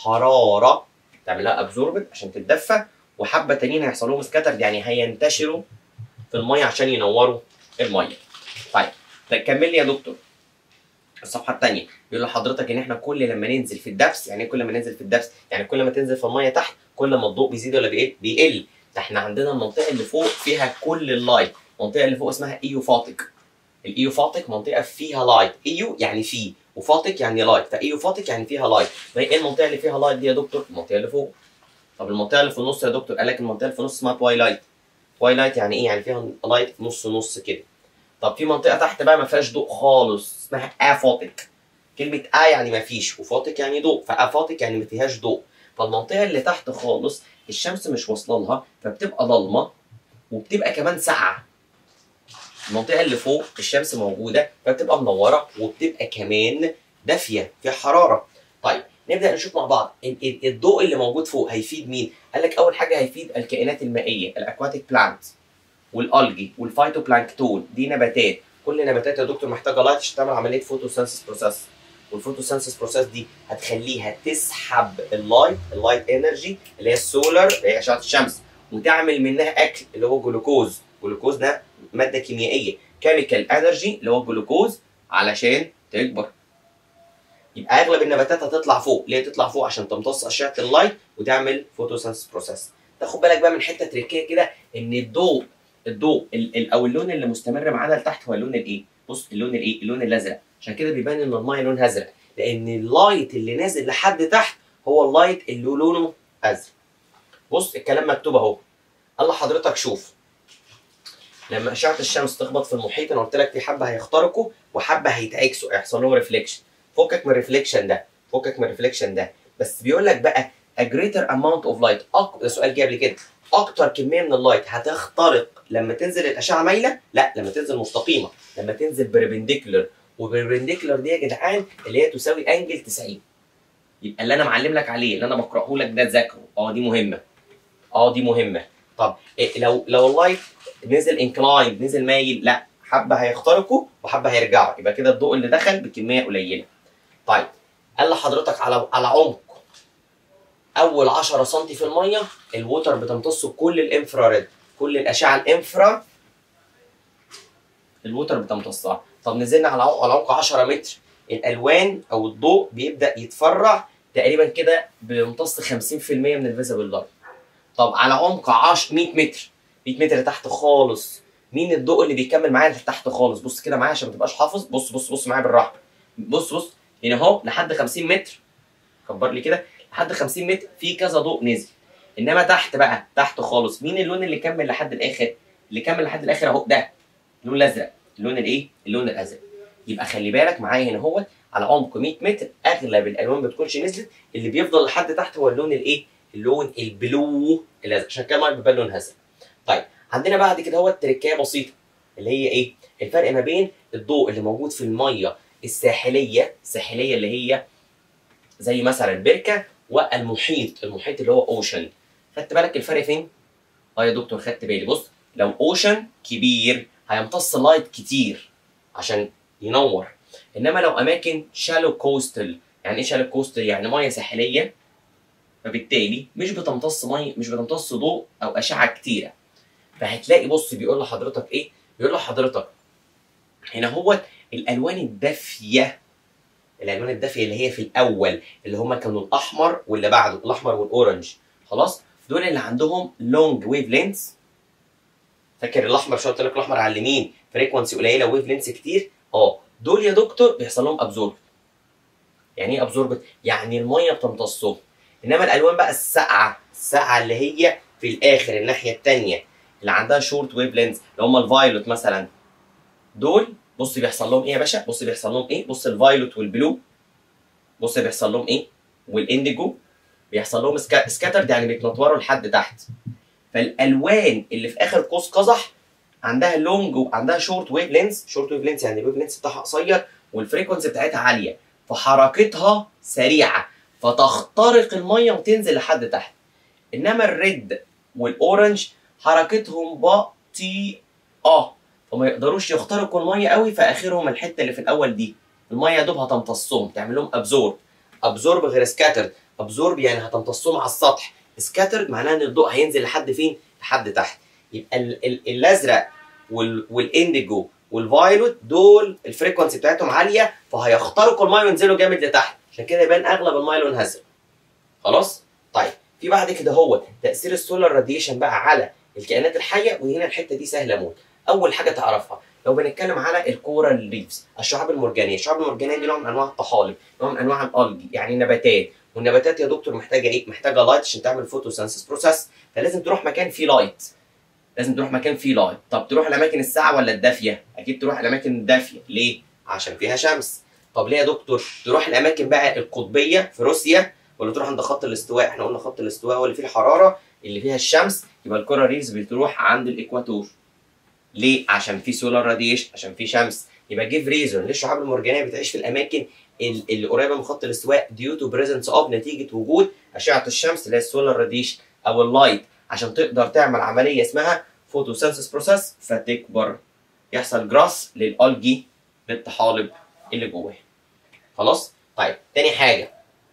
Speaker 1: حراره تعملها ابزوربت عشان تتدفى وحبه تانيين هيحصل لهم سكاترد يعني هينتشروا في الميه عشان ينوروا الميه طيب طيب كمل لي يا دكتور الصفحه الثانيه بيقول لحضرتك ان احنا كل لما ننزل في الدبس يعني إيه كل ما ننزل في الدبس يعني كل ما تنزل في الميه تحت كل ما الضوء بيزيد ولا بيقل بيقل ده احنا عندنا المنطقه اللي فوق فيها كل اللايت المنطقه اللي فوق اسمها ايوفاتيك الايوفاتيك منطقه فيها لايت ايو يعني فيه وفاتيك يعني لايت فايوفاتيك يعني فيها لايت ايه المنطقه اللي فيها لايت دي يا دكتور المنطقه اللي فوق طب المنطقه اللي في النص يا دكتور قال لك المنطقه اللي في النص اسمها توايلايت توايلايت يعني ايه يعني فيها لايت نص نص كده طب في منطقه تحت بقى ما فيهاش ضوء خالص اسمها افاتيك كلمه ا يعني ما فيش وفاتك يعني ضوء فافاتيك يعني ما فيهاش ضوء فالمنطقه اللي تحت خالص الشمس مش واصله لها فبتبقى ضلمه وبتبقى كمان ساقعه المنطقه اللي فوق الشمس موجوده فبتبقى منوره وبتبقى كمان دافيه فيها حراره طيب نبدا نشوف مع بعض ال- ال- الضوء اللي موجود فوق هيفيد مين قال لك اول حاجه هيفيد الكائنات المائيه الاكواتيك بلانت والالجي والفايتوبلانكتون دي نباتات كل نباتات يا دكتور محتاجه لايت عشان تعمل عمليه فوتوسينثيس بروسيس والفوتوسينثيس بروسيس دي هتخليها تسحب اللايت اللايت انرجي اللي هي السولار اللي هي اشعه الشمس وتعمل منها اكل اللي هو جلوكوز جلوكوز ده ماده كيميائيه كيميكال انرجي اللي هو الجلوكوز علشان تكبر يبقى اغلب النباتات هتطلع فوق ليه تطلع فوق عشان تمتص اشعه اللايت وتعمل فوتوسينثيس بروسيس تاخد بالك بقى من حته تريكيه كده ان الضوء الضوء ال- ال- او اللون اللي مستمر معانا لتحت هو اللون الايه بص اللون الايه اللون الازرق عشان كده بيبان ان الميه لونها ازرق لان اللايت اللي نازل لحد تحت هو اللايت اللي لونه ازرق بص الكلام مكتوب اهو الله حضرتك شوف لما اشعه الشمس تخبط في المحيط انا قلت لك في حبه هيخترقوا وحبه هيتعكسوا هيحصل لهم ريفليكشن فكك من الريفليكشن ده فكك من الريفليكشن ده بس بيقول لك بقى a greater amount of light أك... ده سؤال جه قبل كده اكتر كميه من اللايت هتخترق لما تنزل الاشعه مايله لا لما تنزل مستقيمه لما تنزل بربنديكولر وبربنديكولر دي يا جدعان اللي هي تساوي انجل 90 يبقى اللي انا معلم لك عليه اللي انا بقراه لك ده تذاكره اه دي مهمه اه دي مهمه طب إيه لو لو اللايت نزل انكلاين نزل مايل لا حبه هيخترقوا وحبه هيرجعوا يبقى كده الضوء اللي دخل بكميه قليله طيب قال لحضرتك على على عمق اول 10 سم في الميه الووتر بتمتص كل الانفراريد كل الاشعه الانفرا الووتر بتمتصها طب نزلنا على عمق على عمق 10 متر الالوان او الضوء بيبدا يتفرع تقريبا كده بيمتص 50% من الفيزبل لايت طب على عمق 10 100 متر 100 متر تحت خالص مين الضوء اللي بيكمل معايا تحت خالص بص كده معايا عشان ما تبقاش حافظ بص بص بص معايا بالراحه بص بص هنا اهو لحد 50 متر كبر لي كده لحد 50 متر في كذا ضوء نزل انما تحت بقى تحت خالص مين اللون اللي كمل لحد الاخر اللي كمل لحد الاخر اهو ده اللون الازرق اللون الايه اللون الازرق يبقى خلي بالك معايا هنا اهو على عمق 100 متر اغلب الالوان ما بتكونش نزلت اللي بيفضل لحد تحت هو اللون الايه اللون البلو الازرق عشان كده بيبقى لون ازرق طيب عندنا بعد كده هو التركية بسيطه اللي هي ايه الفرق ما بين الضوء اللي موجود في الميه الساحليه الساحليه اللي هي زي مثلا بركه والمحيط المحيط اللي هو اوشن خدت بالك الفرق فين اه يا دكتور خدت بالي بص لو اوشن كبير هيمتص لايت كتير عشان ينور انما لو اماكن شالو كوستل يعني ايه شالو كوستل يعني ميه ساحليه فبالتالي مش بتمتص ميه مش بتمتص ضوء او اشعه كتيره فهتلاقي بص بيقول لحضرتك ايه بيقول لحضرتك هنا هو الالوان الدافيه الالوان الدافيه اللي هي في الاول اللي هم كانوا الاحمر واللي بعده الاحمر والاورنج خلاص دول اللي عندهم لونج ويف لينز فاكر الاحمر شو قلت لك الاحمر على اليمين فريكونسي قليله ويف لينز كتير اه دول يا دكتور بيحصل لهم ابزورب يعني ايه ابزورب يعني الميه بتمتصهم انما الالوان بقى الساقعه الساقعه اللي هي في الاخر الناحيه الثانيه اللي عندها شورت ويف لينز اللي هم الفايلوت مثلا دول بص بيحصل لهم ايه يا باشا بص بيحصل لهم ايه بص الفايلوت والبلو بص بيحصل لهم ايه والانديجو بيحصل لهم سكا... سكاترد يعني بيتنطوروا لحد تحت فالالوان اللي في اخر قوس قزح عندها لونج وعندها شورت ويف لينز شورت ويف لينز يعني الويف لينز بتاعها قصير والفريكونسي بتاعتها عاليه فحركتها سريعه فتخترق الميه وتنزل لحد تحت انما الريد والاورنج حركتهم بطيئه فما يقدروش يخترقوا الميه قوي فاخرهم الحته اللي في الاول دي الميه يا دوب هتمتصهم تعمل لهم ابزورب ابزورب غير سكاترد ابزورب يعني هتمتصهم على السطح سكاترد معناه ان الضوء هينزل لحد فين لحد تحت يبقى ال ال الازرق وال والانديجو والفايلوت دول الفريكونسي بتاعتهم عاليه فهيخترقوا الميه وينزلوا جامد لتحت عشان كده يبان اغلب الميه لونها ازرق خلاص طيب في بعد كده هو تاثير السولار راديشن بقى على الكائنات الحيه وهنا الحته دي سهله موت اول حاجه تعرفها لو بنتكلم على الكورال ريفز الشعاب المرجانيه الشعاب المرجانيه دي نوع من انواع الطحالب نوع من انواع الالجي يعني نباتات والنباتات يا دكتور محتاجه ايه محتاجه لايت عشان تعمل فوتوسينثيس بروسيس فلازم تروح مكان فيه لايت لازم تروح مكان فيه لايت طب تروح الاماكن الساقعه ولا الدافيه اكيد تروح الاماكن الدافيه ليه عشان فيها شمس طب ليه يا دكتور تروح الاماكن بقى القطبيه في روسيا ولا تروح عند خط الاستواء احنا قلنا خط الاستواء هو اللي فيه الحراره اللي فيها الشمس يبقى الكورال ريفز بتروح عند الاكواتور ليه عشان في سولار راديشن عشان في شمس يبقى جيف ريزون ليه الشعاب المرجانيه بتعيش في الاماكن اللي قريبه من خط الاستواء ديو تو بريزنس اوف نتيجه وجود اشعه الشمس اللي هي السولار راديشن او اللايت عشان تقدر تعمل عمليه اسمها فوتوسينثيس بروسيس فتكبر يحصل جراس للالجي للطحالب اللي جواها خلاص طيب تاني حاجه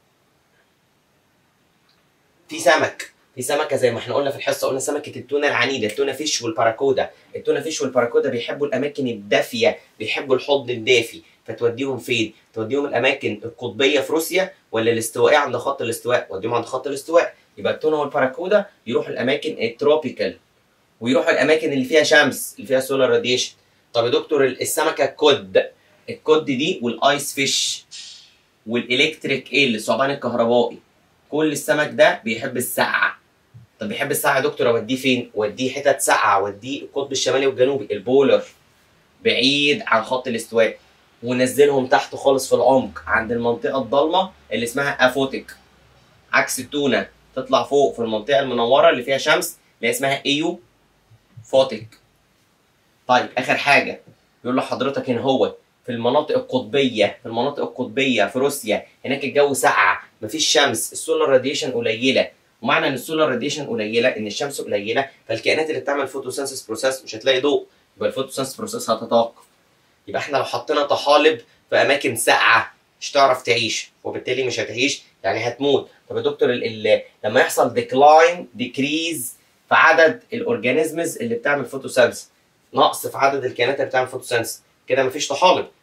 Speaker 1: في سمك في سمكه زي ما احنا قلنا في الحصه قلنا سمكه التونه العنيده التونه فيش والباراكودا التونه فيش والباراكودا بيحبوا الاماكن الدافيه بيحبوا الحضن الدافي فتوديهم فين توديهم الاماكن القطبيه في روسيا ولا الاستوائيه عند خط الاستواء توديهم عند خط الاستواء يبقى التونه والباراكودا يروحوا الاماكن التروبيكال ويروحوا الاماكن اللي فيها شمس اللي فيها سولار راديشن طب يا دكتور السمكه الكود الكود دي والايس فيش والالكتريك ايه الثعبان الكهربائي كل السمك ده بيحب السقعه طب بيحب السقعه يا دكتور اوديه فين؟ اوديه حتت ساقعه اوديه القطب الشمالي والجنوبي البولر بعيد عن خط الاستواء ونزلهم تحت خالص في العمق عند المنطقه الضلمه اللي اسمها افوتيك عكس التونه تطلع فوق في المنطقه المنوره اللي فيها شمس اللي اسمها ايو فوتيك طيب اخر حاجه يقول لحضرتك هنا هو في المناطق القطبيه في المناطق القطبيه في روسيا هناك الجو ساقعه مفيش شمس السولار راديشن قليله ومعنى ان السولار راديشن قليله ان الشمس قليله فالكائنات اللي بتعمل فوتوسينثيس بروسيس مش هتلاقي ضوء يبقى الفوتوسينثيس بروسيس هتتوقف يبقى احنا لو حطينا طحالب في اماكن ساقعه مش تعرف تعيش وبالتالي مش هتعيش يعني هتموت طب يا دكتور ال ال لما يحصل ديكلاين ديكريز في عدد الاورجانيزمز اللي بتعمل فوتوسينثيس نقص في عدد الكائنات اللي بتعمل فوتوسينثيس كده مفيش طحالب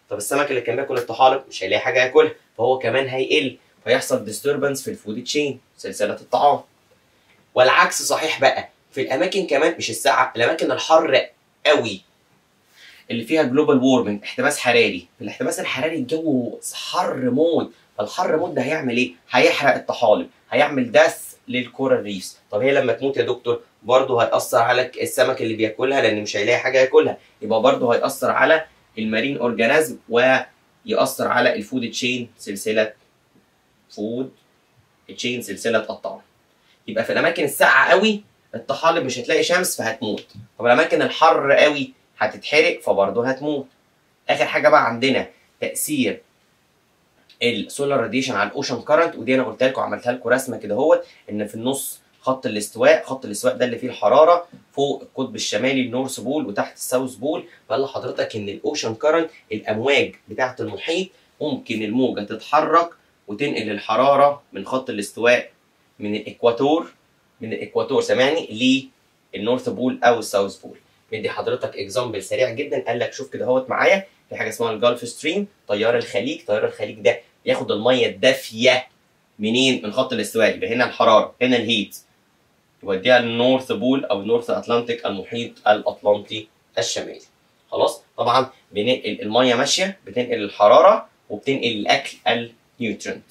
Speaker 1: طب السمك اللي كان بياكل الطحالب مش هيلاقي حاجه ياكلها فهو كمان هيقل فيحصل ديستربنس في الفود تشين سلسله الطعام والعكس صحيح بقى في الاماكن كمان مش الساعه الاماكن الحر قوي اللي فيها جلوبال وورمنج احتباس حراري في الاحتباس الحراري الجو حر موت فالحر موت ده هيعمل ايه هيحرق الطحالب هيعمل دث للكورال ريفز طب هي لما تموت يا دكتور برضه هيأثر على السمك اللي بياكلها لان مش هيلاقي حاجه ياكلها يبقى برضه هيأثر على المارين اورجانيزم ويأثر على الفود تشين سلسله فود تشين سلسله الطعام يبقى في الاماكن الساقعه قوي الطحالب مش هتلاقي شمس فهتموت طب الاماكن الحر قوي هتتحرق فبرضه هتموت اخر حاجه بقى عندنا تاثير السولار راديشن على الاوشن كارنت ودي انا قلت لكم عملتها لكم رسمه كده اهوت ان في النص خط الاستواء خط الاستواء ده اللي فيه الحراره فوق القطب الشمالي النورث بول وتحت الساوث بول فقال لحضرتك ان الاوشن كارنت الامواج بتاعه المحيط ممكن الموجه تتحرك وتنقل الحراره من خط الاستواء من الاكواتور من الاكواتور سامعني للنورث بول او الساوث بول مدي حضرتك اكزامبل سريع جدا قال لك شوف كده اهوت معايا في حاجه اسمها الجلف ستريم تيار الخليج تيار الخليج ده ياخد الميه الدافيه منين من خط الاستواء يبقى هنا الحراره هنا الهيت يوديها للنورث بول او النورث اتلانتيك المحيط الاطلنطي الشمالي خلاص طبعا بننقل الميه ماشيه بتنقل الحراره وبتنقل الاكل النيوترينت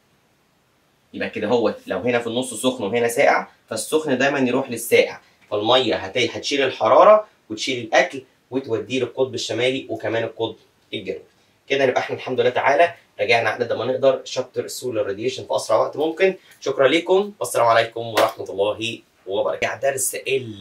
Speaker 1: يبقى كده هو لو هنا في النص سخن وهنا ساقع فالسخن دايما يروح للساقع فالميه هتشيل الحراره وتشيل الاكل وتوديه للقطب الشمالي وكمان القطب الجنوبي كده نبقى احنا الحمد لله تعالى رجعنا قد ما نقدر شابتر السولار راديشن في اسرع وقت ممكن شكرا لكم والسلام عليكم ورحمه الله وبركاته درس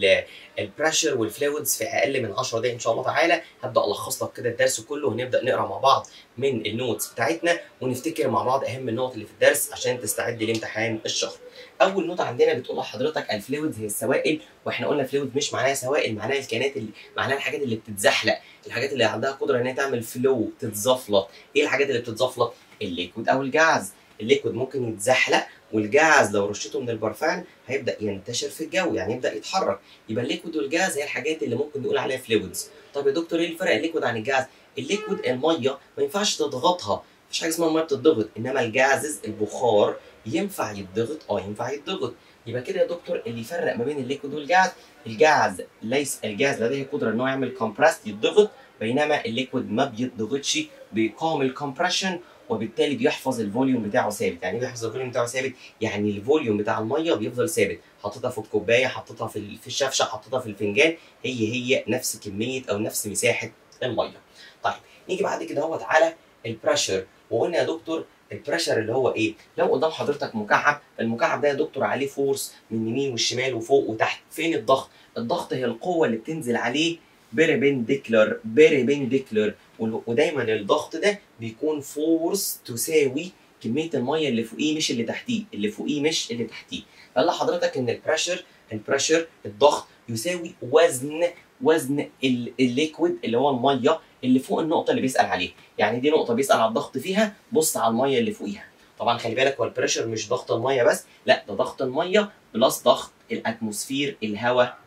Speaker 1: البريشر والفلويدز في اقل من 10 دقايق ان شاء الله تعالى هبدا الخص لك كده الدرس كله ونبدا نقرا مع بعض من النوتس بتاعتنا ونفتكر مع بعض اهم النقط اللي في الدرس عشان تستعد لامتحان الشهر اول نقطه عندنا بتقول لحضرتك الفلويدز هي السوائل واحنا قلنا فلويد مش معناها سوائل معناها الكائنات اللي معناها الحاجات اللي بتتزحلق الحاجات اللي عندها قدره ان هي تعمل فلو تتزفلط ايه الحاجات اللي بتتزفلط الليكويد او الجاز الليكويد ممكن يتزحلق والجاز لو رشته من البرفان هيبدا ينتشر في الجو يعني يبدا يتحرك يبقى الليكويد والجاز هي الحاجات اللي ممكن نقول عليها فلويدز طب يا دكتور ايه الفرق الليكويد عن الجاز الليكويد الميه ما ينفعش تضغطها مفيش حاجه اسمها الميه بتضغط انما الجازز البخار ينفع يتضغط اه ينفع يتضغط يبقى كده يا دكتور اللي يفرق ما بين الليكويد والجاز الجاز ليس الجاز لديه قدره ان هو يعمل كومبرست يتضغط بينما الليكويد ما بيتضغطش بيقاوم الكومبريشن وبالتالي بيحفظ الفوليوم بتاعه ثابت يعني ايه بيحفظ الفوليوم بتاعه ثابت يعني الفوليوم بتاع الميه بيفضل ثابت حطيتها في الكوبايه حطيتها في في الشفشه حطيتها في الفنجان هي هي نفس كميه او نفس مساحه الميه طيب نيجي بعد كده اهوت على البريشر وقلنا يا دكتور البريشر اللي هو ايه؟ لو قدام حضرتك مكعب المكعب ده يا دكتور عليه فورس من يمين والشمال وفوق وتحت فين الضغط؟ الضغط هي القوه اللي بتنزل عليه بيربنديكلر بيربنديكلر ودايما الضغط ده بيكون فورس تساوي كميه الميه اللي فوقيه مش اللي تحتيه اللي فوقيه مش اللي تحتيه قال لحضرتك ان البريشر البريشر الضغط يساوي وزن وزن الليكويد اللي هو الميه اللي فوق النقطه اللي بيسال عليها يعني دي نقطه بيسال على الضغط فيها بص على الميه اللي فوقيها طبعا خلي بالك هو البريشر مش ضغط الميه بس لا ده ضغط الميه بلس ضغط الاتموسفير الهواء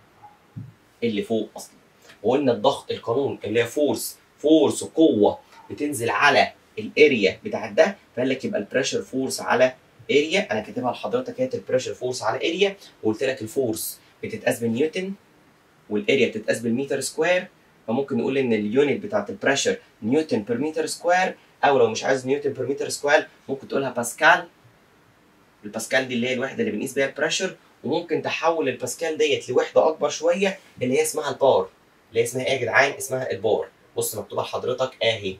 Speaker 1: اللي فوق اصلا وقلنا الضغط القانون اللي هي فورس فورس قوه بتنزل على الاريا بتاعت ده فقال لك يبقى البريشر فورس على اريا انا كاتبها لحضرتك هي البريشر فورس على اريا وقلت لك الفورس بتتقاس بالنيوتن والاريا بتتقاس بالمتر سكوير فممكن نقول ان اليونت بتاعت البريشر نيوتن بير متر سكوير او لو مش عايز نيوتن بير متر سكوير ممكن تقولها باسكال الباسكال دي اللي هي الوحده اللي بنقيس بيها البريشر وممكن تحول الباسكال ديت لوحده اكبر شويه اللي هي اسمها البار اللي هي اسمها ايه يا جدعان اسمها البار بص مكتوبه لحضرتك اهي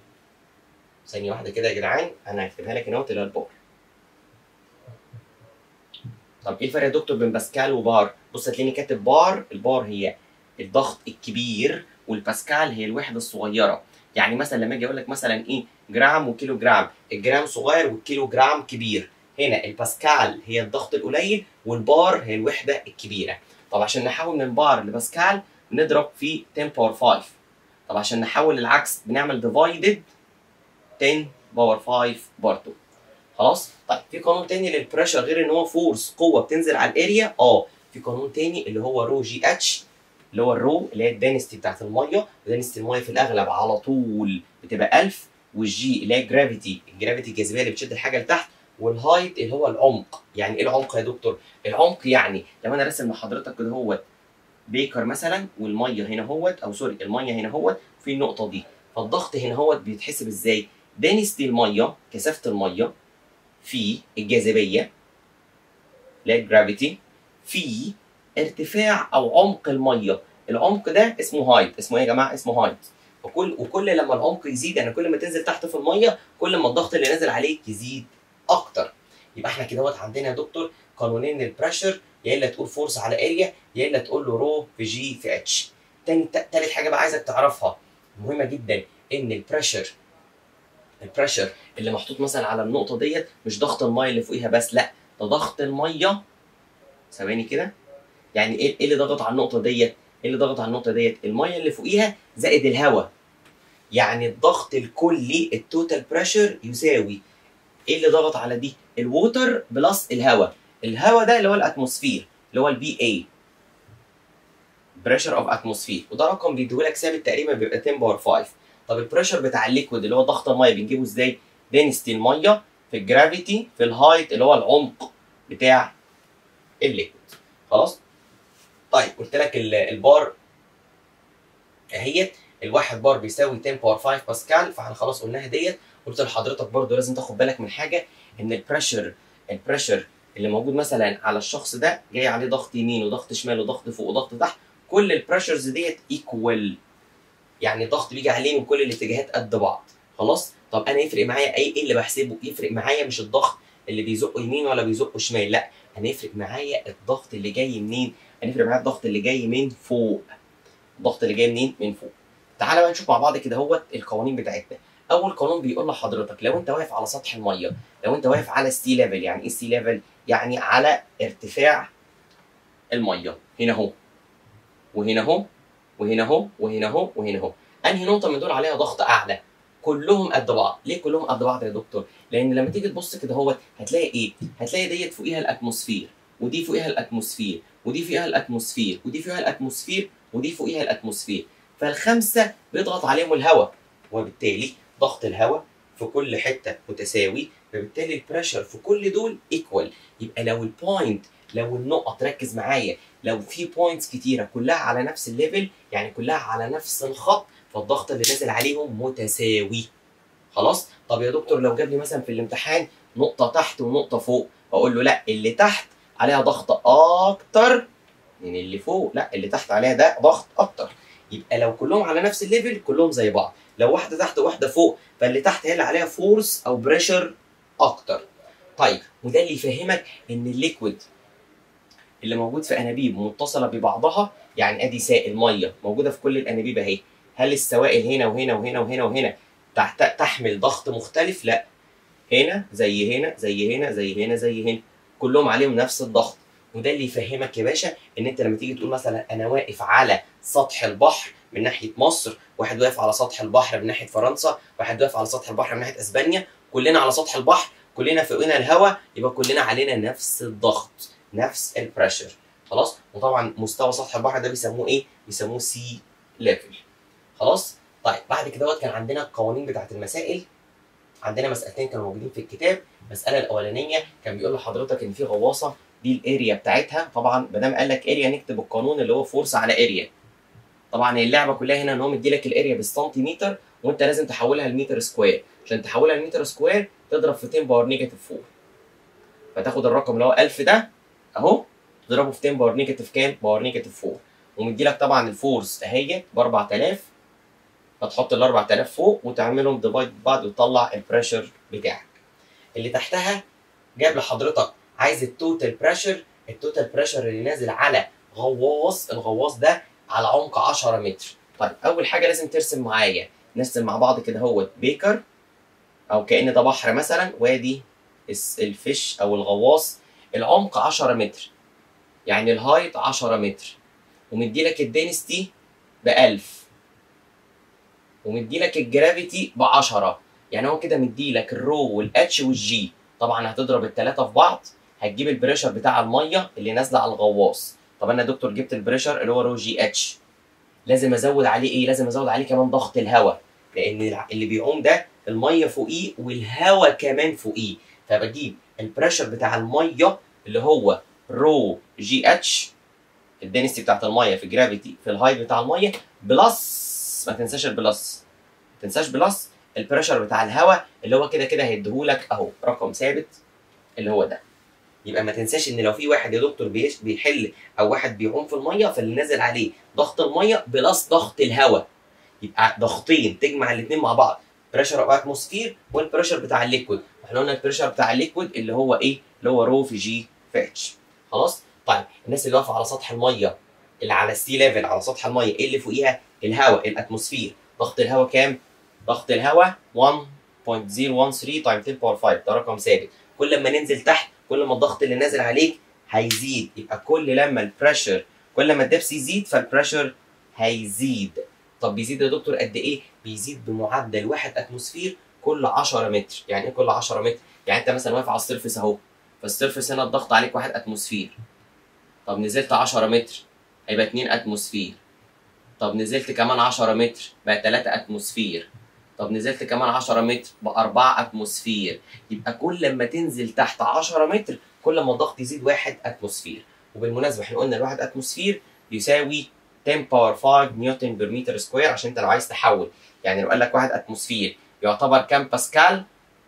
Speaker 1: ثانيه واحده كده يا جدعان انا هكتبها لك هنا اللي هي البار طب ايه الفرق يا دكتور بين باسكال وبار بص هتلاقيني كاتب بار البار هي الضغط الكبير والباسكال هي الوحده الصغيره يعني مثلا لما اجي اقول لك مثلا ايه جرام وكيلو جرام الجرام صغير والكيلو جرام كبير هنا الباسكال هي الضغط القليل والبار هي الوحده الكبيره طب عشان نحول من بار لباسكال نضرب في 10 باور 5 طب عشان نحول العكس بنعمل ديفايدد 10 باور 5 بار 2 خلاص طيب في قانون تاني للبريشر غير ان هو فورس قوه بتنزل على الاريا اه في قانون تاني اللي هو رو جي اتش اللي هو الرو اللي هي الدنستي بتاعت الميه ودنستي الميه في الاغلب على طول بتبقى 1000 والجي اللي هي جرافيتي الجرافيتي الجاذبيه اللي بتشد الحاجه لتحت والهايت اللي هو العمق يعني ايه العمق يا دكتور العمق يعني لو انا راسم لحضرتك كده هوت بيكر مثلا والميه هنا هوت او سوري الميه هنا هوت في النقطه دي فالضغط هنا هوت بيتحسب ازاي دينستي الميه كثافه الميه في الجاذبيه اللي هي الجرافيتي في ارتفاع او عمق الميه العمق ده اسمه هايت اسمه ايه يا جماعه اسمه هايت وكل وكل لما العمق يزيد يعني كل ما تنزل تحت في الميه كل ما الضغط اللي نازل عليك يزيد اكتر يبقى احنا كده عندنا يا دكتور قانونين للبريشر يا الا تقول فورس على اريا يا الا تقول له رو في جي في اتش تاني تالت حاجه بقى عايزك تعرفها مهمه جدا ان البريشر البريشر اللي محطوط مثلا على النقطه ديت مش ضغط الميه اللي فوقيها بس لا ده ضغط الميه ثواني كده يعني ايه إيه اللي ضغط على النقطه ديت ايه اللي ضغط على النقطه ديت الميه اللي فوقيها زائد الهواء يعني الضغط الكلي التوتال بريشر يساوي ايه اللي ضغط على دي الووتر بلس الهواء الهواء ده اللي هو الاتموسفير اللي هو البي اي بريشر اوف اتموسفير وده رقم بيديهولك ثابت تقريبا بيبقى 10 باور 5 طب البريشر بتاع الليكويد اللي هو ضغط الميه بنجيبه ازاي دينستي الميه في الجرافيتي في الهايت اللي هو العمق بتاع الليكويد خلاص طيب قلت لك ال- البار اهيت الواحد بار بيساوي 10 باور 5 باسكال فاحنا خلاص قلناها ديت قلت لحضرتك برضو لازم تاخد بالك من حاجه ان البريشر البريشر اللي موجود مثلا على الشخص ده جاي عليه ضغط يمين وضغط شمال وضغط فوق وضغط تحت كل البريشرز ديت ايكوال يعني الضغط بيجي عليه من كل الاتجاهات قد بعض خلاص طب انا يفرق معايا اي ايه اللي بحسبه يفرق معايا مش الضغط اللي بيزقه يمين ولا بيزقه شمال لا انا يفرق معايا الضغط اللي جاي منين انا يفرق معايا الضغط اللي جاي من فوق الضغط اللي جاي منين من فوق تعالى بقى نشوف مع بعض كده هو القوانين بتاعتنا اول قانون بيقول لحضرتك لو انت واقف على سطح الميه لو انت واقف على السي ليفل يعني ايه السي ليفل يعني على ارتفاع الميه هنا اهو وهنا اهو وهنا اهو وهنا اهو وهنا اهو انهي نقطه من دول عليها ضغط اعلى كلهم قد بعض ليه كلهم قد بعض يا دكتور لان لما تيجي تبص كده هو هتلاقي ايه هتلاقي ديت فوقيها الاتموسفير ودي فوقيها الاتموسفير ودي فوقيها الاتموسفير ودي فوقيها الاتموسفير ودي فوقيها الاتموسفير فالخمسه بيضغط عليهم الهواء وبالتالي ضغط الهواء في كل حته متساوي فبالتالي البريشر في كل دول ايكوال يبقى لو البوينت لو النقط ركز معايا لو في بوينتس كتيره كلها على نفس الليفل يعني كلها على نفس الخط فالضغط اللي نازل عليهم متساوي خلاص طب يا دكتور لو جاب لي مثلا في الامتحان نقطه تحت ونقطه فوق اقول له لا اللي تحت عليها ضغط اكتر من اللي فوق لا اللي تحت عليها ده ضغط اكتر يبقى لو كلهم على نفس الليفل كلهم زي بعض لو واحده تحت وواحده فوق فاللي تحت هي اللي عليها فورس او بريشر اكتر طيب وده اللي يفهمك ان الليكويد اللي موجود في انابيب متصله ببعضها يعني ادي سائل ميه موجوده في كل الانابيب اهي هل السوائل هنا وهنا وهنا وهنا وهنا تحت تحمل ضغط مختلف لا هنا زي هنا زي هنا زي هنا زي هنا كلهم عليهم نفس الضغط وده اللي يفهمك يا باشا ان انت لما تيجي تقول مثلا انا واقف على سطح البحر من ناحيه مصر واحد واقف على سطح البحر من ناحيه فرنسا واحد واقف على سطح البحر من ناحيه اسبانيا كلنا على سطح البحر كلنا فوقنا الهواء يبقى كلنا علينا نفس الضغط نفس البريشر خلاص وطبعا مستوى سطح البحر ده بيسموه ايه بيسموه سي ليفل خلاص طيب بعد كده كان عندنا القوانين بتاعه المسائل عندنا مسألتين كانوا موجودين في الكتاب المسألة الأولانية كان بيقول لحضرتك إن في غواصة دي الاريا بتاعتها طبعا ما دام قال لك اريا نكتب القانون اللي هو فورس على اريا طبعا اللعبه كلها هنا ان هو مدي لك الاريا بالسنتيمتر وانت لازم تحولها لمتر سكوير عشان تحولها لمتر سكوير تضرب في 10 باور نيجاتيف 4 فتاخد الرقم اللي هو 1000 ده اهو تضربه في 10 باور نيجاتيف كام؟ باور نيجاتيف 4 ومدي لك طبعا الفورس اهي ب 4000 فتحط ال 4000 فوق وتعملهم ديفايد بعض وتطلع البريشر بتاعك اللي تحتها جاب لحضرتك عايز التوتال بريشر التوتال بريشر اللي نازل على غواص الغواص ده على عمق 10 متر طيب اول حاجه لازم ترسم معايا نرسم مع بعض كده هو بيكر او كان ده بحر مثلا وادي الس- الفيش او الغواص العمق 10 متر يعني الهايت 10 متر ومدي لك الدينستي ب 1000 ومدي لك الجرافيتي ب 10 يعني هو كده مدي لك الرو والاتش والجي طبعا هتضرب الثلاثه في بعض هتجيب البريشر بتاع الميه اللي نازله على الغواص طب انا يا دكتور جبت البريشر اللي هو رو جي اتش لازم ازود عليه ايه لازم ازود عليه كمان ضغط الهواء لان الع- اللي بيعوم ده الميه فوقيه والهواء كمان فوقيه فبجيب البريشر بتاع الميه اللي هو رو جي اتش الدنسيتي بتاعت الميه في جرافيتي في الهايت بتاع الميه بلس ما تنساش البلس ما تنساش بلس البريشر بتاع الهواء اللي هو كده كده هيديهولك اهو رقم ثابت اللي هو ده يبقى ما تنساش ان لو في واحد يا دكتور بيش بيحل او واحد بيعوم في الميه فاللي نازل عليه ضغط الميه بلس ضغط الهواء يبقى ضغطين تجمع الاثنين مع بعض بريشر اوف اتموسفير والبريشر بتاع الليكويد احنا قلنا البريشر بتاع الليكويد اللي هو ايه اللي هو رو في جي في اتش خلاص طيب الناس اللي واقفه على سطح الميه اللي على السي ليفل على سطح الميه ايه اللي فوقيها الهواء الاتموسفير ضغط الهواء كام ضغط الهواء 1.013 تايم 10 باور 5 ده رقم ثابت كل ما ننزل تحت كل ما الضغط اللي نازل عليك هيزيد يبقى كل لما البريشر كل ما الدبس يزيد فالبريشر هيزيد طب بيزيد يا دكتور قد ايه بيزيد بمعدل 1 اتموسفير كل 10 متر يعني ايه كل 10 متر يعني انت مثلا واقف على السيرفس اهو فالسيرفس هنا الضغط عليك 1 اتموسفير طب نزلت 10 متر هيبقى 2 اتموسفير طب نزلت كمان 10 متر بقى 3 اتموسفير طب نزلت كمان 10 متر بقى 4 اتموسفير يبقى كل ما تنزل تحت 10 متر كل ما الضغط يزيد 1 اتموسفير وبالمناسبه احنا قلنا الواحد اتموسفير يساوي 10 باور 5 نيوتن بير متر سكوير عشان انت لو عايز تحول يعني لو قال لك 1 اتموسفير يعتبر كام باسكال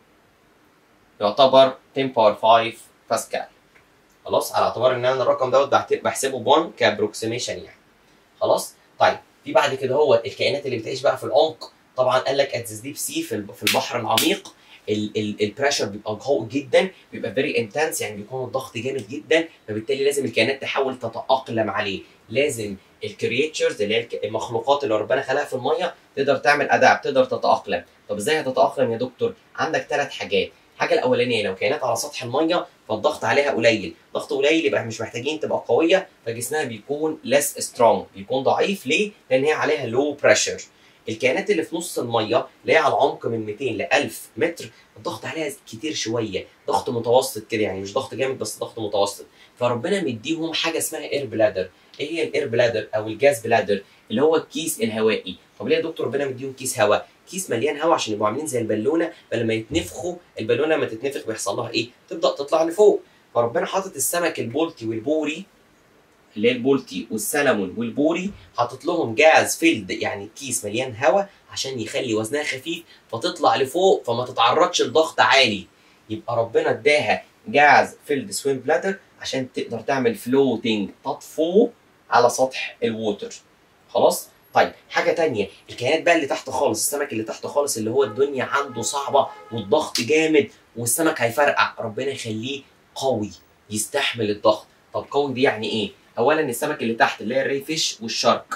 Speaker 1: يعتبر 10 باور 5 باسكال خلاص على اعتبار ان انا الرقم دوت بحت- بحسبه ب 1 كابروكسيميشن يعني خلاص طيب في بعد كده هو الكائنات اللي بتعيش بقى في العمق طبعا قال لك ات ديب سي في الب- في البحر العميق البريشر بيبقى قوي جدا بيبقى فيري انتنس يعني بيكون الضغط جامد جدا فبالتالي لازم الكائنات تحاول تتاقلم عليه لازم الكريتشرز اللي هي الك- المخلوقات اللي ربنا خلقها في الميه تقدر تعمل اداء تقدر تتاقلم طب ازاي هتتاقلم يا دكتور عندك ثلاث حاجات الحاجه الاولانيه لو كائنات على سطح الميه فالضغط عليها قليل ضغط قليل يبقى مش محتاجين تبقى قويه فجسمها بيكون less سترونج بيكون ضعيف ليه لان هي عليها لو بريشر الكائنات اللي في نص الميه اللي هي على عمق من 200 ل 1000 متر الضغط عليها كتير شويه ضغط متوسط كده يعني مش ضغط جامد بس ضغط متوسط فربنا مديهم حاجه اسمها اير بلادر ايه هي الاير بلادر او الجاز بلادر اللي هو الكيس الهوائي طب ليه يا دكتور ربنا مديهم كيس هواء كيس مليان هواء عشان يبقوا عاملين زي البالونه فلما يتنفخوا البالونه لما تتنفخ بيحصل لها ايه تبدا تطلع لفوق فربنا حاطط السمك البولتي والبوري اللي هي البولتي والسلمون والبوري حاطط لهم جاز فيلد يعني كيس مليان هواء عشان يخلي وزنها خفيف فتطلع لفوق فما تتعرضش لضغط عالي يبقى ربنا اداها جاز فيلد سويم بلادر عشان تقدر تعمل فلوتنج تطفو على سطح الووتر خلاص طيب حاجة تانية الكائنات بقى اللي تحت خالص السمك اللي تحت خالص اللي هو الدنيا عنده صعبة والضغط جامد والسمك هيفرقع ربنا يخليه قوي يستحمل الضغط طب قوي دي يعني ايه اولا السمك اللي تحت اللي هي الري فيش والشارك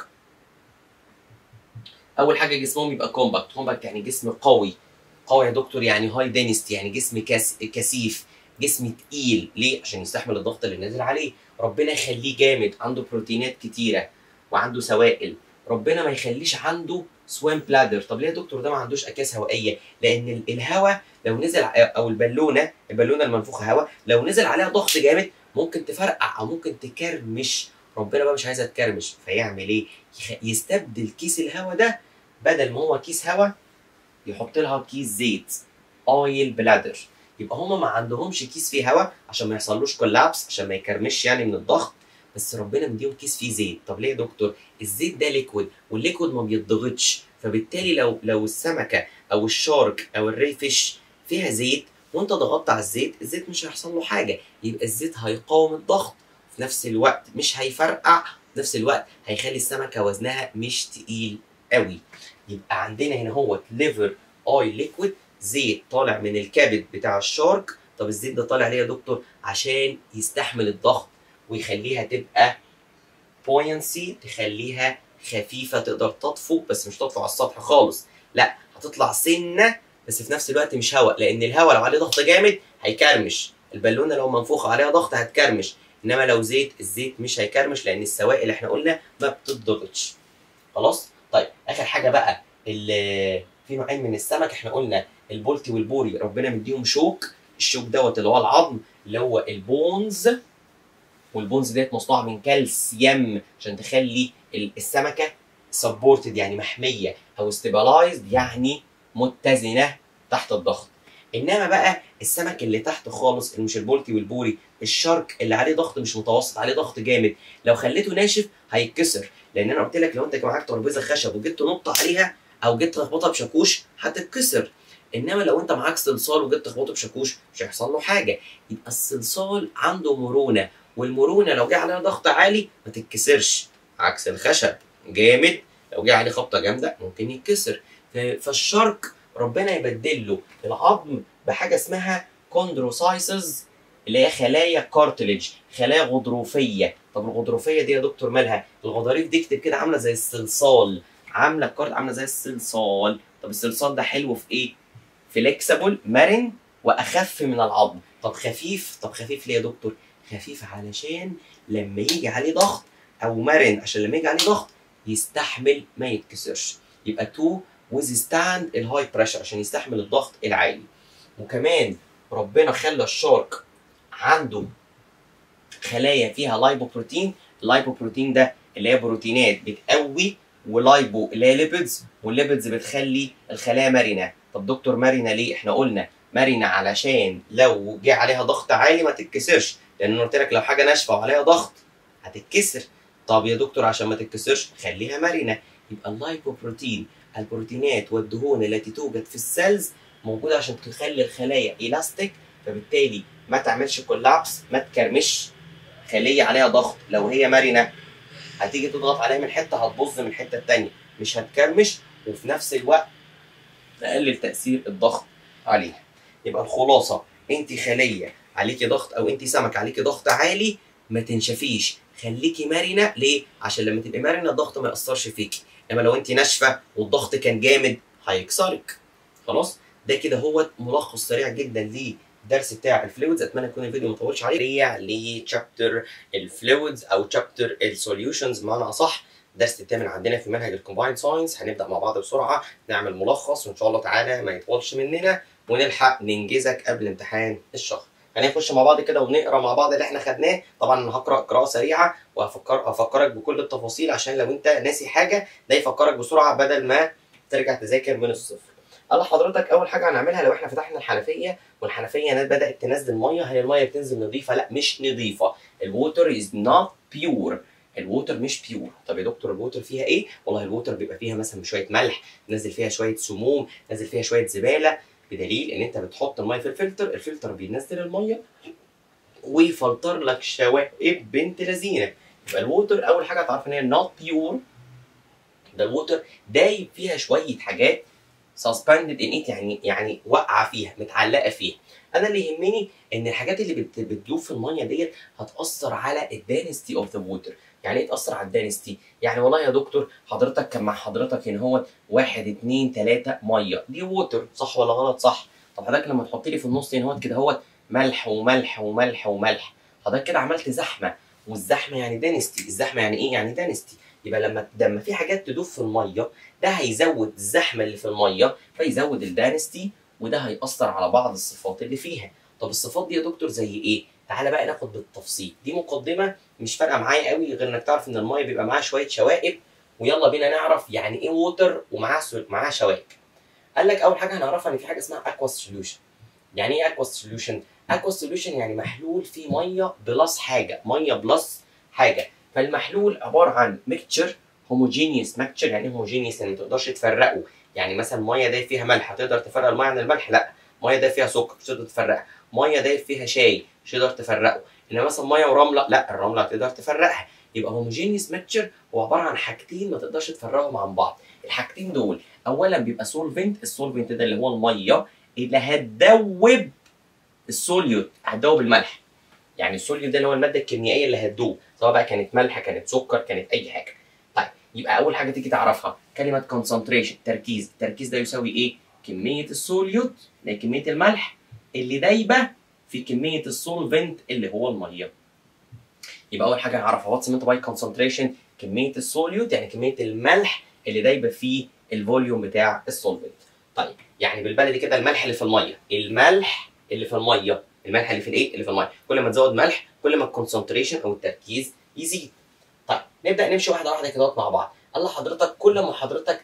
Speaker 1: اول حاجه جسمهم يبقى كومباكت كومباكت يعني جسم قوي قوي يا دكتور يعني هاي دينستي يعني جسم كاس كثيف جسم تقيل ليه عشان يستحمل الضغط اللي نازل عليه ربنا يخليه جامد عنده بروتينات كتيره وعنده سوائل ربنا ما يخليش عنده سويم بلادر طب ليه يا دكتور ده ما عندوش اكياس هوائيه لان ال- الهواء لو نزل ع- او البالونه البالونه المنفوخه هواء لو نزل عليها ضغط جامد ممكن تفرقع او ممكن تكرمش ربنا بقى مش عايزها تكرمش فيعمل ايه يخ- يستبدل كيس الهواء ده بدل ما هو كيس هواء يحط لها كيس زيت اويل بلادر يبقى هما ما عندهمش كيس فيه هواء عشان ما يحصلوش كولابس عشان ما يكرمش يعني من الضغط بس ربنا مديهم كيس فيه زيت طب ليه يا دكتور الزيت ده ليكويد والليكويد ما بيتضغطش فبالتالي لو لو السمكه او الشارك او الري فيش فيها زيت وانت ضغطت على الزيت الزيت مش هيحصل له حاجه يبقى الزيت هيقاوم الضغط في نفس الوقت مش هيفرقع في نفس الوقت هيخلي السمكه وزنها مش تقيل قوي يبقى عندنا هنا هو ليفر اويل ليكويد زيت طالع من الكبد بتاع الشارك طب الزيت ده طالع ليه يا دكتور عشان يستحمل الضغط ويخليها تبقى بوينسي تخليها خفيفه تقدر تطفو بس مش تطفو على السطح خالص لا هتطلع سنه بس في نفس الوقت مش هواء لان الهواء لو عليه ضغط جامد هيكرمش البالونه لو منفوخه عليها ضغط هتكرمش انما لو زيت الزيت مش هيكرمش لان السوائل احنا قلنا ما بتضغطش خلاص طيب اخر حاجه بقى اللي في نوعين من السمك احنا قلنا البولتي والبوري ربنا مديهم شوك الشوك دوت اللي هو العظم اللي هو البونز والبونز ديت مصنوعه من كالسيوم عشان تخلي ال- السمكه سبورتد يعني محميه او ستيبلايزد يعني متزنه تحت الضغط انما بقى السمك اللي تحت خالص اللي مش البولتي والبوري الشارك اللي عليه ضغط مش متوسط عليه ضغط جامد لو خليته ناشف هيتكسر لان انا قلت لك لو انت كان معاك ترابيزه خشب وجيت تنط عليها او جيت تخبطها بشاكوش هتتكسر انما لو انت معاك صلصال وجيت تخبطه بشاكوش مش هيحصل له حاجه يبقى الصلصال عنده مرونه والمرونه لو جه عليها ضغط عالي ما تتكسرش عكس الخشب جامد لو جه عليه خبطه جامده ممكن يتكسر ف- فالشرك ربنا يبدل له العظم بحاجه اسمها كوندروسايسز اللي هي خلايا كارتلج خلايا غضروفيه طب الغضروفيه دي يا دكتور مالها الغضاريف دي اكتب كده عامله زي الصلصال عامله الكارت عامله زي الصلصال طب الصلصال ده حلو في ايه فليكسبل مرن واخف من العظم طب خفيف طب خفيف ليه يا دكتور خفيف علشان لما يجي عليه ضغط او مرن عشان لما يجي عليه ضغط يستحمل ما يتكسرش يبقى تو ويزستاند الهاي بريشر عشان يستحمل الضغط العالي وكمان ربنا خلى الشارك عنده خلايا فيها لايبوبروتين اللايبوبروتين ده اللي هي بروتينات بتقوي ولايبو اللي هي ليبيدز والليبيدز بتخلي الخلايا مرنه طب دكتور مرنه ليه احنا قلنا مرنه علشان لو جه عليها ضغط عالي ما تتكسرش لان انا قلت لك لو حاجه ناشفه وعليها ضغط هتتكسر طب يا دكتور عشان ما تتكسرش خليها مرنه يبقى اللايبوبروتين البروتينات والدهون التي توجد في السيلز موجوده عشان تخلي الخلايا الاستيك فبالتالي ما تعملش كولابس ما تكرمش خليه عليها ضغط لو هي مرنه هتيجي تضغط عليها من حته هتبظ من الحته التانيه مش هتكرمش وفي نفس الوقت تقلل تاثير الضغط عليها يبقى الخلاصه انت خليه عليكي ضغط او انت سمك عليكي ضغط عالي ما تنشفيش خليكي مرنه ليه عشان لما تبقي مرنه الضغط ما ياثرش فيكي انما لو انت ناشفه والضغط كان جامد هيكسرك خلاص ده كده هو ملخص سريع جدا للدرس بتاع الفلويدز اتمنى يكون الفيديو ما طولش عليه سريع لتشابتر الفلويدز او تشابتر السوليوشنز بمعنى اصح الدرس الثامن عندنا في منهج الكومبايند ساينس هنبدا مع بعض بسرعه نعمل ملخص وان شاء الله تعالى ما يطولش مننا ونلحق ننجزك قبل امتحان الشهر هنخش مع بعض كده ونقرا مع بعض اللي احنا خدناه طبعا انا هقرا قراءه سريعه وهفكر هفكرك بكل التفاصيل عشان لو انت ناسي حاجه ده يفكرك بسرعه بدل ما ترجع تذاكر من الصفر قال لحضرتك اول حاجه هنعملها لو احنا فتحنا الحنفيه والحنفيه بدات تنزل ميه هل الميه بتنزل نظيفه لا مش نظيفه الووتر از نوت بيور الووتر مش بيور طب يا دكتور الووتر فيها ايه والله الووتر بيبقى فيها مثلا شويه ملح نزل فيها شويه سموم نزل فيها شويه زباله بدليل ان انت بتحط الميه في الفلتر الفلتر بينزل الميه ويفلتر لك شوائب بنت لذينه يبقى الووتر اول حاجه تعرف ان هي نوت بيور ده الووتر دايب فيها شويه حاجات suspended in it يعني يعني واقعه فيها متعلقه فيها انا اللي يهمني ان الحاجات اللي بت- بتدوب في الميه ديت هتاثر على الدانستي اوف ذا ووتر يعني ايه تاثر على الدانستي يعني والله يا دكتور حضرتك كان مع حضرتك هنا هو واحد اتنين تلاته ميه دي ووتر صح ولا غلط صح طب حضرتك لما تحط لي في النص هنا هو كده هو ملح وملح وملح وملح حضرتك كده عملت زحمه والزحمه يعني دانستي الزحمه يعني ايه يعني دانستي يبقى لما لما في حاجات تدوب في الميه ده هيزود الزحمه اللي في الميه فيزود الدانستي وده هيأثر على بعض الصفات اللي فيها طب الصفات دي يا دكتور زي ايه تعالى بقى ناخد بالتفصيل دي مقدمه مش فارقه معايا قوي غير انك تعرف ان الميه بيبقى معاها شويه شوائب ويلا بينا نعرف يعني ايه ووتر ومعاه سو- معاه شوائب قال لك اول حاجه هنعرفها ان في حاجه اسمها اكوا سوليوشن يعني ايه اكوا سوليوشن اكوا سوليوشن يعني محلول فيه ميه بلس حاجه ميه بلس حاجه فالمحلول عباره عن ميكتشر هوموجينيوس ميكتشر يعني ايه هوموجينيوس يعني ما تقدرش تفرقه يعني مثلا ميه دايب فيها ملح هتقدر تفرق الميه عن الملح لا ميه دايب فيها سكر مش هتقدر تفرقها ميه دايب فيها شاي مش هتقدر تفرقه انما مثلا ميه ورمله لا الرمله هتقدر تفرقها يبقى هوموجينيوس ميكتشر هو عباره عن حاجتين ما تقدرش تفرقهم عن بعض الحاجتين دول اولا بيبقى سولفنت السولفنت ده اللي هو الميه اللي هتدوب السوليوت هتدوب الملح يعني السوليوت ده اللي هو الماده الكيميائيه اللي هتدوب سواء بقى كانت ملح كانت سكر كانت اي حاجه طيب يبقى اول حاجه تيجي تعرفها كلمه كونسنتريشن تركيز التركيز ده يساوي ايه كميه السوليوت اللي هي كميه الملح اللي دايبه في كميه السولفنت اللي هو الميه يبقى اول حاجه هعرفها واتس مينت باي كونسنتريشن كميه السوليوت يعني كميه الملح اللي دايبه في الفوليوم بتاع السولفنت طيب يعني بالبلدي كده الملح اللي في الميه الملح اللي في الميه الملح اللي في الايه اللي في الميه كل ما تزود ملح كل ما الكونسنتريشن او التركيز يزيد طيب نبدا نمشي واحده واحده كده مع بعض قال لحضرتك كل ما حضرتك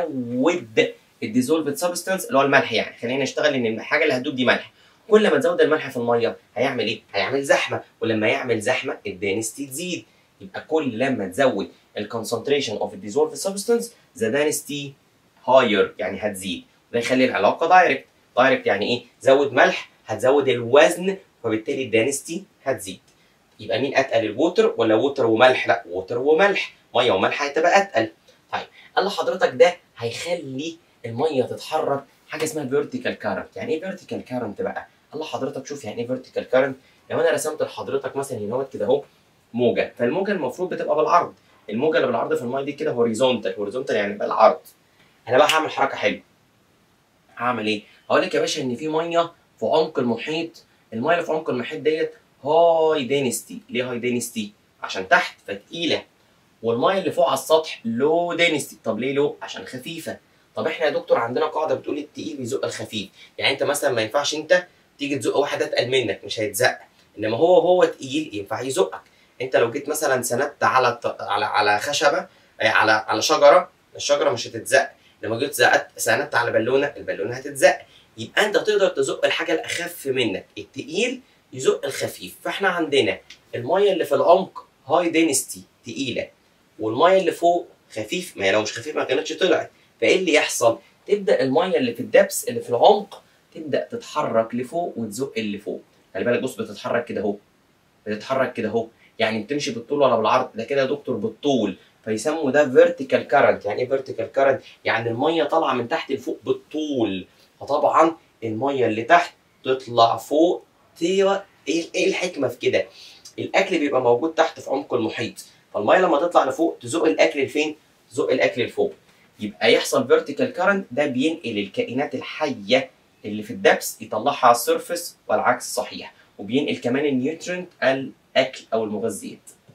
Speaker 1: تزود الديزولفد سبستانس اللي هو الملح يعني خلينا نشتغل ان الحاجه اللي هتدوب دي ملح كل ما تزود الملح في الميه هيعمل ايه؟ هيعمل زحمه ولما يعمل زحمه الدانستي تزيد يبقى كل لما تزود الكونسنتريشن اوف الديزولفد سبستانس ذا دانستي هاير يعني هتزيد ده يخلي العلاقه دايركت دايركت يعني ايه؟ زود ملح هتزود الوزن وبالتالي الدانستي هتزيد يبقى مين اتقل الووتر ولا ووتر وملح؟ لا ووتر وملح ميه وملح هتبقى اتقل طيب قال لحضرتك ده هيخلي الميه تتحرك حاجه اسمها فيرتيكال كارنت يعني ايه فيرتيكال كارنت بقى الله حضرتك شوف يعني ايه فيرتيكال كارنت لو انا رسمت لحضرتك مثلا هنا كده اهو موجه فالموجه المفروض بتبقى بالعرض الموجه اللي بالعرض في الميه دي كده هوريزونتال هوريزونتال يعني بالعرض انا بقى هعمل حركه حلوه هعمل ايه هقول لك يا باشا ان في ميه في عمق المحيط الميه اللي في عمق المحيط ديت هاي دينستي ليه هاي دينستي عشان تحت فتقيله والميه اللي فوق على السطح لو دينستي طب ليه لو عشان خفيفه طب احنا يا دكتور عندنا قاعده بتقول التقيل بيزق الخفيف يعني انت مثلا ما ينفعش انت تيجي تزق واحد اتقل منك مش هيتزق انما هو هو تقيل ينفع يزقك انت لو جيت مثلا سندت على على على خشبه على على شجره الشجره مش هتتزق لما جيت زقت سندت على بالونه البالونه هتتزق يبقى انت تقدر تزق الحاجه الاخف منك التقيل يزق الخفيف فاحنا عندنا الميه اللي في العمق هاي دينستي تقيله والميه اللي فوق خفيف ما هي لو مش خفيف ما كانتش طلعت فايه اللي يحصل تبدا الميه اللي في الدبس اللي في العمق تبدا تتحرك لفوق وتزق اللي فوق خلي بالك بص بتتحرك كده اهو بتتحرك كده اهو يعني بتمشي بالطول ولا بالعرض ده كده يا دكتور بالطول فيسموا ده فيرتيكال كارنت يعني ايه فيرتيكال كارنت يعني الميه طالعه من تحت لفوق بالطول فطبعا الميه اللي تحت تطلع فوق ايه ايه الحكمه في كده الاكل بيبقى موجود تحت في عمق المحيط فالميه لما تطلع لفوق تزق الاكل لفين تزق الاكل لفوق يبقى يحصل فيرتيكال كارنت ده بينقل الكائنات الحيه اللي في الدبس يطلعها على السيرفس والعكس صحيح وبينقل كمان النيوترينت الاكل او المغذيات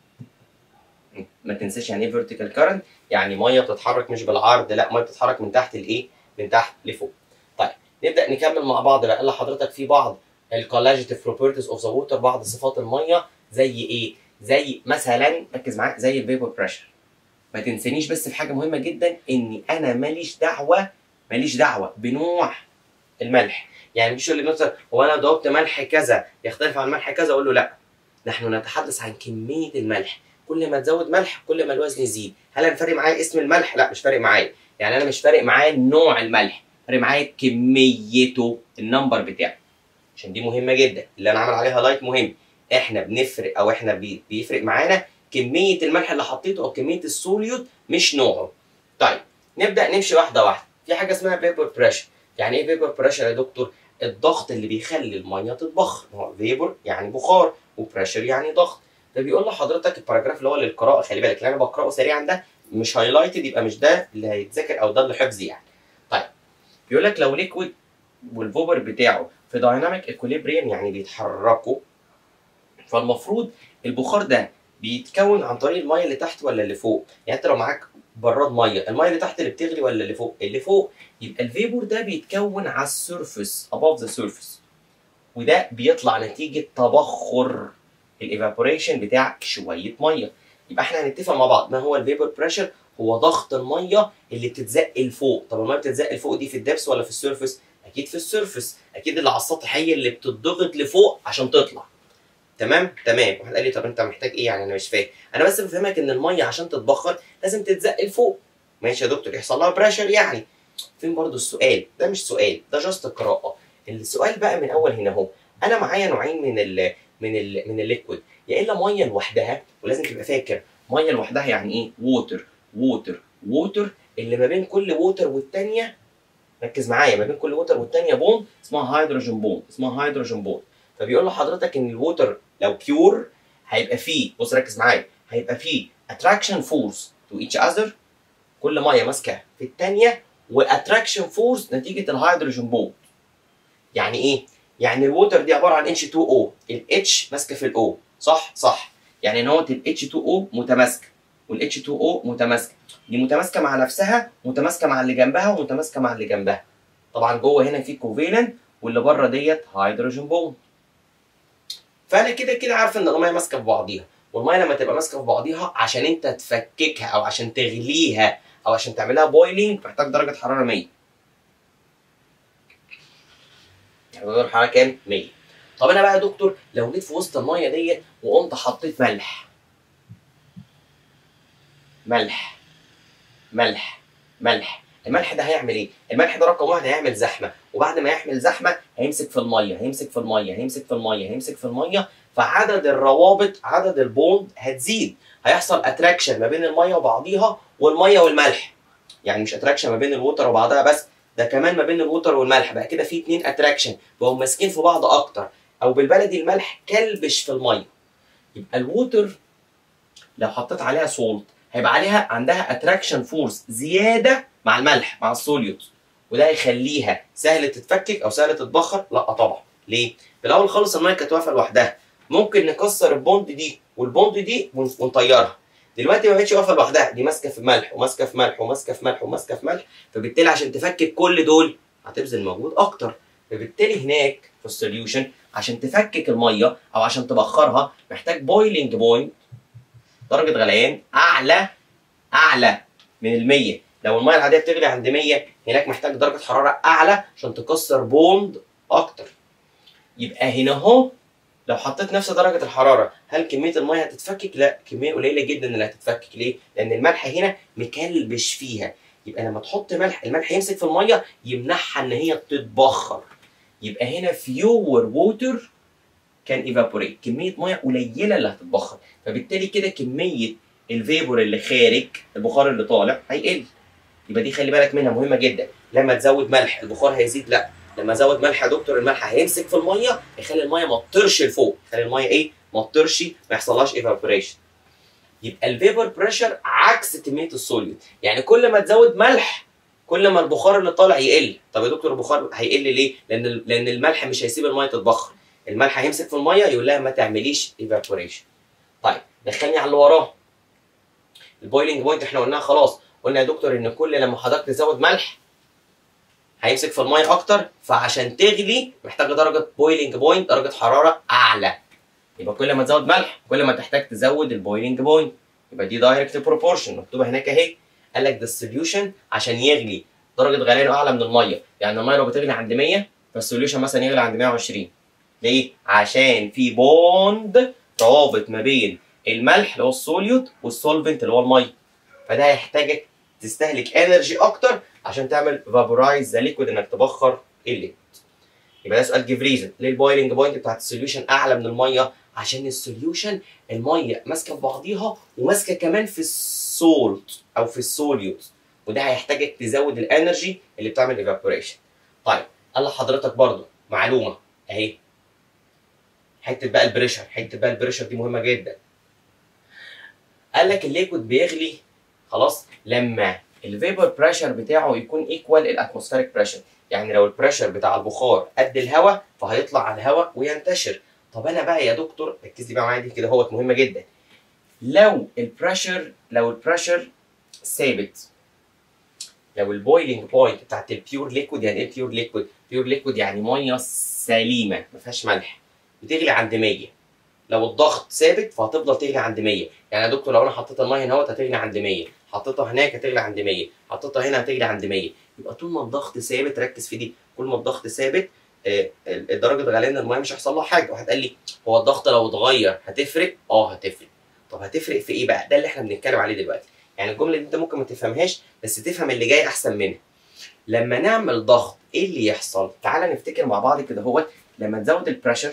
Speaker 1: ما تنساش يعني ايه فيرتيكال كارنت يعني ميه بتتحرك مش بالعرض لا ميه بتتحرك من تحت لايه من تحت لفوق طيب نبدا نكمل مع بعض بقى لحضرتك في بعض الكولاجيتيف بروبرتيز اوف ذا ووتر بعض صفات الميه زي ايه زي مثلا ركز معايا زي الفيبر بريشر ما تنسانيش بس في حاجه مهمه جدا اني انا ماليش دعوه ماليش دعوه بنوع الملح يعني مش يقول لي مثلا هو انا ضربت ملح كذا يختلف عن ملح كذا اقول له لا نحن نتحدث عن كميه الملح كل ما تزود ملح كل ما الوزن يزيد هل انا فارق معايا اسم الملح لا مش فارق معايا يعني انا مش فارق معايا نوع الملح فارق معايا كميته النمبر بتاعه عشان دي مهمه جدا اللي انا عامل عليها لايت مهم احنا بنفرق او احنا بيفرق معانا كميه الملح اللي حطيته او كميه السوليوت مش نوعه طيب نبدا نمشي واحده واحده في حاجه اسمها فيبر بريشر يعني ايه فيبر بريشر يا دكتور الضغط اللي بيخلي الميه تتبخر هو فيبر يعني بخار وبريشر يعني ضغط فبيقول لحضرتك الباراجراف اللي هو للقراءه خلي بالك اللي انا بقراه سريعا ده مش هايلايتد يبقى مش ده اللي هيتذاكر او ده اللي حفظ يعني طيب بيقول لك لو ليكويد والفوبر بتاعه في دايناميك اكوليبريم يعني بيتحركوا فالمفروض البخار ده بيتكون عن طريق الميه اللي تحت ولا اللي فوق يعني انت لو معاك براد ميه الميه اللي تحت اللي بتغلي ولا اللي فوق اللي فوق يبقى الفيبور ده بيتكون على السيرفس above the surface وده بيطلع نتيجه تبخر الايفابوريشن بتاع شويه ميه يبقى احنا هنتفق مع بعض ما هو الفيبر بريشر هو ضغط الميه اللي بتتزق لفوق طب الميه بتتزق لفوق دي في الدبس ولا في السيرفس اكيد في السيرفس اكيد اللي على السطح هي اللي بتضغط لفوق عشان تطلع تمام تمام واحد قال لي طب انت محتاج ايه يعني انا مش فاهم انا بس بفهمك ان الميه عشان تتبخر لازم تتزق لفوق ماشي يا دكتور يحصل لها بريشر يعني فين برضو السؤال ده مش سؤال ده جاست قراءه السؤال بقى من اول هنا اهو انا معايا نوعين من ال من ال من الليكويد يا الا ميه لوحدها ولازم تبقى فاكر ميه لوحدها يعني ايه ووتر ووتر ووتر اللي ما بين كل ووتر والثانيه ركز معايا ما بين كل ووتر والثانيه بوند اسمها هيدروجين بوند اسمها هيدروجين بوند فبيقول لحضرتك ان الووتر لو بيور هيبقى فيه بص ركز معايا هيبقى فيه اتراكشن فورس تو ايتش اذر كل ميه ماسكه في الثانيه واتراكشن فورس نتيجه الهيدروجين بوند يعني ايه يعني الووتر دي عباره عن H2O الاتش ماسكه في الاو صح صح يعني ان هو ال H2O متماسكه وال H2O متماسكه دي متماسكه مع نفسها متماسكه مع اللي جنبها ومتماسكه مع اللي جنبها طبعا جوه هنا في كوفيلنت واللي بره ديت هيدروجين بوند فانا كده كده عارف ان الميه ماسكه في بعضيها والميه لما تبقى ماسكه في بعضيها عشان انت تفككها او عشان تغليها او عشان تعملها بويلينج محتاج درجه حراره 100 يعني درجه الحراره كام 100 طب انا بقى يا دكتور لو جيت في وسط الميه ديت وقمت حطيت ملح ملح ملح ملح الملح ده هيعمل ايه؟ الملح ده رقم واحد هيعمل زحمه وبعد ما يعمل زحمه هيمسك في الميه هيمسك في الميه هيمسك في الميه هيمسك في الميه فعدد الروابط عدد البوند هتزيد هيحصل اتراكشن ما بين الميه وبعضيها والميه والملح يعني مش اتراكشن ما بين الووتر وبعضها بس ده كمان ما بين الووتر والملح بقى كده في اتنين اتراكشن بقوا ماسكين في بعض اكتر او بالبلدي الملح كلبش في الميه يبقى الووتر لو حطيت عليها سولت هيبقى عليها عندها اتراكشن فورس زياده مع الملح مع السوليوت وده هيخليها سهله تتفكك او سهله تتبخر لا طبعا ليه في الاول خالص الميه كانت واقفه لوحدها ممكن نكسر البوند دي والبوند دي ون- ونطيرها دلوقتي ما بقتش واقفه لوحدها دي ماسكه في ملح وماسكه في ملح وماسكه في ملح وماسكه في ملح فبالتالي عشان تفكك كل دول هتبذل مجهود اكتر فبالتالي هناك في السوليوشن عشان تفكك الميه او عشان تبخرها محتاج بويلنج بوينت درجه غليان اعلى اعلى من ال 100 لو الميه العاديه بتغلي عند 100 هناك محتاج درجه حراره اعلى عشان تكسر بوند اكتر يبقى هنا اهو لو حطيت نفس درجه الحراره هل كميه الميه هتتفكك لا كميه قليله جدا اللي هتتفكك ليه لان الملح هنا مكلبش فيها يبقى لما تحط ملح الملح يمسك في الميه يمنعها ان هي تتبخر يبقى هنا فيور ووتر كان ايفابوريت كميه ميه قليله اللي هتتبخر فبالتالي كده كميه الفيبور اللي خارج البخار اللي طالع هيقل يبقى دي خلي بالك منها مهمه جدا لما تزود ملح البخار هيزيد لا لما ازود ملح يا دكتور الملح هيمسك في الميه يخلي الميه ما تطرش لفوق يخلي الميه ايه ما تطرش ما يحصلهاش ايفابوريشن يبقى الفيبر بريشر عكس كميه السوليوت يعني كل ما تزود ملح كل ما البخار اللي طالع يقل طب يا دكتور البخار هيقل ليه لان لان الملح مش هيسيب الميه تتبخر الملح هيمسك في الميه يقول لها ما تعمليش ايفابوريشن طيب دخلني على اللي وراه البويلنج بوينت احنا قلناها خلاص قلنا يا دكتور ان كل لما حضرتك تزود ملح هيمسك في الميه اكتر فعشان تغلي محتاجه درجه بويلنج بوينت درجه حراره اعلى يبقى كل ما تزود ملح كل ما تحتاج تزود البويلنج بوينت يبقى دي دايركت بروبورشن مكتوبه هناك اهي قال لك ده السوليوشن عشان يغلي درجه غليانه اعلى من الميه يعني الميه لو بتغلي عند 100 فالسوليوشن مثلا يغلي عند 120 ليه عشان في بوند روابط ما بين الملح اللي هو السوليوت والسولفنت اللي هو الميه فده هيحتاجك تستهلك انرجي اكتر عشان تعمل فابورايز ذا ليكويد انك تبخر الليكويد يبقى ده سؤال جيف ريزن ليه البويلنج بوينت بتاعت السوليوشن اعلى من الميه عشان السوليوشن الميه ماسكه في بعضيها وماسكه كمان في السولت او في السوليوت وده هيحتاجك تزود الانرجي اللي بتعمل ايفابوريشن طيب قال لحضرتك برضو معلومه اهي حته بقى البريشر حته بقى البريشر دي مهمه جدا قال لك الليكويد بيغلي خلاص لما الفيبر بريشر بتاعه يكون ايكوال الاتموسفيريك بريشر يعني لو البريشر بتاع البخار قد الهواء فهيطلع على الهواء وينتشر طب انا بقى يا دكتور ركز لي بقى معايا دي كده اهوت مهمه جدا لو البريشر لو البريشر ثابت لو البويلنج بوينت بتاعت البيور ليكويد يعني ايه بيور ليكويد؟ بيور ليكويد يعني ميه سليمه ما فيهاش ملح بتغلي عند 100 لو الضغط ثابت فهتفضل تغلي عند 100 يعني يا دكتور لو انا حطيت الميه هنا اهوت هتغلي عند 100 حطيتها هناك هتغلي عند 100 حطيتها هنا هتغلي عند 100 يبقى طول ما الضغط ثابت ركز في دي كل ما الضغط ثابت آه، درجه غليان الميه مش هيحصل لها حاجه واحد قال لي هو الضغط لو اتغير هتفرق اه هتفرق طب هتفرق في ايه بقى ده اللي احنا بنتكلم عليه دلوقتي يعني الجمله دي انت ممكن ما تفهمهاش بس تفهم اللي جاي احسن منها لما نعمل ضغط ايه اللي يحصل تعالى نفتكر مع بعض كده هو لما تزود البريشر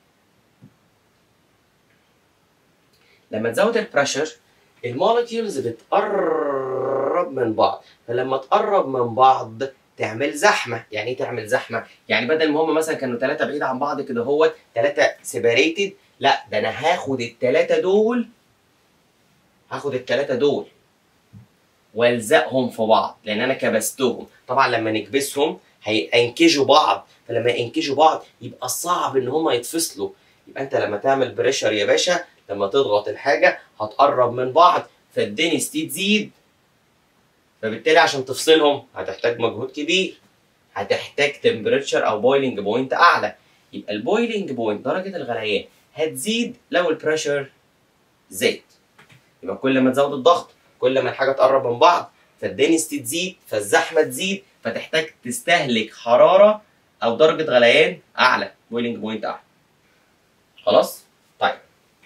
Speaker 1: لما تزود البريشر المولكيولز بتقرب من بعض فلما تقرب من بعض تعمل زحمه يعني ايه تعمل زحمه يعني بدل ما هم مثلا كانوا ثلاثه بعيد عن بعض كده هو ثلاثه سيباريتد لا ده انا هاخد الثلاثه دول هاخد الثلاثه دول والزقهم في بعض لان انا كبستهم طبعا لما نكبسهم هينكجوا بعض فلما ينكجوا بعض يبقى صعب ان هم يتفصلوا يبقى انت لما تعمل بريشر يا باشا لما تضغط الحاجه هتقرب من بعض فالدنستي تزيد فبالتالي عشان تفصلهم هتحتاج مجهود كبير هتحتاج تمبريتشر او بويلنج بوينت اعلى يبقى البويلنج بوينت درجه الغليان هتزيد لو البريشر زاد يبقى كل ما تزود الضغط كل ما الحاجه تقرب من بعض فالدنستي تزيد فالزحمه تزيد فتحتاج تستهلك حراره او درجه غليان اعلى بويلنج بوينت اعلى خلاص طيب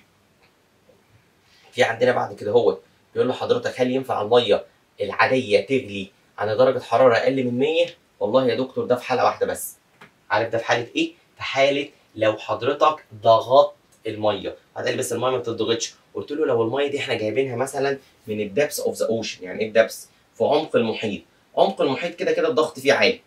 Speaker 1: في عندنا بعد كده هو بيقول لحضرتك هل ينفع الميه العاديه تغلي على درجه حراره اقل من 100 والله يا دكتور ده في حاله واحده بس عارف ده في حاله ايه في حاله لو حضرتك ضغطت الميه هتقول بس الميه ما بتضغطش قلت له لو الميه دي احنا جايبينها مثلا من الدبس اوف ذا اوشن يعني ايه الدبس في عمق المحيط عمق المحيط كده كده الضغط فيه عالي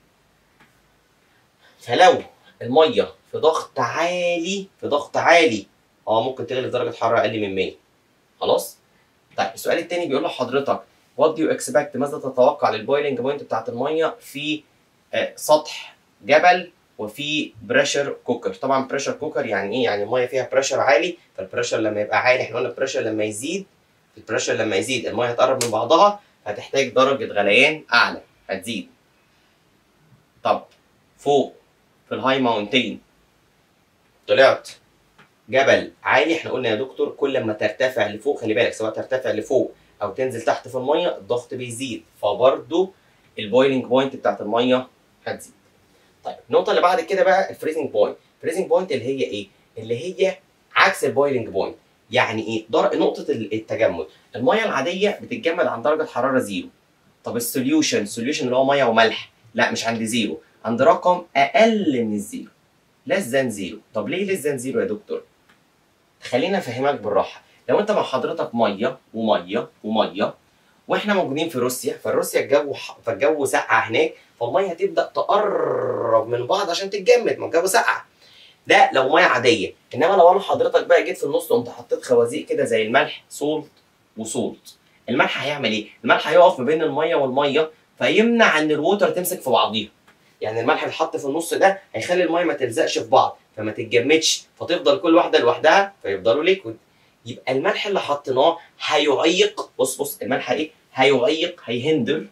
Speaker 1: فلو الميه في ضغط عالي في ضغط عالي اه ممكن تغلي درجه حراره اقل من 100 خلاص طيب السؤال الثاني بيقول لحضرتك وات دو يو اكسبكت ماذا تتوقع للبويلنج بوينت بتاعت الميه في آه سطح جبل وفي بريشر كوكر طبعا بريشر كوكر يعني ايه يعني الميه فيها بريشر عالي فالبريشر لما يبقى عالي احنا قلنا البريشر لما يزيد البريشر لما يزيد الميه هتقرب من بعضها هتحتاج درجه غليان اعلى هتزيد طب فوق في الهاي ماونتين طلعت جبل عالي احنا قلنا يا دكتور كل ما ترتفع لفوق خلي بالك سواء ترتفع لفوق او تنزل تحت في الميه الضغط بيزيد فبرضه البويلنج بوينت بتاعت الميه هتزيد طيب النقطه اللي بعد كده بقى الفريزنج بوينت الفريزنج بوينت اللي هي ايه اللي هي عكس البويلنج بوينت يعني ايه در... نقطه التجمد الميه العاديه بتتجمد عند درجه حراره زيرو طب السوليوشن السوليوشن اللي هو ميه وملح لا مش عند زيرو عند رقم اقل من الزيرو less than زيرو طب ليه less than زيرو يا دكتور خلينا افهمك بالراحه لو انت مع حضرتك ميه وميه وميه واحنا موجودين في روسيا فروسيا الجو فالجو سقع هناك فالميه هتبدا تقرب من بعض عشان تتجمد ما الجو سقع ده لو ميه عاديه انما لو انا حضرتك بقى جيت في النص قمت حطيت خوازيق كده زي الملح سولت وسولت الملح هيعمل ايه الملح هيقف ما بين الميه والميه فيمنع ان الووتر تمسك في بعضيها يعني الملح اللي اتحط في النص ده هيخلي الميه ما تلزقش في بعض فما تتجمدش فتفضل كل واحده لوحدها فيفضلوا ليكويد يبقى الملح اللي حطيناه هيعيق بص بص الملح ايه هيعيق هيهندر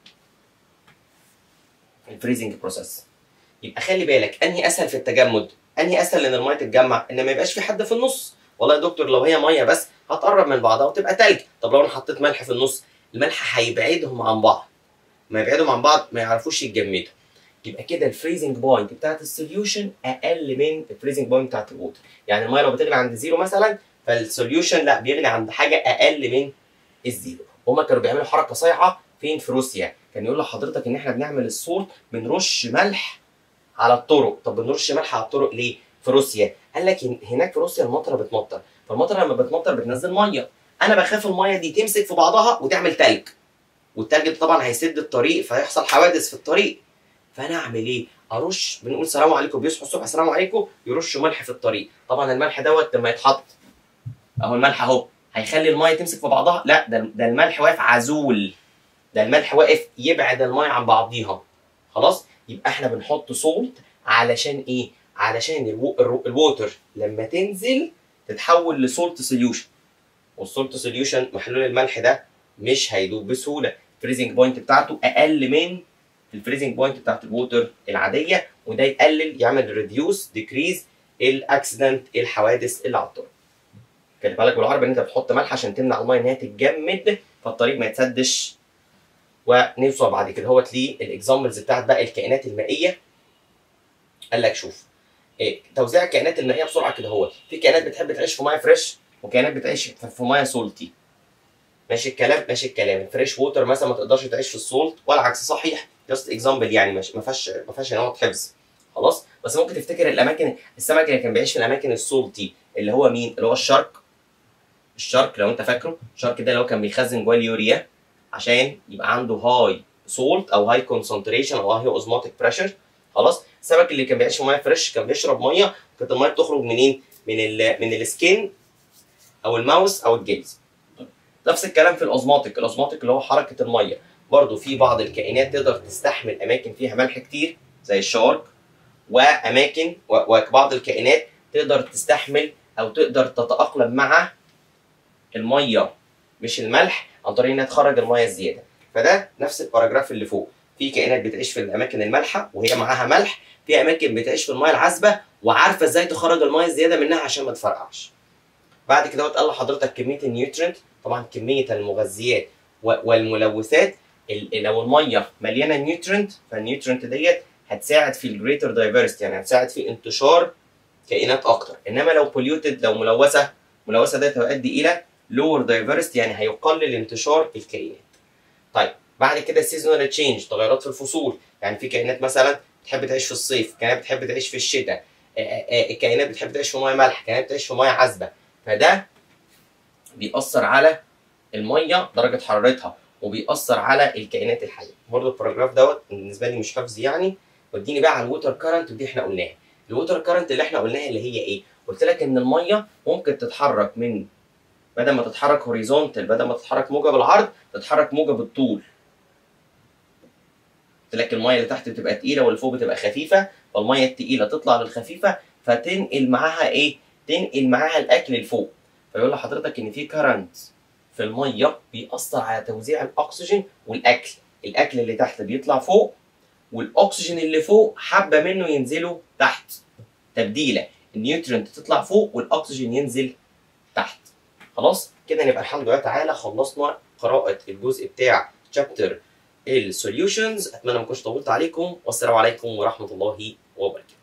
Speaker 1: الفريزنج بروسيس يبقى خلي بالك انهي اسهل في التجمد انهي اسهل ان الميه تتجمع ان ما يبقاش في حد في النص والله يا دكتور لو هي ميه بس هتقرب من بعضها وتبقى تلج طب لو انا حطيت ملح في النص الملح هيبعدهم عن بعض ما يبعدهم عن بعض ما يعرفوش يتجمدوا يبقى كده الفريزنج بوينت بتاعت السوليوشن اقل من الفريزنج بوينت بتاعت الووتر يعني الميه لو بتغلي عند زيرو مثلا فالسوليوشن لا بيغلي عند حاجه اقل من الزيرو هما كانوا بيعملوا حركه صايعه فين في روسيا كان يقول لحضرتك ان احنا بنعمل الصوت بنرش ملح على الطرق طب بنرش ملح على الطرق ليه في روسيا قال لك هناك في روسيا المطره بتمطر فالمطره لما بتمطر بتنزل ميه انا بخاف الميه دي تمسك في بعضها وتعمل تلج والتلج ده طبعا هيسد الطريق فيحصل حوادث في الطريق فانا اعمل ايه ارش بنقول سلام عليكم بيصحوا الصبح السلام عليكم يرشوا ملح في الطريق طبعا الملح دوت لما يتحط اهو الملح اهو هيخلي الميه تمسك في بعضها لا ده ده الملح واقف عزول ده الملح واقف يبعد الميه عن بعضيها خلاص يبقى احنا بنحط صولت علشان ايه علشان الو... الرو... الووتر لما تنزل تتحول لسولت سوليوشن والسولت سوليوشن محلول الملح ده مش هيدوب بسهوله الفريزنج بوينت بتاعته اقل من الفريزنج بوينت بتاعت الووتر العاديه وده يقلل يعمل ريديوس ديكريز الاكسيدنت الحوادث اللي على الطرق خلي بالك بالعربي ان انت بتحط ملح عشان تمنع الميه ان هي تتجمد فالطريق ما يتسدش ونوصل بعد كده هوت للاكزامبلز بتاعت بقى الكائنات المائيه قال لك شوف إيه توزيع الكائنات المائيه بسرعه كده هو في كائنات بتحب تعيش في ميه فريش وكائنات بتعيش في ميه سولتي ماشي الكلام ماشي الكلام الفريش ووتر مثلا ما تقدرش تعيش في السولت ولا عكس صحيح جاست اكزامبل يعني مش ما فيهاش ما فيهاش نقط حفظ خلاص بس ممكن تفتكر الاماكن السمك اللي كان بيعيش في الاماكن السولتي اللي هو مين اللي هو الشارك الشارك لو انت فاكره الشارك ده اللي هو كان بيخزن جواه اليوريا عشان يبقى عنده هاي سولت او هاي كونسنتريشن او هاي اوزماتيك بريشر خلاص السمك اللي كان بيعيش في ميه فريش كان بيشرب ميه كانت الميه بتخرج منين من ال من السكين او الماوس او الجلد نفس الكلام في الاوزماتيك الاوزماتيك اللي هو حركه الميه برضو في بعض الكائنات تقدر تستحمل اماكن فيها ملح كتير زي الشارك واماكن وبعض الكائنات تقدر تستحمل او تقدر تتاقلم مع الميه مش الملح عن طريق انها تخرج الميه الزياده فده نفس الباراجراف اللي فوق في كائنات بتعيش في الاماكن المالحه وهي معاها ملح في اماكن بتعيش في الميه العذبه وعارفه ازاي تخرج الميه الزياده منها عشان ما تفرقعش بعد كده قال لحضرتك كميه النيوترينت طبعا كميه المغذيات و- والملوثات ال- لو الميه مليانه نيوترينت فالنيوترينت ديت هتساعد في الجريتر دايفرستي يعني هتساعد في انتشار كائنات اكتر انما لو بوليوتد لو ملوثه ملوثه ديت هتؤدي الى لور دايفرستي يعني هيقلل انتشار الكائنات طيب بعد كده سيزونال تشينج تغيرات في الفصول يعني في كائنات مثلا بتحب تعيش في الصيف كائنات بتحب تعيش في الشتاء آه، آه، آه، كائنات بتحب تعيش في ميه مالحه كائنات بتعيش في ميه عذبه فده بيأثر على الميه درجه حرارتها وبيأثر على الكائنات الحيه برضه الباراجراف دوت بالنسبه لي مش حفظ يعني وديني بقى على الووتر كارنت ودي احنا قلناها الووتر كارنت اللي احنا قلناها اللي هي ايه قلت لك ان الميه ممكن تتحرك من بدل ما تتحرك هوريزونتال بدل ما تتحرك موجه بالعرض تتحرك موجه بالطول قلت لك الميه اللي تحت بتبقى تقيله واللي فوق بتبقى خفيفه فالميه التقيله تطلع للخفيفه فتنقل معاها ايه تنقل معاها الاكل لفوق فيقول لحضرتك ان في كرنت في الميه بيأثر على توزيع الاكسجين والاكل الاكل اللي تحت بيطلع فوق والاكسجين اللي فوق حبه منه ينزلوا تحت تبديله النيوترينت تطلع فوق والاكسجين ينزل تحت خلاص كده نبقى الحمد لله تعالى خلصنا قراءه الجزء بتاع شابتر السوليوشنز اتمنى ما اكونش طولت عليكم والسلام عليكم ورحمه الله وبركاته